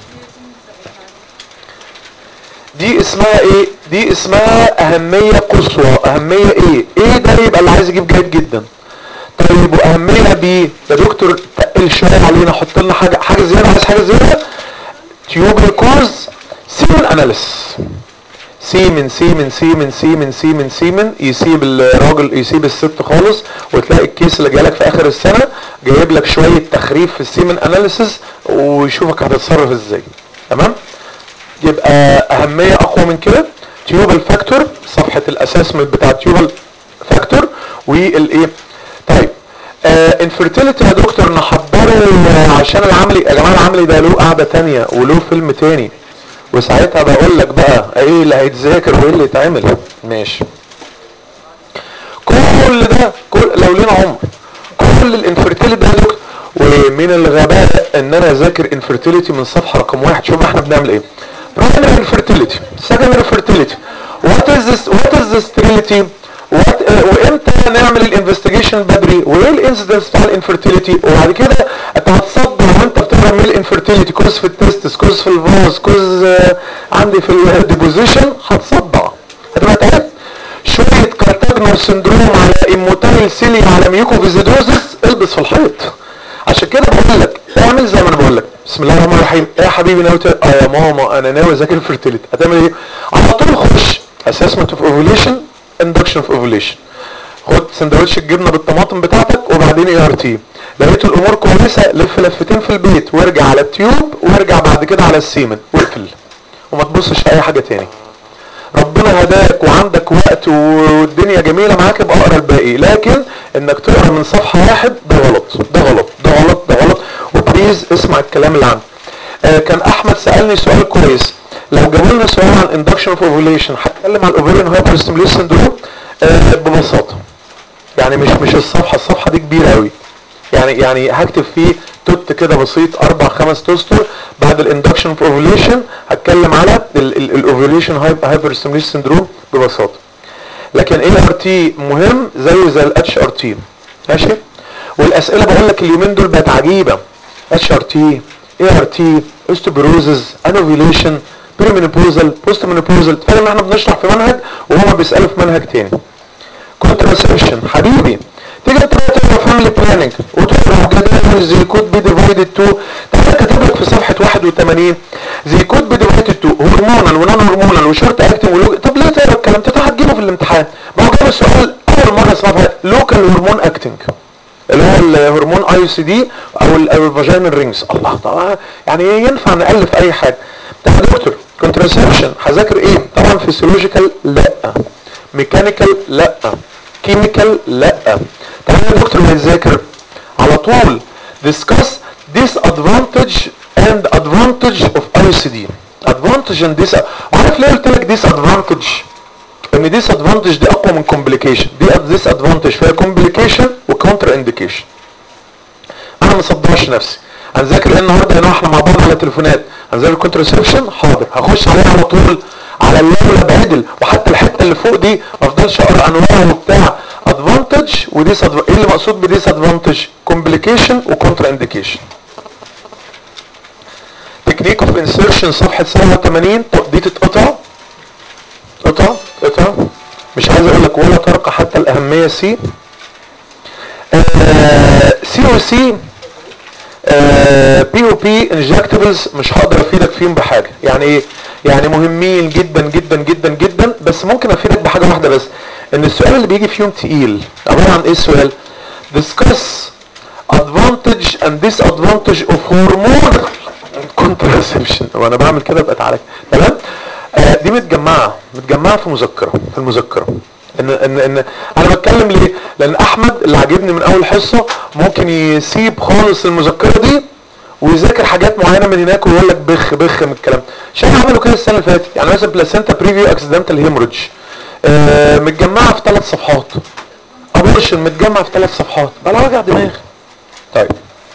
Speaker 2: دي اسمها ايه دي اسمها اهمية قصوى اهمية ايه ايه ده يبقى اللي عايز يجيب جيد جدا طيب واهمية بيه يا دكتور تقل شوية علينا حط لنا حاجة حاجة زيادة عايز حاجة زيادة تيوبر كوز سيمن اناليس سيمن سيمن سيمن سيمن سيمن سيمن يسيب الراجل يسيب الست خالص وتلاقي الكيس اللي جايلك في اخر السنه جايب لك شويه تخريف في السيمن اناليسيس ويشوفك هتتصرف ازاي تمام يبقى اهميه اقوى من كده تيوبال فاكتور صفحه الاسسمنت بتاع تيوبال فاكتور والايه طيب انفرتيليتي يا دكتور نحضره عشان العملي يا جماعه العملي ده له قعده تانية وله فيلم تاني وساعتها بقول لك بقى ايه اللي هيتذاكر وايه اللي يتعمل ماشي كل ده كل لو لينا عمر كل الانفرتيليتي ده دكتور ومن الغباء ان انا اذاكر انفرتيليتي من صفحه رقم واحد شوف احنا بنعمل ايه primary infertility secondary fertility what is this what is this sterility what uh, وامتى نعمل الانفستيجيشن بدري وايه الانسيدنس بتاع الانفرتيليتي وبعد كده انت هتصدم وانت بتقرا من الانفرتيليتي كوز في التستس كوز في الفاز كوز uh, عندي في الديبوزيشن هتصدع هتبقى تعبت شويه كارتاجنا تيرنر سندروم على اموتايل سيلي على ميوكوفيزيدوزس البس في الحيط عشان كده بقول لك اعمل زي ما انا بقول لك بسم الله الرحمن الرحيم ايه يا حبيبي ناوي ت- اه يا ماما انا ناوي اذاكر فيرتيليتي هتعمل ايه على طول خش اسسمنت اوف اوفوليشن اندكشن اوف اوفوليشن خد سندوتش الجبنه بالطماطم بتاعتك وبعدين اي ار تي لقيت الامور كويسه لف لفتين في البيت وارجع على التيوب وارجع بعد كده على السيمن واقفل وما تبصش في اي حاجه تاني ربنا هداك وعندك وقت والدنيا جميلة معاك يبقى اقرا الباقي لكن انك تقرا من صفحة واحد ده غلط ده غلط ده غلط ده غلط وبليز اسمع الكلام اللي عندي آه كان احمد سألني سؤال كويس لو جابوا لنا سؤال عن induction of ovulation هتكلم عن ovarian hyperstimulation syndrome آه ببساطة يعني مش مش الصفحة الصفحة دي كبيرة قوي يعني يعني هكتب فيه توت كده بسيط اربع خمس توستر بعد الاندكشن اوف اوفوليشن هتكلم على الاوفوليشن هايبر ستيموليشن سندروم ببساطه لكن اي ار تي مهم زيه زي الاتش ار تي ماشي والاسئله بقول لك اليومين دول بقت عجيبه اتش ار تي اي ار تي اوستوبروزز انوفيليشن بريمينوبوزال بوست مينوبوزال تفهم ان احنا بنشرح في منهج وهما بيسالوا في منهج تاني كونتراسبشن حبيبي تيجي انت بقى تقرا فاميلي بلاننج وتقرا كده زي كود بي ديفايدد تو تعالى كاتب لك في صفحه 81 زي كود بي ديفايدد تو هرمونال ونون هرمونال وشورت اكتنج ولوج طب ليه تقرا الكلام ده هتجيبه في الامتحان ما هو جاب السؤال اول مره اسمها لوكال هرمون اكتنج اللي هو الهرمون اي سي دي او ال- او الفاجينال رينجز الله طبعا يعني ينفع نالف اي حاجه طب يا دكتور كونتراسبشن هذاكر ايه طبعا فيسيولوجيكال لا ميكانيكال لا كيميكال لا تعالى يا دكتور هيذاكر على طول discuss disadvantage and advantage of ICD advantage and dis عارف ليه قلت لك disadvantage ان disadvantage دي اقوى من complication دي disadvantage فيها complication وكونتر انديكيشن انا ما صدقش نفسي هنذاكر ايه النهارده هنا احنا مع بعض على تليفونات هنذاكر كونترسبشن حاضر هخش عليها على طول على الليفل بعدل وحتى الحته اللي فوق دي ما افضلش اقرا انواع وبتاع ادفانتج وديس ايه اللي مقصود بديس ادفانتج كومبليكيشن وكونتر انديكيشن تكنيك اوف انسيرشن صفحه 87 طب دي تتقطع قطع قطع مش عايز اقول لك ولا ترقى حتى الاهميه سي سي او سي بي او بي انجكتبلز مش هقدر افيدك فيهم بحاجه يعني ايه يعني مهمين جدا جدا جدا جدا بس ممكن افيدك بحاجه واحده بس ان السؤال اللي بيجي فيهم تقيل عباره عن ايه السؤال discuss advantage and disadvantage of hormonal contraception وانا بعمل كده بقى تعالى تمام آه دي متجمعه متجمعه في مذكره في المذكره ان ان ان انا بتكلم ليه لان احمد اللي عاجبني من اول حصه ممكن يسيب خالص المذكره دي ويذاكر حاجات معينه من هناك ويقول لك بخ بخ من الكلام شايف عملوا كده السنه اللي فاتت يعني مثلا بلاسينتا بريفيو اكسيدنتال هيموريدج آه متجمعه في ثلاث صفحات ابورشن متجمع في ثلاث صفحات بلا وجع دماغ طيب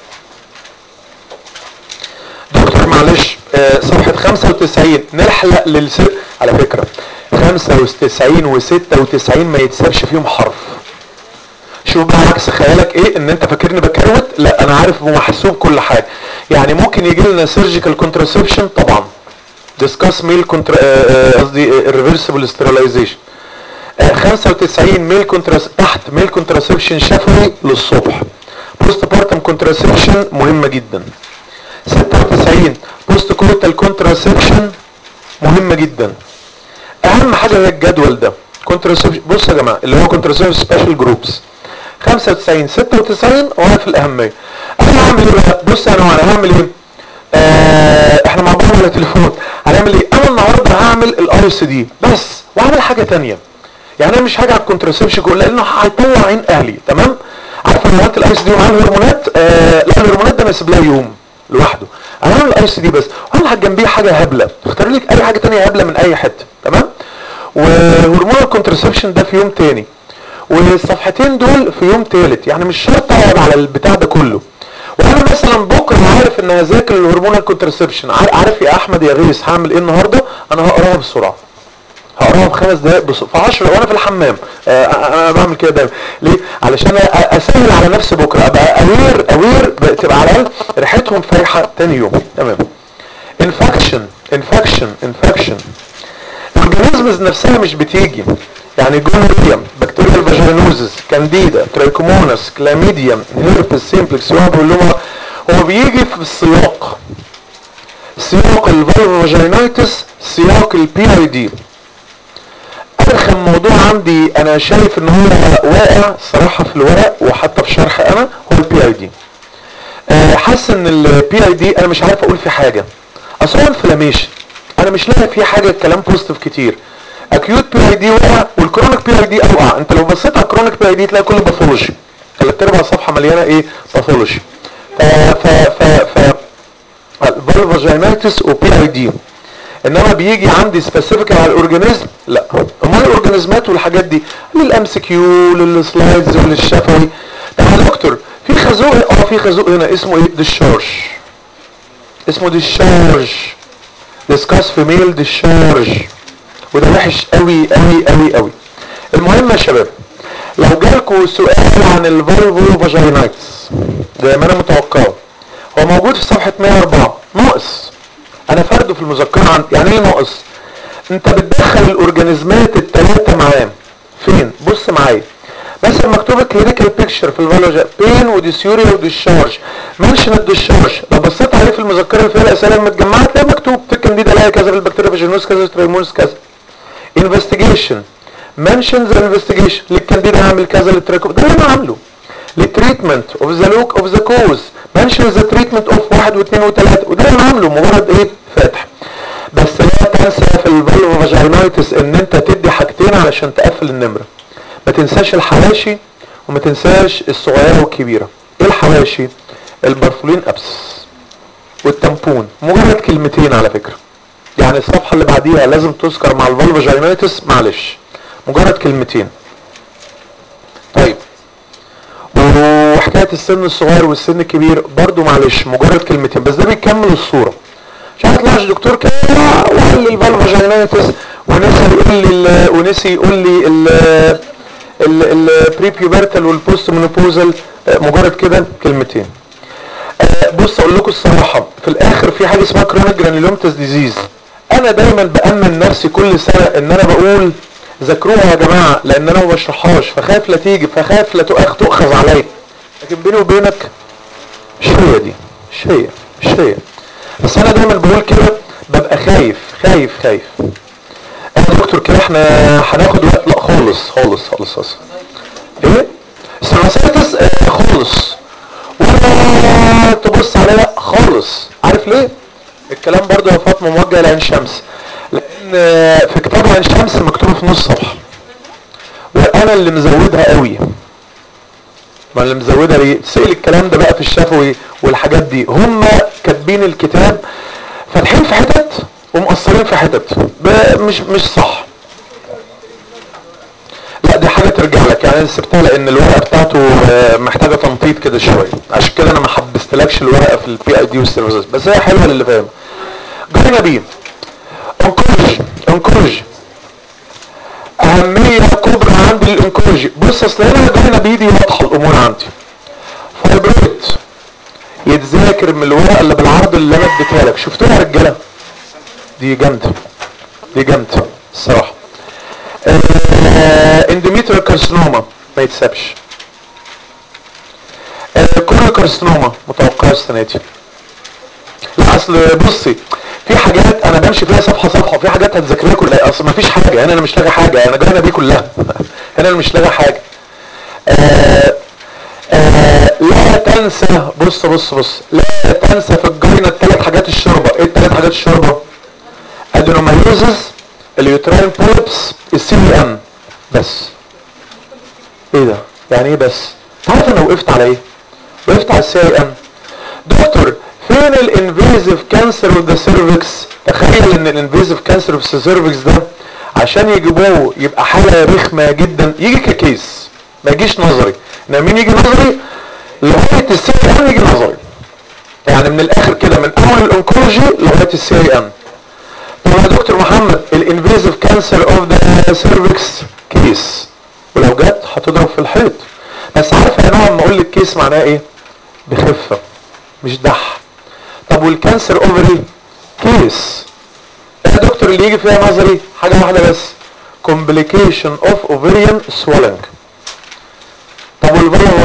Speaker 2: دكتور معلش آه صفحة 95 نحلق للسر على فكرة 95 و96 ما يتسابش فيهم حرف شوف بقى عكس خيالك ايه ان انت فاكرني بكروت لا انا عارف ومحسوب كل حاجة يعني ممكن يجي لنا سيرجيكال كونتراسبشن طبعا ديسكاس ميل كونتر قصدي ريفرسبل ستيرلايزيشن 95 ميل كونتراس تحت ميل كونتراسبشن شفوي للصبح بوست بارتم كونتراسبشن مهمة جدا 96 بوست كورتال كونتراسبشن مهمة جدا اهم حاجة هي الجدول ده كونتراسبشن بص يا جماعة اللي هو كونتراسبشن سبيشال جروبس 95 96 وانا في الاهمية انا هعمل ايه بقى بص يا نوع انا هعمل ايه آه احنا مع بعض على تليفون هنعمل ايه انا النهارده هعمل الاي اس دي بس وهعمل حاجة تانية يعني انا مش هاجي على الكونتراسبشن كله لانه هيطلع عين اهلي تمام عارف انا عملت الاي اس دي ومعاه الهرمونات آه لا الهرمونات ده انا اسيب لها يوم لوحده انا هعمل الاي اس دي بس وهعمل جنبيه حاجه هبله اختار لك اي حاجه تانية هبله من اي حته تمام وهرمون الكونترسبشن ده في يوم تاني والصفحتين دول في يوم تالت يعني مش شرط اقعد على البتاع ده كله وانا مثلا بكره عارف ان هذاكر الهرمون الكونترسبشن عارف يا احمد يا غيث هعمل ايه النهارده انا هقراها بسرعه هقراها بخمس دقايق بس في 10 وانا في الحمام آه انا بعمل كده دايما ليه علشان اسهل على نفسي بكره ابقى اوير اوير تبقى على الاقل ريحتهم فايحه تاني يوم تمام انفكشن انفكشن انفكشن الاورجانيزمز نفسها مش بتيجي يعني جونوريا بكتيريال فاجينوزس كانديدا ترايكوموناس كلاميديا هيربس سيمبلكس يوم هو بيجي في السياق سياق الفالف فاجينايتس سياق البي اي دي ارخم موضوع عندي انا شايف ان هو واقع صراحة في الورق وحتى في شرح انا هو البي اي دي حاسس ان البي اي دي انا مش عارف اقول في حاجة اصلا انفلاميشن انا مش لاقي فيه حاجة كلام بوزيتيف كتير اكيوت بي اي دي وقع والكرونيك بي اي دي اوقع انت لو بصيت على الكرونيك بي اي دي تلاقي كله باثولوجي ثلاث ارباع صفحة مليانة ايه باثولوجي ف ف ف ف الفالفاجينايتس وبي اي دي انما بيجي عندي سبيسيفيك على الاورجانيزم لا امال الاورجانيزمات والحاجات دي للام سي كيو للسلايدز وللشفوي طب يا دكتور في خازوق اه في خازوق هنا اسمه ايه ديشارج اسمه ديشارج ديسكاس في ميل ديشارج وده وحش قوي قوي قوي قوي المهم يا شباب لو جالكوا سؤال عن الفالفو فاجينايتس زي ما انا متوقعه هو موجود في صفحة 104 ناقص انا فرده في المذكرة عن يعني ايه ناقص انت بتدخل الاورجانيزمات التلاتة معاه فين بص معايا مثلا مكتوبة كلينيكال بيكتشر في الفالوجا بين وديسيوريا وديشارج منشن الديشارج لو بصيت عليه في المذكرة اللي فيها الاسئلة المتجمعة تلاقي مكتوب في الكانديدا لاقي كذا في البكتيريا فيجينوس كذا تريمونس كذا انفستيجيشن منشنز انفستيجيشن للكانديدا هعمل كذا للتراكوب ده اللي انا عامله للتريتمنت اوف ذا لوك اوف ذا كوز منشن ذا تريتمنت اوف واحد واثنين وثلاثة وده اللي انا عامله مجرد ايه فاتح بس لا تنسى في الفالفو فاجينايتس ان انت تدي حاجتين علشان تقفل النمرة ما تنساش الحواشي وما تنساش الصغيرة والكبيرة ايه الحواشي البرفولين ابسس والتامبون مجرد كلمتين على فكرة يعني الصفحة اللي بعديها لازم تذكر مع الفالفو فاجينايتس معلش مجرد كلمتين طيب وحكاية السن الصغير والسن الكبير برضو معلش مجرد كلمتين بس ده بيكمل الصورة مش هيطلعش دكتور كده وقال لي الفالفاجينايتس ونسي يقول لي ونسي يقول لي البري بيوبرتال والبوست مونوبوزال مجرد كده كلمتين بص اقول لكم الصراحة في الاخر في حاجة اسمها كرونيك جرانيلومتس ديزيز انا دايما بامن نفسي كل سنة ان انا بقول ذاكروها يا جماعة لان انا ما بشرحهاش فخاف لا تيجي فخاف لا تؤخ تؤخذ عليا لكن بيني وبينك مش هي دي مش هي مش هي بس انا دايما بقول كده ببقى خايف خايف خايف يا دكتور كده احنا هناخد وقت لا خالص خالص خالص خالص ايه سماسيتس اه خالص ولا تبص عليا خالص عارف ليه الكلام برضو يا فاطمه موجه لعين شمس لان في كتاب عين شمس مكتوب في نص صفحه وانا اللي مزودها قوي ما اللي مزودها ليه تسأل الكلام ده بقى في الشفوي والحاجات دي هم كاتبين الكتاب فاتحين في حتت ومقصرين في حتت مش مش صح لا دي حاجة ترجع لك يعني انا سبتها لان الورقة بتاعته محتاجة تنطيط كده شوية عشان كده انا ما حبستلكش الورقة في البي اي دي والسيرفيسز بس هي حلوة للي فاهم جاينا بيه انكورج انكورج اهمية كبرى عندي للانكولوجي بص اصل هنا جاينا بايدي واضحة الامور عندي فايبرويد يتذاكر من الورقة اللي بالعرض اللي انا اديتها لك شفتوها يا رجالة دي جامدة دي جامدة الصراحة اندوميتريال كارسينوما ما يتسابش كوريو كارسينوما متوقعه السنة دي لا اصل بصي في حاجات انا بمشي فيها صفحه صفحه وفي حاجات هتذاكرها كلها اصل ما فيش حاجه هنا انا مش لاقي حاجه انا جاينا بيه كلها هنا انا مش لاقي حاجه آآ آآ لا تنسى بص بص بص لا تنسى في الجاينة الثلاث حاجات الشوربه ايه الثلاث حاجات الشوربه ادينومايوزز اليوتراين بولبس السي ام بس ايه ده يعني ايه بس عارف انا وقفت على ايه وقفت على السي ام دكتور فين الانفيزيف كانسر اوف ذا سيرفكس تخيل ان الانفيزيف كانسر اوف ذا سيرفكس ده عشان يجيبوه يبقى حاله رخمه جدا يجي ككيس ما يجيش نظري انما مين يجي نظري لغايه السي ام يجي نظري يعني من الاخر كده من اول الانكولوجي لغايه السي ام طب يا دكتور محمد الانفيزيف كانسر اوف ذا سيرفكس كيس ولو جت هتضرب في الحيط بس عارف يا نوع ما اقول لك كيس معناها ايه بخفه مش دح طب والكانسر اوفري كيس يا دكتور اللي يجي فيها نظري حاجه واحده بس complication of ovarian swelling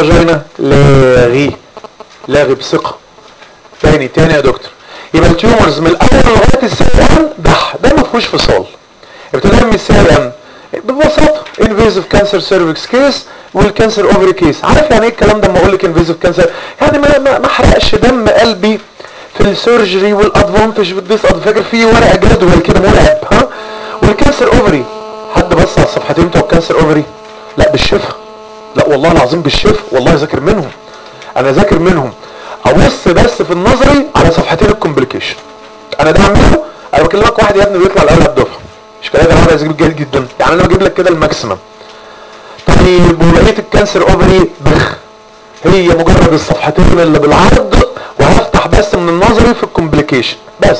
Speaker 2: فاجينا لاغي لاغي بثقه تاني تاني يا دكتور يبقى التيومرز من الاول لغايه السي ام ده ده ما فيهوش فصال ابتداء من السي ام ببساطه انفيزيف كانسر سيرفكس كيس والكانسر اوفري كيس عارف يعني ايه الكلام ده لما اقول لك انفيزيف كانسر يعني ما ما ما احرقش دم قلبي في السيرجري والادفانتج والديس فاكر في ورقه جدول كده مرعب ها والكانسر اوفري حد بص على الصفحتين بتوع الكانسر اوفري لا بالشفا لا والله العظيم بالشفا والله ذاكر منهم انا ذاكر منهم ابص بس في النظري على صفحتين الكومبليكيشن انا ده عامله انا بكلمك واحد يا ابني بيطلع الاول الدفعه مش كلام انا عايز اجيب جيد جدا يعني انا بجيب لك كده الماكسيمم طيب وبقيه الكانسر اوفري بخ هي مجرد الصفحتين اللي بالعرض وهفتح بس من النظري في الكومبليكيشن بس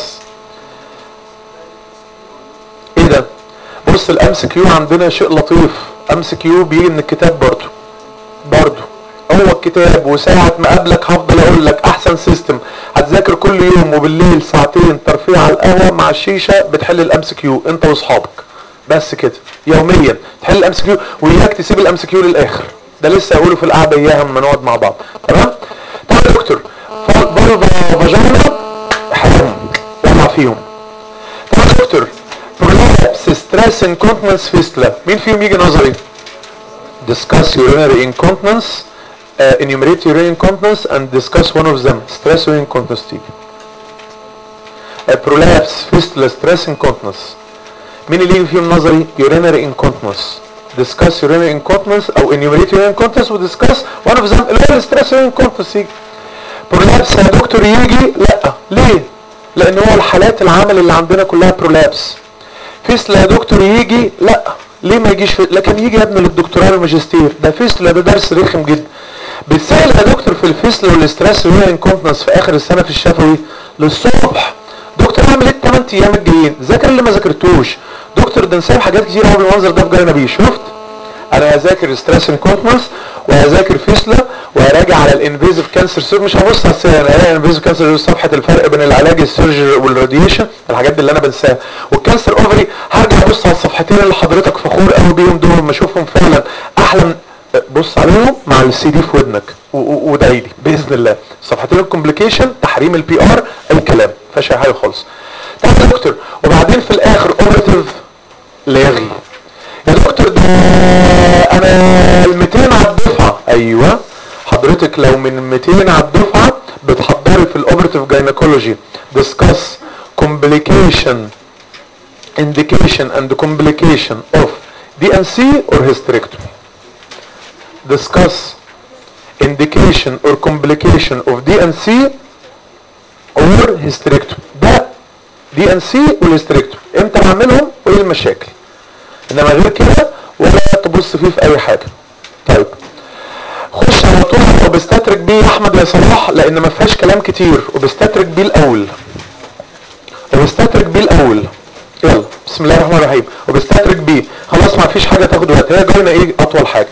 Speaker 2: ايه ده بص الامس كيو عندنا شيء لطيف امس كيو بيجي من الكتاب برضو برضو هو الكتاب وساعة ما قابلك هفضل اقول لك احسن سيستم هتذاكر كل يوم وبالليل ساعتين ترفيه على القهوة مع الشيشة بتحل الامس كيو انت واصحابك بس كده يوميا تحل الامس كيو وإياك تسيب الامس كيو للاخر ده لسه هقوله في القعدة اياها اما نقعد مع بعض تمام طب يا دكتور فالفا فاجينا حرام يقع فيهم طب يا دكتور prolapse stress incontinence fistula مين فيهم يجي نظري discuss urinary incontinence uh, enumerate urinary incontinence and discuss one of them stress urinary incontinence تيجي uh, prolapse fistula stress incontinence مين اللي يجي فيهم نظري urinary incontinence discuss urinary incontinence او enumerate urinary incontinence و discuss one of them اللي هو stress urinary incontinence يجي prolapse يا دكتور يجي لا ليه لان هو الحالات العمل اللي عندنا كلها prolapse فيسلا يا دكتور يجي لا ليه ما يجيش في... لكن يجي يا ابني للدكتوراه والماجستير ده فيسلا ده درس رخم جدا بتسأل يا دكتور في الفيسلا والاسترس والانكونتنس في اخر السنه في الشفوي للصبح دكتور اعمل ايه الثمان ايام الجايين ذاكر اللي ما ذاكرتوش دكتور ده نسيب حاجات كتير قوي بالمنظر ده في جاي نبي شفت انا هذاكر ستريس انكونتنس وهذاكر فيسلا وهراجع على الانفيزيف كانسر سير مش هبص على السير انا الانفيزيف كانسر صفحه الفرق بين العلاج السيرجري والراديشن الحاجات دي اللي انا بنساها والكانسر اوفري هرجع ابص على الصفحتين اللي حضرتك فخور قوي بيهم دول لما اشوفهم فعلا احلى بص عليهم مع السي دي في ودنك وادعي لي باذن الله صفحتين الكومبليكيشن تحريم البي ار اي كلام فيهاش اي حاجه خالص طب يا دكتور وبعدين في الاخر اوبرتيف لاغي يا دكتور ده انا ال 200 على الدفعه ايوه حضرتك لو من 200 على الدفعه بتحضري في الاوبرتيف جاينيكولوجي ديسكاس complication indication and complication of DNC or hysterectomy discuss indication or complication of DNC or hysterectomy ده DNC والhysterectomy امتى بعملهم وايه المشاكل انما غير كده ولا تبص فيه في اي حاجه طيب خش على طول على وبستترك بيه يا احمد يا صلاح لان ما فيهاش كلام كتير وبستترك بيه الاول وبستترك بيه الاول يلا بسم الله الرحمن الرحيم وبستترك بيه خلاص ما فيش حاجه تاخد وقت هي جاينا ايه اطول حاجه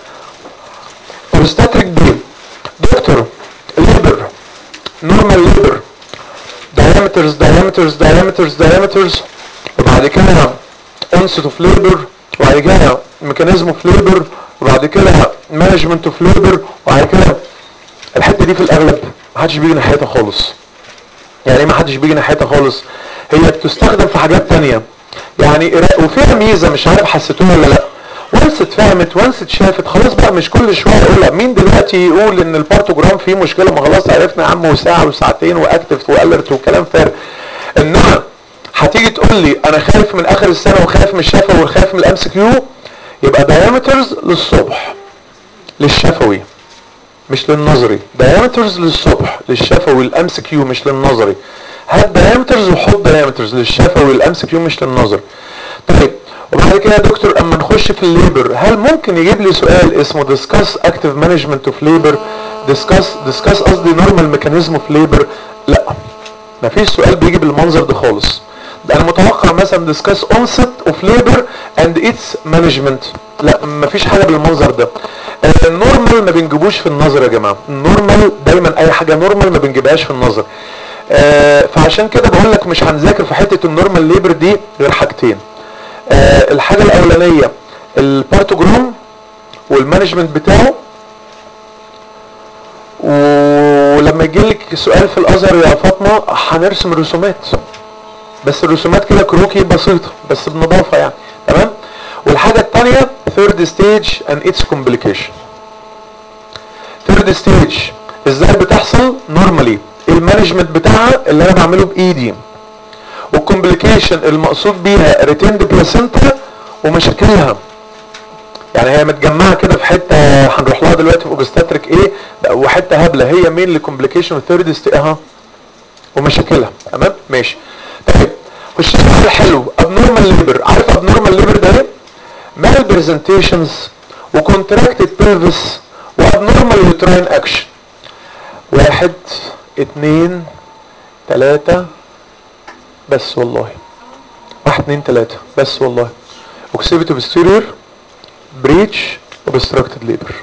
Speaker 2: وبستترك بيه دكتور ليبر نورمال ليبر diameters diameters diameters diameters وبعد كده onset of labor وبعد كده mechanism of labor وبعد كده management of labor وبعد كده الحته دي في الاغلب محدش بيجي ناحيتها خالص يعني ايه محدش بيجي ناحيتها خالص هي بتستخدم في حاجات تانية يعني وفيها ميزه مش عارف حسيتوها ولا لا وانس اتفهمت وانس اتشافت خلاص بقى مش كل شويه اقولها مين دلوقتي يقول ان البارتوجرام فيه مشكله ما خلاص عرفنا يا عم وساعه وساعتين واكتف والرت وكلام فارغ انما هتيجي تقول لي انا خايف من اخر السنه وخايف من الشفوي وخايف من الام سي كيو يبقى دايمترز للصبح للشفوي مش للنظري دايمترز للصبح للشفوي الام سي كيو مش للنظري هات دايمترز وحط دايمترز للشفوي الام سي كيو مش للنظري طيب وبعد كده يا دكتور اما نخش في الليبر هل ممكن يجيب لي سؤال اسمه discuss active management of labor discuss discuss قصدي normal mechanism of labor لا مفيش سؤال بيجي بالمنظر ده خالص ده انا متوقع مثلا discuss onset of labor and its management لا مفيش حاجه بالمنظر ده النورمال ما بنجيبوش في النظر يا جماعه النورمال دايما اي حاجه نورمال ما بنجيبهاش في النظر آه فعشان كده بقول لك مش هنذاكر في حته النورمال ليبر دي غير حاجتين آه الحاجه الاولانيه البارتوجرام والمانجمنت بتاعه لما يجيلك سؤال في الازهر يا فاطمه هنرسم رسومات بس الرسومات كده كروكي بسيطه بس بنظافه يعني تمام والحاجه الثانيه ثيرد ستيج اند اتس كومبليكيشن ثيرد ستيج ازاي بتحصل نورمالي المانجمنت بتاعها اللي انا بعمله بايدي والكومبليكيشن المقصود بيها ريتيند بلاسنتا ومشاكلها يعني هي متجمعه كده في حته هنروح لها دلوقتي في اوبستاتريك ايه وحته هبله هي مين لكومبليكيشن ثيرد ستيج اها ومشاكلها تمام ماشي طيب خش سؤال حلو ابنورمال ليبر عارف ابنورمال ليبر ده ايه مال برزنتيشنز وكونتراكتد بيلفس وابنورمال يوتراين اكشن واحد اتنين تلاتة بس والله واحد اتنين تلاتة بس والله اوكسيبيتو بستيريور بريتش وبستراكتد ليبر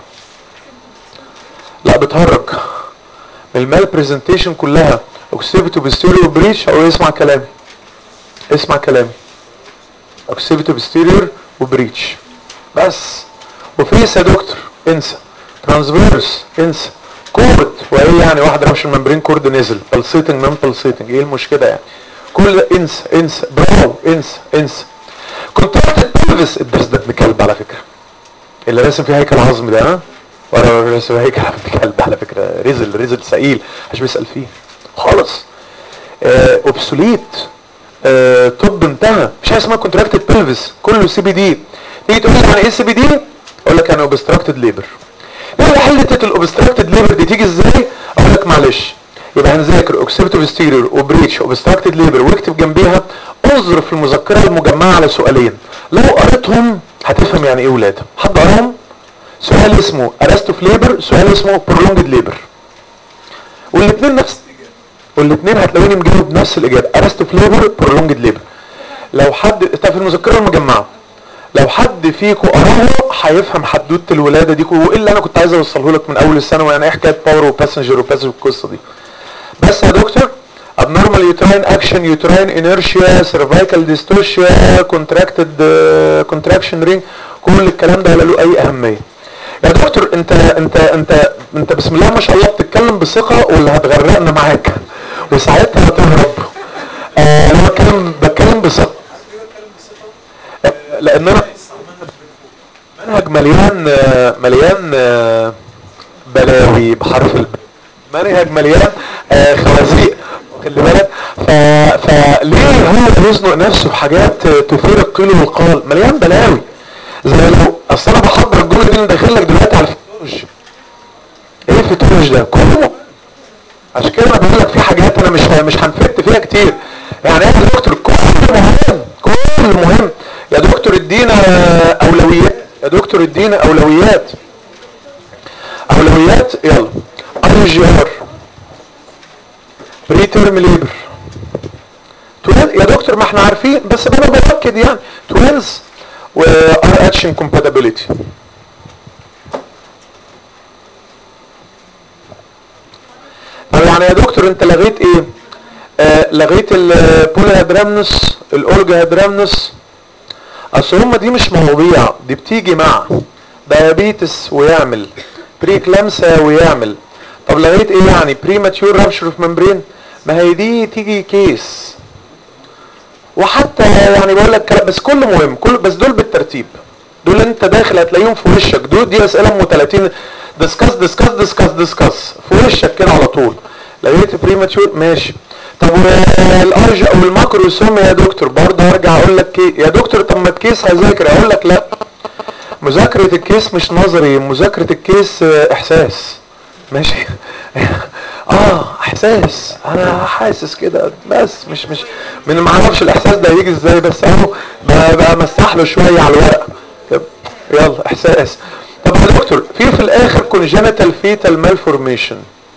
Speaker 2: لا بتهرج من المال برزنتيشن كلها اوكسيبيتو بستيريور بريتش او اسمع كلامي اسمع كلامي اوكسيبيتو بستيريور وبريتش بس وفيس يا دكتور انسى ترانسفيرس انسى كورد وايه يعني واحد رمش الممبرين كورد نزل بلسيتنج من بلسيتنج ايه المشكله يعني كل ده انسى انسى برافو انسى انسى كونتراكتد بيلفس الدرس ده ابن كلب على فكره اللي راسم فيه هيكل عظمي ده ها ولا راسم هيكل ابن كلب على فكره رزل رزل ثقيل مش بيسال فيه خالص آه اوبسوليت آه طب انتهى مش حاجه اسمها كونتراكتد بيلفس كله سي بي دي تيجي تقول لي يعني ايه سي بي دي اقول لك انا اوبستراكتد ليبر ايه حلة الاوبستراكتد ليبر دي تيجي ازاي اقول لك معلش يبقى هنذاكر اوكسيبتو ستيريور وبريتش اوبستراكتد ليبر واكتب جنبيها انظر في المذكره المجمعه على سؤالين لو قريتهم هتفهم يعني ايه ولاده حد قراهم سؤال اسمه ارستو في ليبر سؤال اسمه برولونجد ليبر والاثنين نفس والاثنين هتلاقوني مجاوب نفس الاجابه ارستو في ليبر برولونجد ليبر لو حد طب في المذكره المجمعه لو حد فيكم قراها هيفهم حدوته الولاده دي وايه اللي انا كنت عايز اوصله لك من اول السنه يعني ايه حكايه باور وباسنجر وباسنجر والقصه دي بس يا دكتور abnormal uterine action uterine inertia cervical dystocia contracted uh, contraction ring كل الكلام ده ولا له اي اهميه يا دكتور انت انت انت انت بسم الله ما شاء الله بتتكلم بثقه واللي هتغرقنا معاك وساعتها هتهرب آه انا بتكلم بتكلم بثقه آه لان انا منهج مليان مليان بلاوي بحرف الب منهج مليان خوازيق خلي بالك ف... فليه هو بيزنق نفسه في حاجات تثير القيل والقال مليان بلاوي زي لو اصل انا بحضر الجمله دي انا داخل لك دلوقتي على الفيتولوجي ايه الفيتولوجي ده كله عشان كده انا بقول لك في حاجات انا مش مش هنفت فيها كتير يعني يا دكتور كل مهم كل مهم يا دكتور ادينا اولويات يا دكتور ادينا اولويات اولويات يلا ار جي ار بري تيرم ليبر يا دكتور ما احنا عارفين بس انا باكد يعني توينز و ار اتش انكومباتيبيليتي طب يعني يا دكتور انت لغيت ايه آه لغيت البولي هيدرامنس الاورجا هيدرامنس اصل هما دي مش مواضيع دي بتيجي مع ديابيتس ويعمل بري كلامسا ويعمل طب لغايه ايه يعني بري ماتيور رابشر اوف ممبرين ما هي دي تيجي كيس وحتى يعني بقول لك بس كله مهم كل بس دول بالترتيب دول انت داخل هتلاقيهم في وشك دول دي اسئله ام 30 ديسكاس ديسكاس ديسكاس ديسكاس في وشك كده على طول لقيت بري ماتيور ماشي طب والارج او الماكروسوم يا دكتور برضه هرجع اقول لك كي يا دكتور طب ما الكيس هذاكر اقول لك لا مذاكرة الكيس مش نظري مذاكرة الكيس احساس ماشي اه احساس انا حاسس كده بس مش مش من ما اعرفش الاحساس ده هيجي ازاي بس اهو بمسح له شويه على الورق يلا احساس طب يا دكتور في في الاخر كونجنتال فيتال مالفورميشن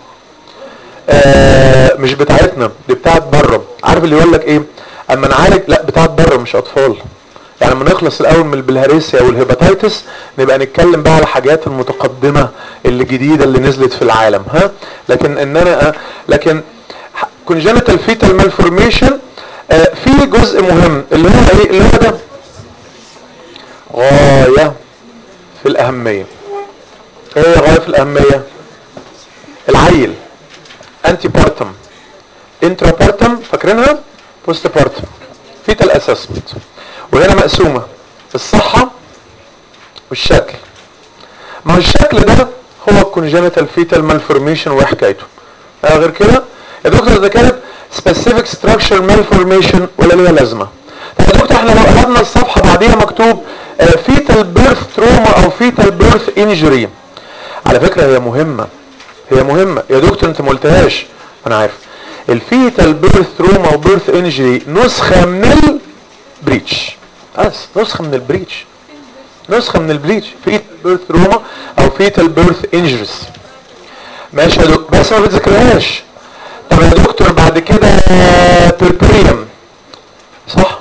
Speaker 2: آه مش بتاعتنا دي بتاعت بره عارف اللي يقول لك ايه اما نعالج لا بتاعت بره مش اطفال يعني لما نخلص الاول من البلهارسيا والهيباتيتس نبقى نتكلم بقى على الحاجات المتقدمه اللي جديده اللي نزلت في العالم ها لكن ان انا لكن كونجنتال فيتال مالفورميشن آه في جزء مهم اللي هو ايه اللي هو ده غايه في الاهميه ايه غايه في الاهميه العيل انتي بارتم انترا بارتم فاكرينها بوست بارتم فيتال اسسمنت وهنا مقسومه الصحه والشكل ما هو الشكل ده هو الكونجنتال فيتال مالفورميشن وحكايته آه غير كده يا دكتور ده كانت سبيسيفيك ستراكشر مالفورميشن ولا ليها لازمه طب يا دكتور احنا لو قلبنا الصفحه بعديها مكتوب فيتال بيرث تروما او فيتال بيرث انجري على فكره هي مهمه هي مهمه يا دكتور انت ما قلتهاش انا عارف الفيتال بيرث تروما وبيرث انجري نسخه من البريتش بس نسخه من البريتش نسخه من البليتش فيتال بيرث تروما او فيتال بيرث انجريز ماشي يا دكتور بس ما بتذكرهاش طب يا دكتور بعد كده بيربريم صح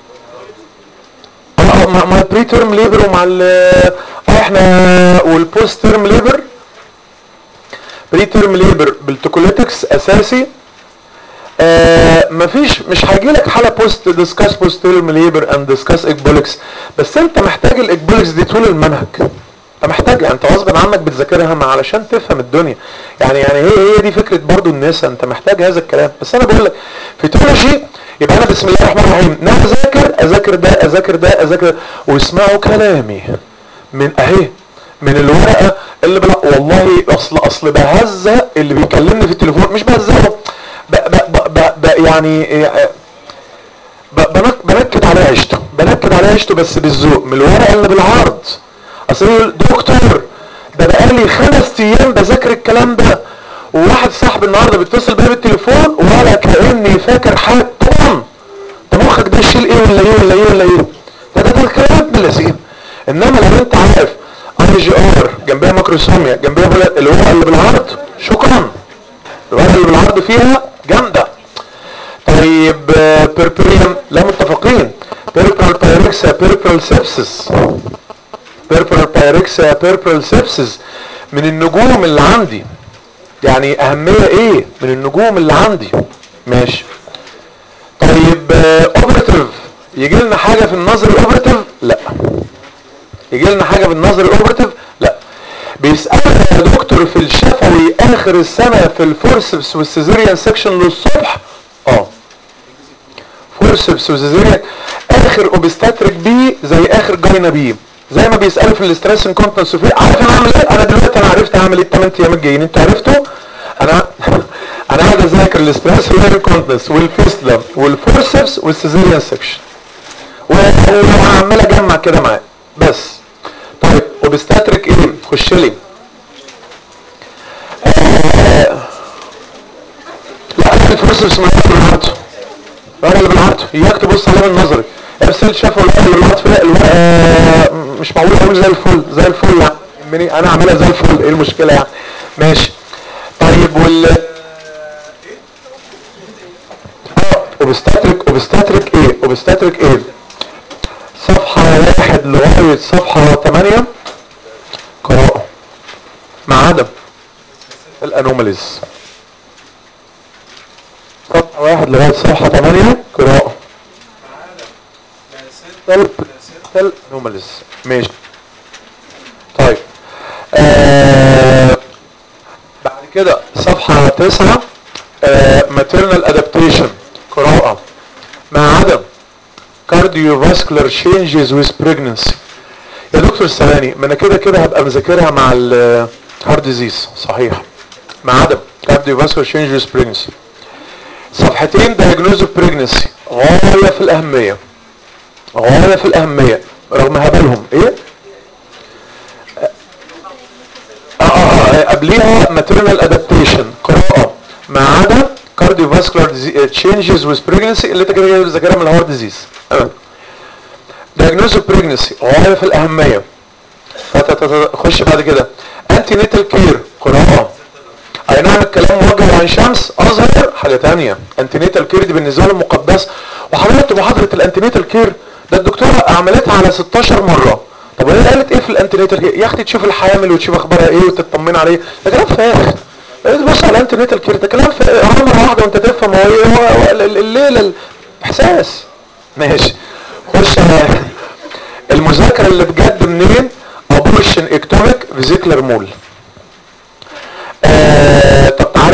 Speaker 2: اه مع مع البري تيرم ليبر ومع ال اه احنا والبوست تيرم ليبر بري تيرم ليبر بالتوكوليتكس اساسي آه مفيش مش هيجي لك حاله بوست ديسكاس بوست تيرم ليبر اند ديسكاس اكبولكس بس انت محتاج الاكبولكس دي طول المنهج انت محتاج يعني انت غصب عنك بتذاكرها مع علشان تفهم الدنيا يعني يعني هي هي دي فكره برضو الناس انت محتاج هذا الكلام بس انا بقول لك فيتولوجي يبقى انا بسم الله الرحمن الرحيم نعم اذاكر اذاكر ده اذاكر ده اذاكر واسمعوا كلامي من اهي من الورقه اللي بلا والله اصل اصل بهزق اللي بيكلمني في التليفون مش بهزقه ب ب ب ب ب يعني ب- بنك بنكد عليه عيشته بنكد عليه عيشته بس بالذوق من الورقه اللي بالعرض اصل يقول دكتور ده بقالي خمس ايام بذاكر الكلام ده وواحد صاحبي النهارده بيتصل بيا بالتليفون ولا كاني فاكر حاجه طبعا انت مخك ده يشيل ايه ولا ايه ولا ايه ولا ايه ده ده ده الكلام ابن اللذين انما لو انت عارف اي جي ار جنبها ماكروسوميا جنبها بلا- الورقه اللي بالعرض شكرا الورقه اللي بالعرض فيها جامده طيب بيربريم لا متفقين بيربرال بايركسا بيربرال سيبسس بيربرال بايركسا بيربرال سيبسس من النجوم اللي عندي يعني اهميه ايه من النجوم اللي عندي ماشي طيب اوبراتيف يجي لنا حاجه في النظر الاوبراتيف لا يجي لنا حاجه في النظر الاوبراتيف لا بيسالنا يا دكتور في الشفوي اخر السنه في الفورسبس والسيزيريان سكشن للصبح اه فورسبس وسيزيريان اخر اوبستاتريك بي زي اخر جاينا بي زي ما بيسالوا في الاستريس انكونتنس وفي عارف انا اعمل ايه انا دلوقتي انا عرفت اعمل ايه الثمان ايام الجايين انت عرفته انا انا قاعد اذاكر الاستريس والانكونتنس والفيستلا والفورسبس والسيزيريان سكشن وعمال اجمع كده معاه بس طيب اوبستاتريك ايه خش لي آه، لا انا الفورسبس ما بالعرض الورقه اللي بالعرض اياك تبص عليها بالنظري ارسل شافوا الورقه اللي بالعرض لا الورقه آه، مش معقول اقول زي الفل زي الفل يعني مني انا عاملها زي الفل ايه المشكله يعني ماشي طيب وال اه اوبستاتريك اوبستاتريك ايه اوبستاتريك ايه صفحة واحد لغاية صفحة ثمانية قراءة مع عدم الانوماليز صفحة واحد لغاية صفحة ثمانية قراءة ستة انوماليز ماشي طيب آه بعد كده صفحة تسعة آه maternal adaptation قراءة مع عدم cardiovascular changes with pregnancy يا دكتور ثواني ما انا كده كده هبقى مذاكرها مع الهارد ديزيز صحيح مع عدم cardiovascular changes with pregnancy صفحتين diagnosis of pregnancy غاية في الأهمية غاية في الأهمية رغم هبلهم ايه اه اه اه قبليها maternal adaptation قراءة ما عدا cardiovascular disease- changes with pregnancy اللي انت كده كده بتذاكرها من الهارت ديزيز diagnosis of pregnancy غاية في الأهمية فتت- خش بعد كده anti natal care قراءة اي نعم الكلام موجه عن شمس اظهر حاجة تانية انتينيتال كير دي بالنسبة له مقدسة وحضرتك محاضرة الانتينيتال كير ده الدكتورة عملتها على 16 مرة طب وهي قالت ايه في الانتينيتال كير يا اختي تشوف الحامل وتشوف اخبارها ايه وتطمن عليه ده كلام فارغ بص على الانتينيتال كير ده كلام فارغ مرة واحدة وانت تفهم هو ايه هو هو ال- ال- الليلة الاحساس ماشي خش على المذاكرة اللي بجد منين ابورشن اكتوميك فيزيكلر مول آه طب تعالى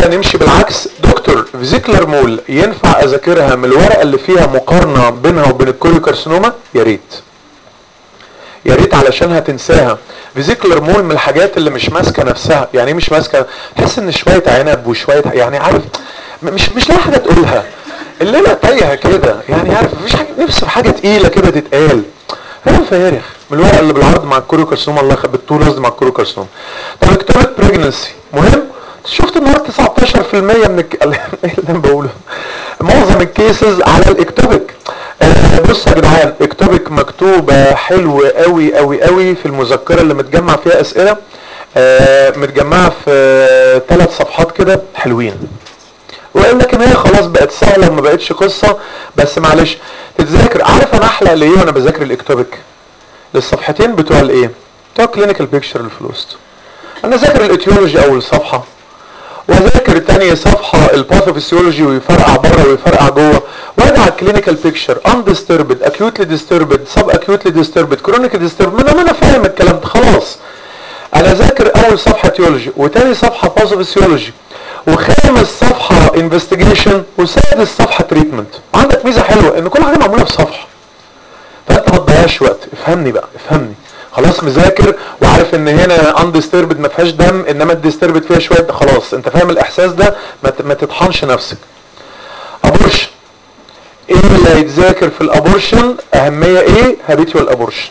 Speaker 2: ولا نمشي بالعكس دكتور فيزيكلر مول ينفع اذاكرها من الورقه اللي فيها مقارنه بينها وبين الكوريوكارسينوما يا ريت يا ريت علشان هتنساها فيزيكلر مول من الحاجات اللي مش ماسكه نفسها يعني ايه مش ماسكه تحس ان شويه عنب وشويه يعني عارف م- مش مش لاقي حاجه تقولها الليله تايهه كده يعني عارف مفيش حاجه نفسي في حاجه تقيله كده تتقال هو فارغ من الورقه اللي بالعرض مع الكوريوكارسينوما الله يخ- بالطول قصدي مع الكوريوكارسينوما طب اكتوبك بريجنسي مهم شفت النهارده 19% من الك... ايه اللي انا بقوله معظم الكيسز على الاكتوبك آه بصوا يا جدعان اكتوبك مكتوبه حلو قوي قوي قوي في المذكره اللي متجمع فيها اسئله آه متجمعه في ثلاث صفحات كده حلوين وقال لكن هي خلاص بقت سهله وما بقتش قصه بس معلش تتذاكر عارف انا احلق ليه وانا بذاكر الاكتوبك للصفحتين بتوع الايه بتوع كلينيكال بيكتشر الفلوست انا ذاكر الايتيولوجي اول صفحه واذاكر تاني صفحه الباثوفيسيولوجي ويفرقع بره ويفرقع جوه وارجع على الكلينيكال بيكتشر اندستربد اكيوتلي ديستربد سب اكيوتلي ديستربد كرونيك ديستربد ما انا فاهم الكلام ده خلاص انا ذاكر اول صفحه تيولوجي وتاني صفحه باثوفيسيولوجي وخامس صفحه انفستيجيشن وسادس صفحه تريتمنت وعندك ميزه حلوه ان كل حاجه معموله في صفحه فانت ما تضيعش وقت افهمني بقى افهمني خلاص مذاكر وعارف ان هنا اندستربد ما فيهاش دم انما الديستربد فيها شويه خلاص انت فاهم الاحساس ده ما ت- ما تطحنش نفسك ابورشن ايه اللي هيتذاكر في الابورشن اهميه ايه هابيتيوال ابورشن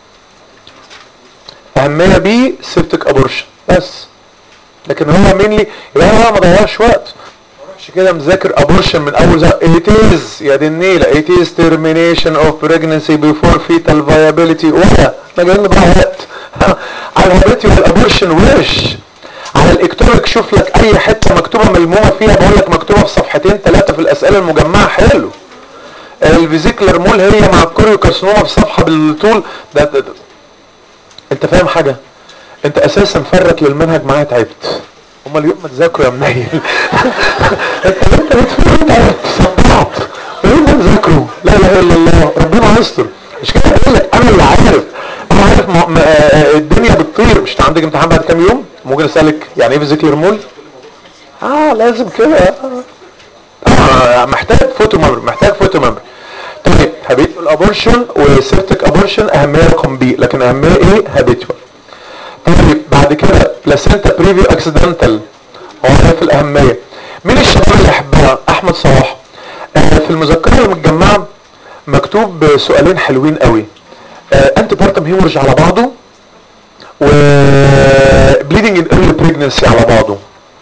Speaker 2: اهميه بي سيبتك ابورشن بس لكن هو مين لي يبقى انا ما ضيعش وقت ما اروحش كده مذاكر ابورشن من اول زي it is يا دي النيله it is termination of pregnancy before fetal viability ولا احنا جايين نضيع وقت على الهابيتيوال ابورشن وش على الاكتورك شوف لك اي حته مكتوبه ملمومه فيها بقول لك مكتوبه في صفحتين ثلاثه في الاسئله المجمعه حلو الفيزيكلر مول هي مع الكوريوكارسينوما في صفحه بالطول ده, ده, ده. انت فاهم حاجه انت اساسا فرك للمنهج معايا تعبت امال اليوم ما تذاكروا يا منيل انت انت بتفهم تعبت صدعت اليوم ما تذاكروا لا اله الا الله ربنا يستر مش كده بقول لك انا اللي عارف انا عارف ما ما آه، الدنيا بتطير مش انت عندك امتحان بعد كام يوم ممكن اسالك يعني ايه فيزيكلر مول اه لازم كده آه محتاج فوتو ممبر محتاج فوتو ممبر طيب هابيتوال ابورشن وسيبتك ابورشن اهميه رقم بي لكن اهميه ايه هابيتوال طيب بعد كده بلاسينتا بريفيو اكسيدنتال هو ده في الاهميه مين الشباب اللي يحبها احمد صلاح آه في المذكره المتجمعه مكتوب سؤالين حلوين قوي آه انتي بارتم هيمورج على بعضه و بليدنج ان ايرلي بريجنسي على بعضه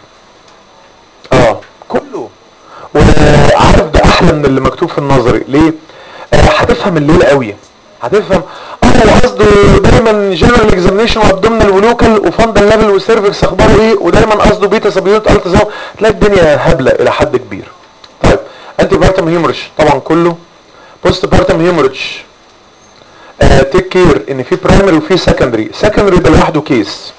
Speaker 2: اه كله وعارف ده احلى من اللي مكتوب في النظري ليه آه، هتفهم الليله قوي هتفهم اه هو قصده دايما جنرال اكزامينشن وابدومينال ولوكال وفاندل ليفل وسيرفكس اخباره ايه ودايما قصده بيتا سبيوت التزام تلاقي الدنيا هبله الى حد كبير طيب انتي بارتم هيموريج طبعا كله بوست بارتم هيموريج تيك كير ان في برايمري وفي سكندري سكندري ده لوحده كيس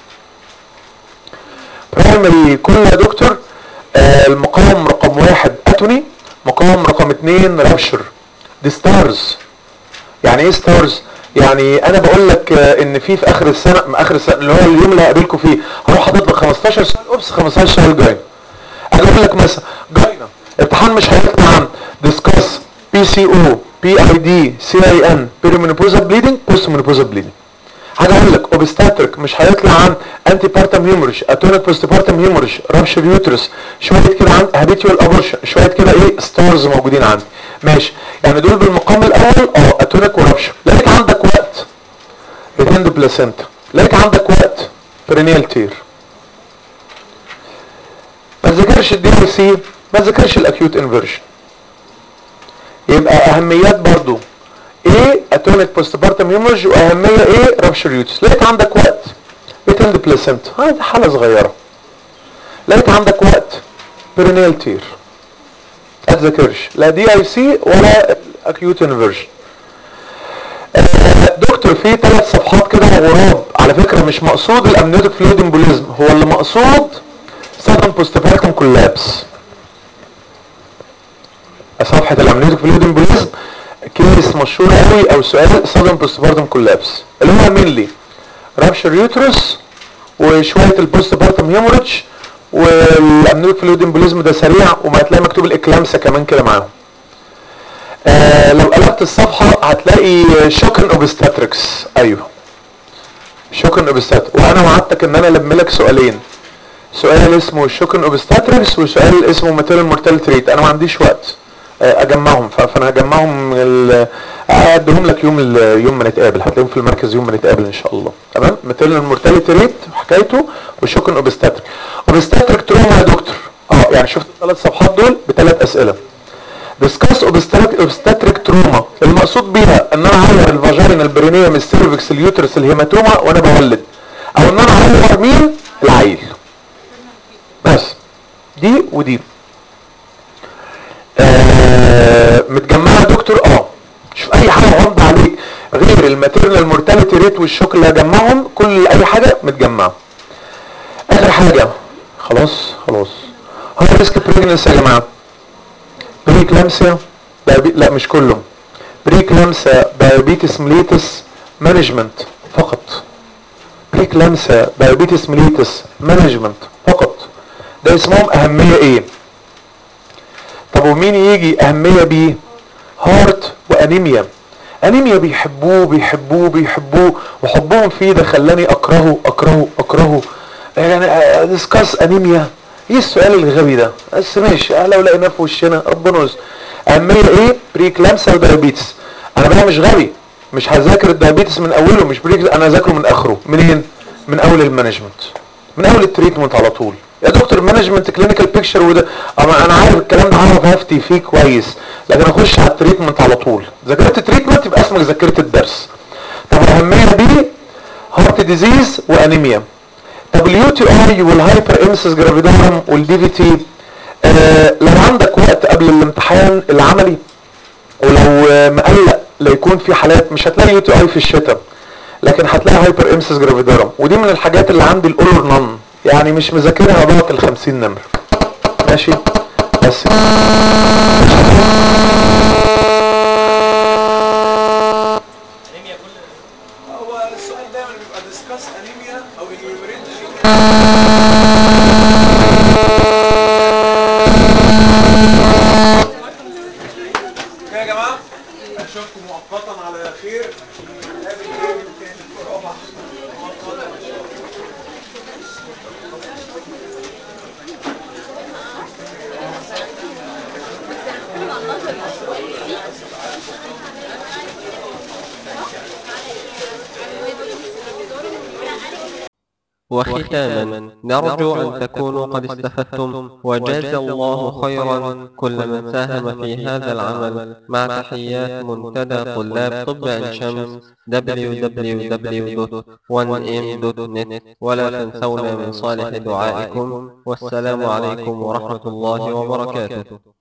Speaker 2: برايمري كل يا دكتور آه المقام رقم واحد اتوني مقام رقم اتنين رابشر دي ستارز يعني ايه ستارز يعني انا بقول لك آه، ان في في اخر السنه اخر السنه اللي هو اليوم اللي هقابلكم فيه هروح حاطط لك 15 سؤال اوبس 15 سؤال جاي اجي اقول لك مثلا جاينا امتحان مش هيطلع عن ديسكاس بي سي او بي اي دي سي اي ان بيريمينوبوزال بليدنج بوست مينوبوزال بليدنج حاجه اقول لك اوبستاتريك مش هيطلع عن انتي بارتم هيموريج اتونيك بوست بارتم هيموريج رابشر يوترس شويه كده عن هابيتوال ابورشن شويه كده ايه ستارز موجودين عندي ماشي يعني دول بالمقام الاول اه اتونيك ورابشر لقيت عندك وقت ريتند بلاسنتا لقيت عندك وقت برينيال تير ما تذاكرش الدي ال سي ما تذاكرش الاكيوت انفيرجن يبقى اهميات برضو ايه اتونيك بوست بارتم هيموريج واهميه ايه رابشر يوتس لقيت عندك وقت ريتند بلاسنتا هذه حاله صغيره لقيت عندك وقت برينيال تير ما تذاكرش لا دي اي سي ولا اكيوت انفيرجن دكتور في ثلاث صفحات كده غراب على فكره مش مقصود الامنيوتيك فلويد امبوليزم هو اللي مقصود سادن بوستبارتم كولابس صفحه الامنيوتيك فلويد امبوليزم كيس مشهور قوي او سؤال سادن بوستبارتم كولابس اللي هو مين لي رابشر يوترس وشويه البوستبارتم هيموريدج والامنيوك فلويد امبوليزم ده سريع وما هتلاقي مكتوب الاكلامسا كمان كده معاهم آه لو قلبت الصفحة هتلاقي شوكن اوبستاتريكس ايوه شوكن اوبستات وانا وعدتك ان انا الم لك سؤالين سؤال اسمه شوكن اوبستاتريكس وسؤال اسمه ماتيريال مورتاليتي ريت انا ما عنديش وقت آه، اجمعهم ف- فانا هجمعهم ال- اديهم لك يوم ال- يوم ما نتقابل هتلاقيهم في المركز يوم ما نتقابل ان شاء الله تمام ماتيريال مورتاليتي ريت وحكايته وشوكن اوبستاتريك اوبستاتريك تروما يا دكتور اه يعني شفت الثلاث صفحات دول بثلاث اسئله ديسكاس اوبستاتريك تروما المقصود بيها ان انا اعور الفاجينا البرينيوم السيرفكس اليوترس الهيماتوما وانا بولد او ان انا اعور مين العيل بس دي ودي آه متجمعه يا دكتور اه شوف اي حاجه غامضه عليك غير الماتيرنال مورتاليتي ريت والشوك اللي هجمعهم كل اي حاجه متجمعه اخر حاجه خلاص خلاص هو ريسك بريجنس يا جماعه بريكلامسيا دايبي... لا مش كله بريكلامسيا دايابيتس ميليتس مانجمنت فقط بريكلامسيا دايابيتس ميليتس مانجمنت فقط ده اسمهم اهميه ايه طب ومين يجي اهميه بيه هارت وانيميا انيميا بيحبوه بيحبوه بيحبوه وحبهم فيه ده خلاني اكرهه اكرهه اكرهه يعني ديسكاس انيميا ايه السؤال الغبي ده بس ماشي اه لو لقيناه في وشنا ربنا يستر اهميه ايه بريكلامسا ودايابيتس انا بقى مش غبي مش هذاكر الدايابيتس من اوله مش بريك انا هذاكره من اخره منين من اول المانجمنت من اول التريتمنت على طول يا دكتور مانجمنت كلينيكال بيكتشر وده اما انا عارف الكلام ده عارف هفتي فيه كويس لكن اخش على التريتمنت على طول ذاكرت التريتمنت يبقى اسمك ذاكرت الدرس طب الاهميه دي هارت ديزيز وانيميا طب اليو تي اي والهايبر امسس جرافيدارم والدي في تي آه لو عندك وقت قبل الامتحان العملي ولو آه، مقلق لا يكون في حالات مش هتلاقي يو تي اي في الشتاء لكن هتلاقي هايبر امسس جرافيدارم ودي من الحاجات اللي عندي الاولر نون يعني مش مذاكرها ضغط ال 50 نمر ماشي بس
Speaker 3: هو السؤال دايما بيبقى ديسكاس انيميا او انيوميريت يا جماعه اشوفكم مؤقتا على خير نتقابل تاني تاني في رابع مؤقتا ان شاء الله
Speaker 1: وختاما نرجو أن تكونوا قد استفدتم وجاز الله خيرا كل من ساهم في هذا العمل مع تحيات منتدى طلاب طب عين شمس www.1m.net ولا تنسونا من صالح دعائكم والسلام عليكم ورحمة الله وبركاته